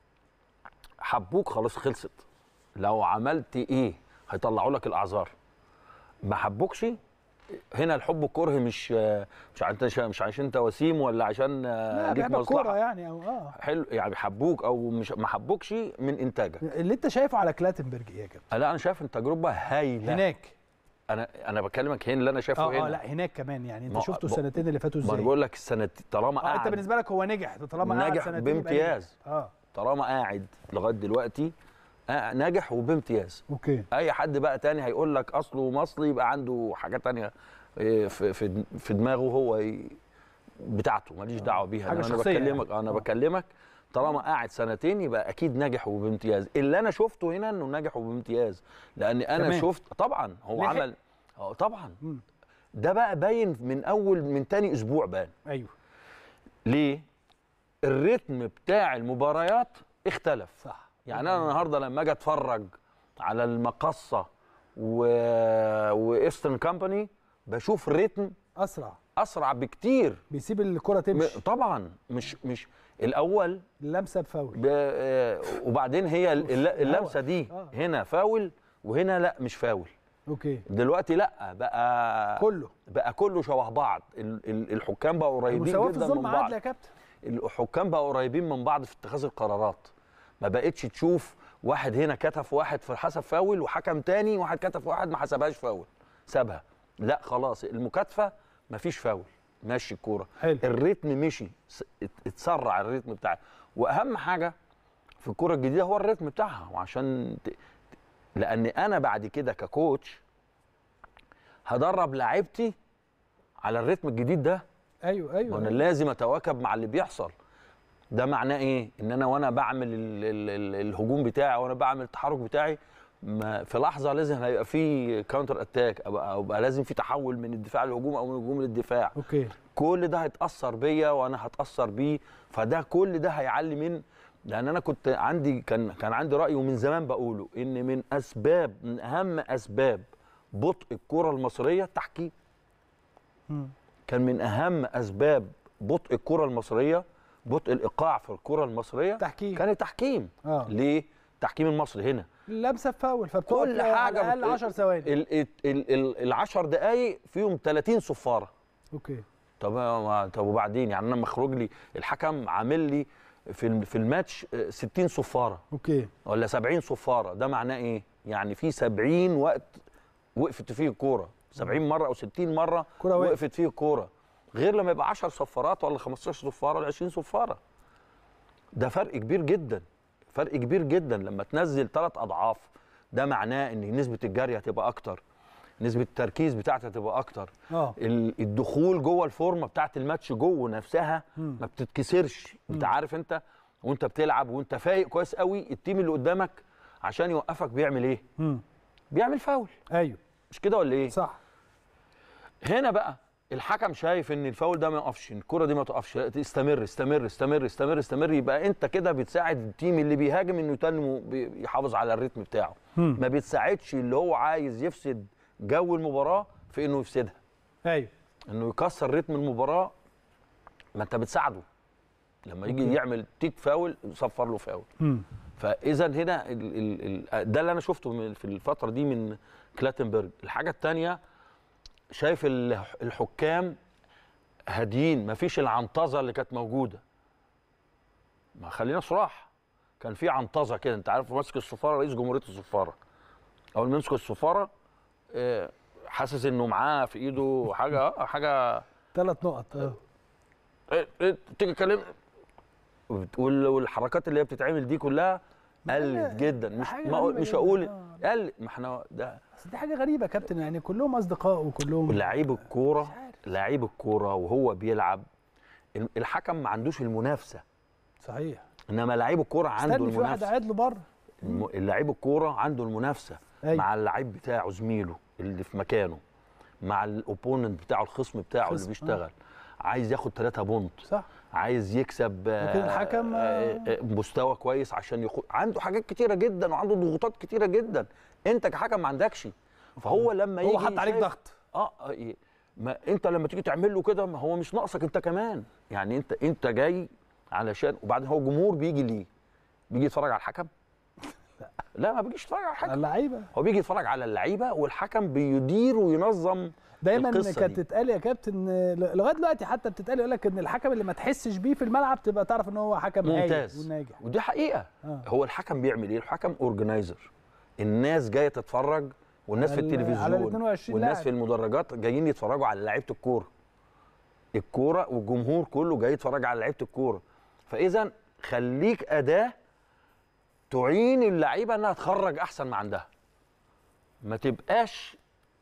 حبوك خلاص خلصت لو عملت ايه هيطلعوا لك الاعذار ما حبوكش هنا الحب الكره مش آه، مش عشان مش عشان انت وسيم ولا عشان آه، لا ليك بيحب الكوره مصلحه يعني او اه حلو يعني حبوك او مش ما حبوكش من انتاجك اللي انت شايفه على كلاتنبرج ايه يا كابتن لا انا شايف ان تجربه هايله هناك انا انا بكلمك هنا اللي انا شايفه اه هنا اه لا هناك كمان يعني انت ما- شفته ب- السنتين اللي فاتوا ما انا ازاي بقول لك السنه طالما اه انت قاعد بالنسبه لك هو نجح طالما قعد نجح سنتين يبقى بامتياز. نجح. اه طالما قاعد لغايه دلوقتي آه، ناجح وبامتياز اوكي اي حد بقى تاني هيقول لك اصله ومصلي يبقى عنده حاجه تانية إيه، في في في دماغه هو ي- بتاعته ماليش دعوه بيها حاجة انا شخصية بكلمك يعني. انا آه. بكلمك طالما قاعد سنتين يبقى اكيد ناجح وبامتياز اللي انا شفته هنا انه ناجح وبامتياز لان انا كمان. شفت طبعا هو لحق. عمل اه طبعا مم. ده بقى باين من اول من تاني اسبوع بان ايوه ليه الريتم بتاع المباريات اختلف صح يعني انا النهارده لما اجي اتفرج على المقصه و... وايسترن كامباني بشوف ريتم اسرع اسرع بكتير بيسيب الكره م... تمشي طبعا مش مش الاول اللمسه بفاول ب... آه، وبعدين هي ال- الل- اللمسه دي آه. هنا فاول وهنا لا مش فاول اوكي دلوقتي لا بقى كله بقى كله شبه بعض ال- ال- الحكام بقوا قريبين المساواه في جدا من الظلم بعض عادل يا كابتن الحكام بقوا قريبين من بعض في اتخاذ القرارات ما بقتش تشوف واحد هنا كتف واحد في حسب فاول وحكم تاني واحد كتف واحد ما حسبهاش فاول سابها لا خلاص المكاتفه مفيش فاول ماشي الكوره حلو. الريتم مشي س- ات- اتسرع الريتم بتاعه واهم حاجه في الكوره الجديده هو الريتم بتاعها وعشان ت... لان انا بعد كده ككوتش هدرب لعيبتي على الريتم الجديد ده ايوه ايوه وانا لازم اتواكب مع اللي بيحصل ده معناه ايه ان انا وانا بعمل ال ال ال الهجوم بتاعي وانا بعمل التحرك بتاعي ما في لحظه لازم هيبقى في كاونتر اتاك او او بقى لازم في تحول من الدفاع للهجوم او من الهجوم للدفاع اوكي كل ده هيتاثر بيا وانا هتاثر بيه فده كل ده هيعلي من لان انا كنت عندي كان كان عندي راي ومن زمان بقوله ان من اسباب من اهم اسباب بطء الكره المصريه التحكيم مم. كان من اهم اسباب بطء الكره المصريه بطء الايقاع في الكره المصريه تحكيم. كان التحكيم اه ليه التحكيم المصري هنا اللمسه بفاول فبتقف كل حاجه على الاقل بت- 10 ثواني ال ال ال ال العشر دقايق فيهم 30 صفاره اوكي طب ما- طب وبعدين يعني انا مخرج لي الحكم عامل لي في الم- في الماتش آه، 60 صفاره اوكي ولا 70 صفاره ده معناه ايه يعني في 70 وقت وقفت فيه الكوره 70 مره او 60 مره كرة وقفت. وقفت فيه الكوره غير لما يبقى 10 صفارات ولا 15 صفاره ولا 20 صفاره ده فرق كبير جدا فرق كبير جدا لما تنزل ثلاث اضعاف ده معناه ان نسبه الجري هتبقى اكتر نسبه التركيز بتاعتها هتبقى اكتر اه ال- الدخول جوه الفورمه بتاعت الماتش جوه نفسها مم. ما بتتكسرش انت عارف انت وانت بتلعب وانت فايق كويس قوي التيم اللي قدامك عشان يوقفك بيعمل ايه مم. بيعمل فاول ايوه مش كده ولا ايه صح هنا بقى الحكم شايف ان الفاول ده ما يقفش الكره دي ما تقفش لا، استمر استمر استمر استمر استمر يبقى انت كده بتساعد التيم اللي بيهاجم انه يتنمو بي- يحافظ على الريتم بتاعه مم. ما بتساعدش اللي هو عايز يفسد جو المباراه في انه يفسدها ايوه انه يكسر رتم المباراه ما انت بتساعده لما يجي أوكي. يعمل تيك فاول صفر له فاول مم. فاذا هنا ال ال ال ده اللي انا شفته من في الفتره دي من كلاتنبرج الحاجه الثانيه شايف ال- الحكام هاديين مفيش العنطزه اللي كانت موجوده ما خلينا صراح كان في عنطزه كده انت عارف ماسك الصفاره رئيس جمهوريه الصفاره اول ما يمسك الصفاره آه، حاسس انه معاه في ايده حاجه آه، حاجه ثلاث نقط اه إيه إيه تيجي تكلم وال- والحركات اللي هي بتتعمل دي كلها قلت جدا مش حاجة ما أقول- غريبة مش جداً. هقول آه. قل ما احنا ده بس دي حاجه غريبه يا كابتن يعني كلهم اصدقاء وكلهم لعيب الكوره مش عارف. لعيب الكوره وهو بيلعب الحكم ما عندوش المنافسه صحيح انما لعيب الكوره عنده استني في واحد المنافسه قاعد له بره الم- اللعيب الكوره عنده المنافسه أيوة. مع اللعيب بتاعه زميله اللي في مكانه مع الاوبوننت بتاعه الخصم بتاعه اللي خصم، بيشتغل عايز ياخد ثلاثة بونت صح عايز يكسب آه، لكن الحكم، آه، آه، مستوى كويس عشان يخ... عنده حاجات كتيره جدا وعنده ضغوطات كتيره جدا انت كحكم ما عندكش فهو لما يجي هو حط عليك شايف- ضغط اه آه، إيه. ما انت لما تيجي تعمل له كده ما هو مش ناقصك انت كمان يعني انت انت جاي علشان وبعدين هو الجمهور بيجي ليه بيجي يتفرج على الحكم لا ما بيجيش يتفرج على الحكم اللعيبه هو بيجي يتفرج على اللعيبه والحكم بيدير وينظم دايما القصة كانت دي. تتقال يا كابتن ل- لغايه دلوقتي حتى بتتقال يقول لك ان الحكم اللي ما تحسش بيه في الملعب تبقى تعرف ان هو حكم هايل ممتاز وناجح ودي حقيقه آه. هو الحكم بيعمل ايه الحكم اورجنايزر الناس جايه تتفرج والناس في على ال- التلفزيون على ال 22 والناس لاعب. في المدرجات جايين يتفرجوا على لعيبه الكوره الكوره والجمهور كله جاي يتفرج على لعيبه الكوره فاذا خليك اداه تعين اللعيبه انها تخرج احسن ما عندها ما تبقاش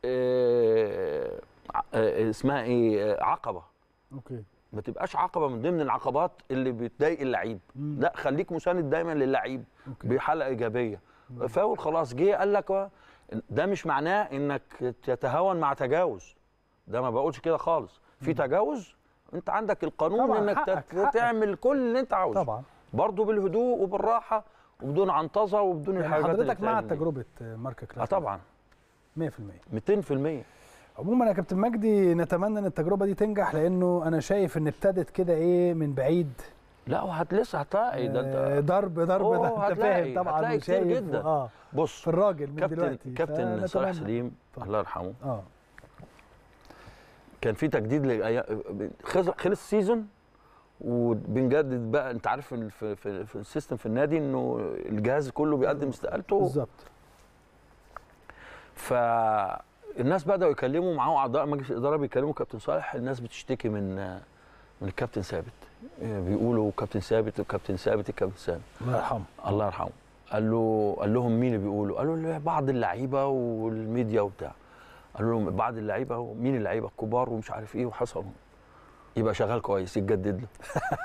آه، آه، اسمها ايه آه، عقبه اوكي ما تبقاش عقبه من ضمن العقبات اللي بتضايق اللعيب مم. لا خليك مساند دايما للعيب أوكي. بحلقه ايجابيه فاول خلاص جه قال لك و- ده مش معناه انك تتهاون مع تجاوز ده ما بقولش كده خالص في تجاوز انت عندك القانون طبعاً، انك حقك، تت- حقك. تعمل كل اللي انت عاوزه طبعا برضه بالهدوء وبالراحه وبدون عنطزه وبدون يعني الحاجات اللي حضرتك مع بتعمل دي. تجربه ماركا اه كلاس طبعا 100% 200% عموما يا كابتن مجدي نتمنى ان التجربه دي تنجح لانه انا شايف ان ابتدت كده ايه من بعيد لا وهت لسه هتلاقي ده آه، انت ضرب ضرب أوه، ده انت هتلاقي- فاهم طبعا هتلاقي كتير وشايف جدا. اه بص في الراجل من كابتن دلوقتي كابتن صالح فنتمنى. سليم اتفضل. الله يرحمه اه كان في تجديد لأي... خلص خلص السيزون وبنجدد بقى انت عارف ال- في, في, في السيستم في النادي انه الجهاز كله بيقدم استقالته بالظبط فالناس بداوا يكلموا معاه اعضاء مجلس الاداره بيكلموا كابتن صالح الناس بتشتكي من من الكابتن ثابت بيقولوا كابتن ثابت الكابتن ثابت الكابتن ثابت الله يرحمه الله يرحمه قال له قال لهم مين اللي بيقولوا قالوا له بعض اللعيبه والميديا وبتاع قالوا لهم بعض اللعيبه ومين اللعيبه الكبار ومش عارف ايه وحصل يبقى شغال كويس يتجدد له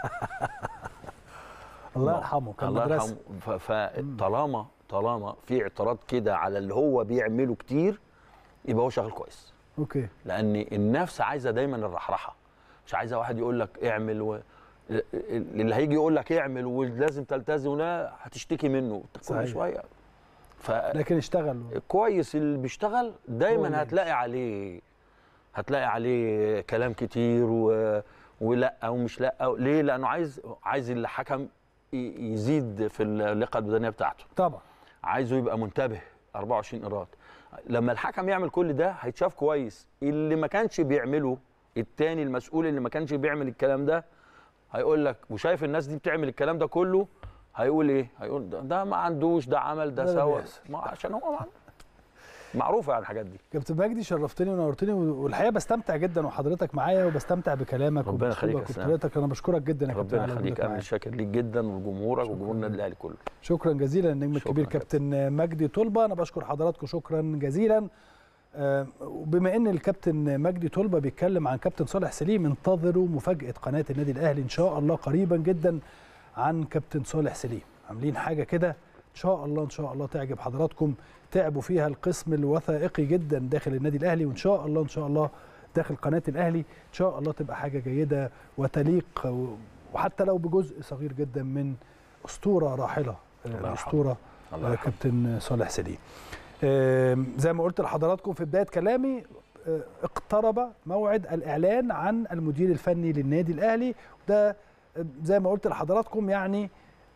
الله يرحمه كان الله مدرسه يرحمه ف- فطالما طالما في اعتراض كده على اللي هو بيعمله كتير يبقى هو شغال كويس اوكي لان النفس عايزه دايما الرحرحه مش عايزه واحد يقول لك اعمل و... اللي هيجي يقول لك اعمل ولازم تلتزم ولا هتشتكي منه كل صحيح. شويه ف لكن اشتغل كويس اللي بيشتغل هو دايما اللي هتلاقي عليه هتلاقي عليه كلام كتير و... ولا ومش لا ليه لانه عايز عايز الحكم ي- يزيد في اللياقه البدنيه بتاعته طبعا عايزه يبقى منتبه 24 ايراد لما الحكم يعمل كل ده هيتشاف كويس اللي ما كانش بيعمله التاني المسؤول اللي ما كانش بيعمل الكلام ده هيقول لك وشايف الناس دي بتعمل الكلام ده كله هيقول ايه هيقول ده, ده ما عندوش ده عمل ده ده اللي سوى بيحصل. ما عشان هو ما معروفه عن الحاجات دي كابتن مجدي شرفتني ونورتني والحقيقه بستمتع جدا وحضرتك معايا وبستمتع بكلامك ربنا يخليك يا وبأسلوبك سلام. وبطريقتك انا بشكرك جدا يا كابتن ربنا على يخليك وجودك انا معايا. شاكر ليك جدا ولجمهورك وجمهور النادي الاهلي كله شكرا جزيلا النجم شكراً الكبير يا كابتن مجدي طلبه انا بشكر حضراتكم شكرا جزيلا آه، وبما ان الكابتن مجدي طلبه بيتكلم عن كابتن صالح سليم انتظروا مفاجاه قناه النادي الاهلي ان شاء الله قريبا جدا عن كابتن صالح سليم عاملين حاجه كده ان شاء الله ان شاء الله تعجب حضراتكم تعبوا فيها القسم الوثائقي جدا داخل النادي الاهلي وان شاء الله ان شاء الله داخل قناه الاهلي ان شاء الله تبقى حاجه جيده وتليق و- وحتى لو بجزء صغير جدا من اسطوره راحله آه، يرحمه. الاسطوره الله آه، يرحمه. كابتن صالح سليم آم، زي ما قلت لحضراتكم في بدايه كلامي آه، اقترب موعد الاعلان عن المدير الفني للنادي الاهلي وده آه، زي ما قلت لحضراتكم يعني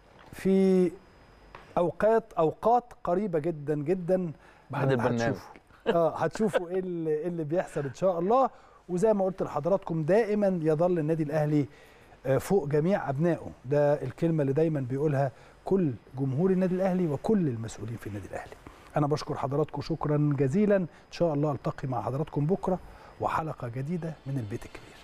في اوقات اوقات قريبه جدا جدا بعد آه، البرنامج. هتشوفوا. اه هتشوفوا ايه اللي, إيه اللي بيحصل ان شاء الله وزي ما قلت لحضراتكم دائما يظل النادي الاهلي آه، فوق جميع ابنائه ده الكلمه اللي دايما بيقولها كل جمهور النادي الاهلي وكل المسؤولين في النادي الاهلي انا بشكر حضراتكم شكرا جزيلا ان شاء الله التقي مع حضراتكم بكره وحلقه جديده من البيت الكبير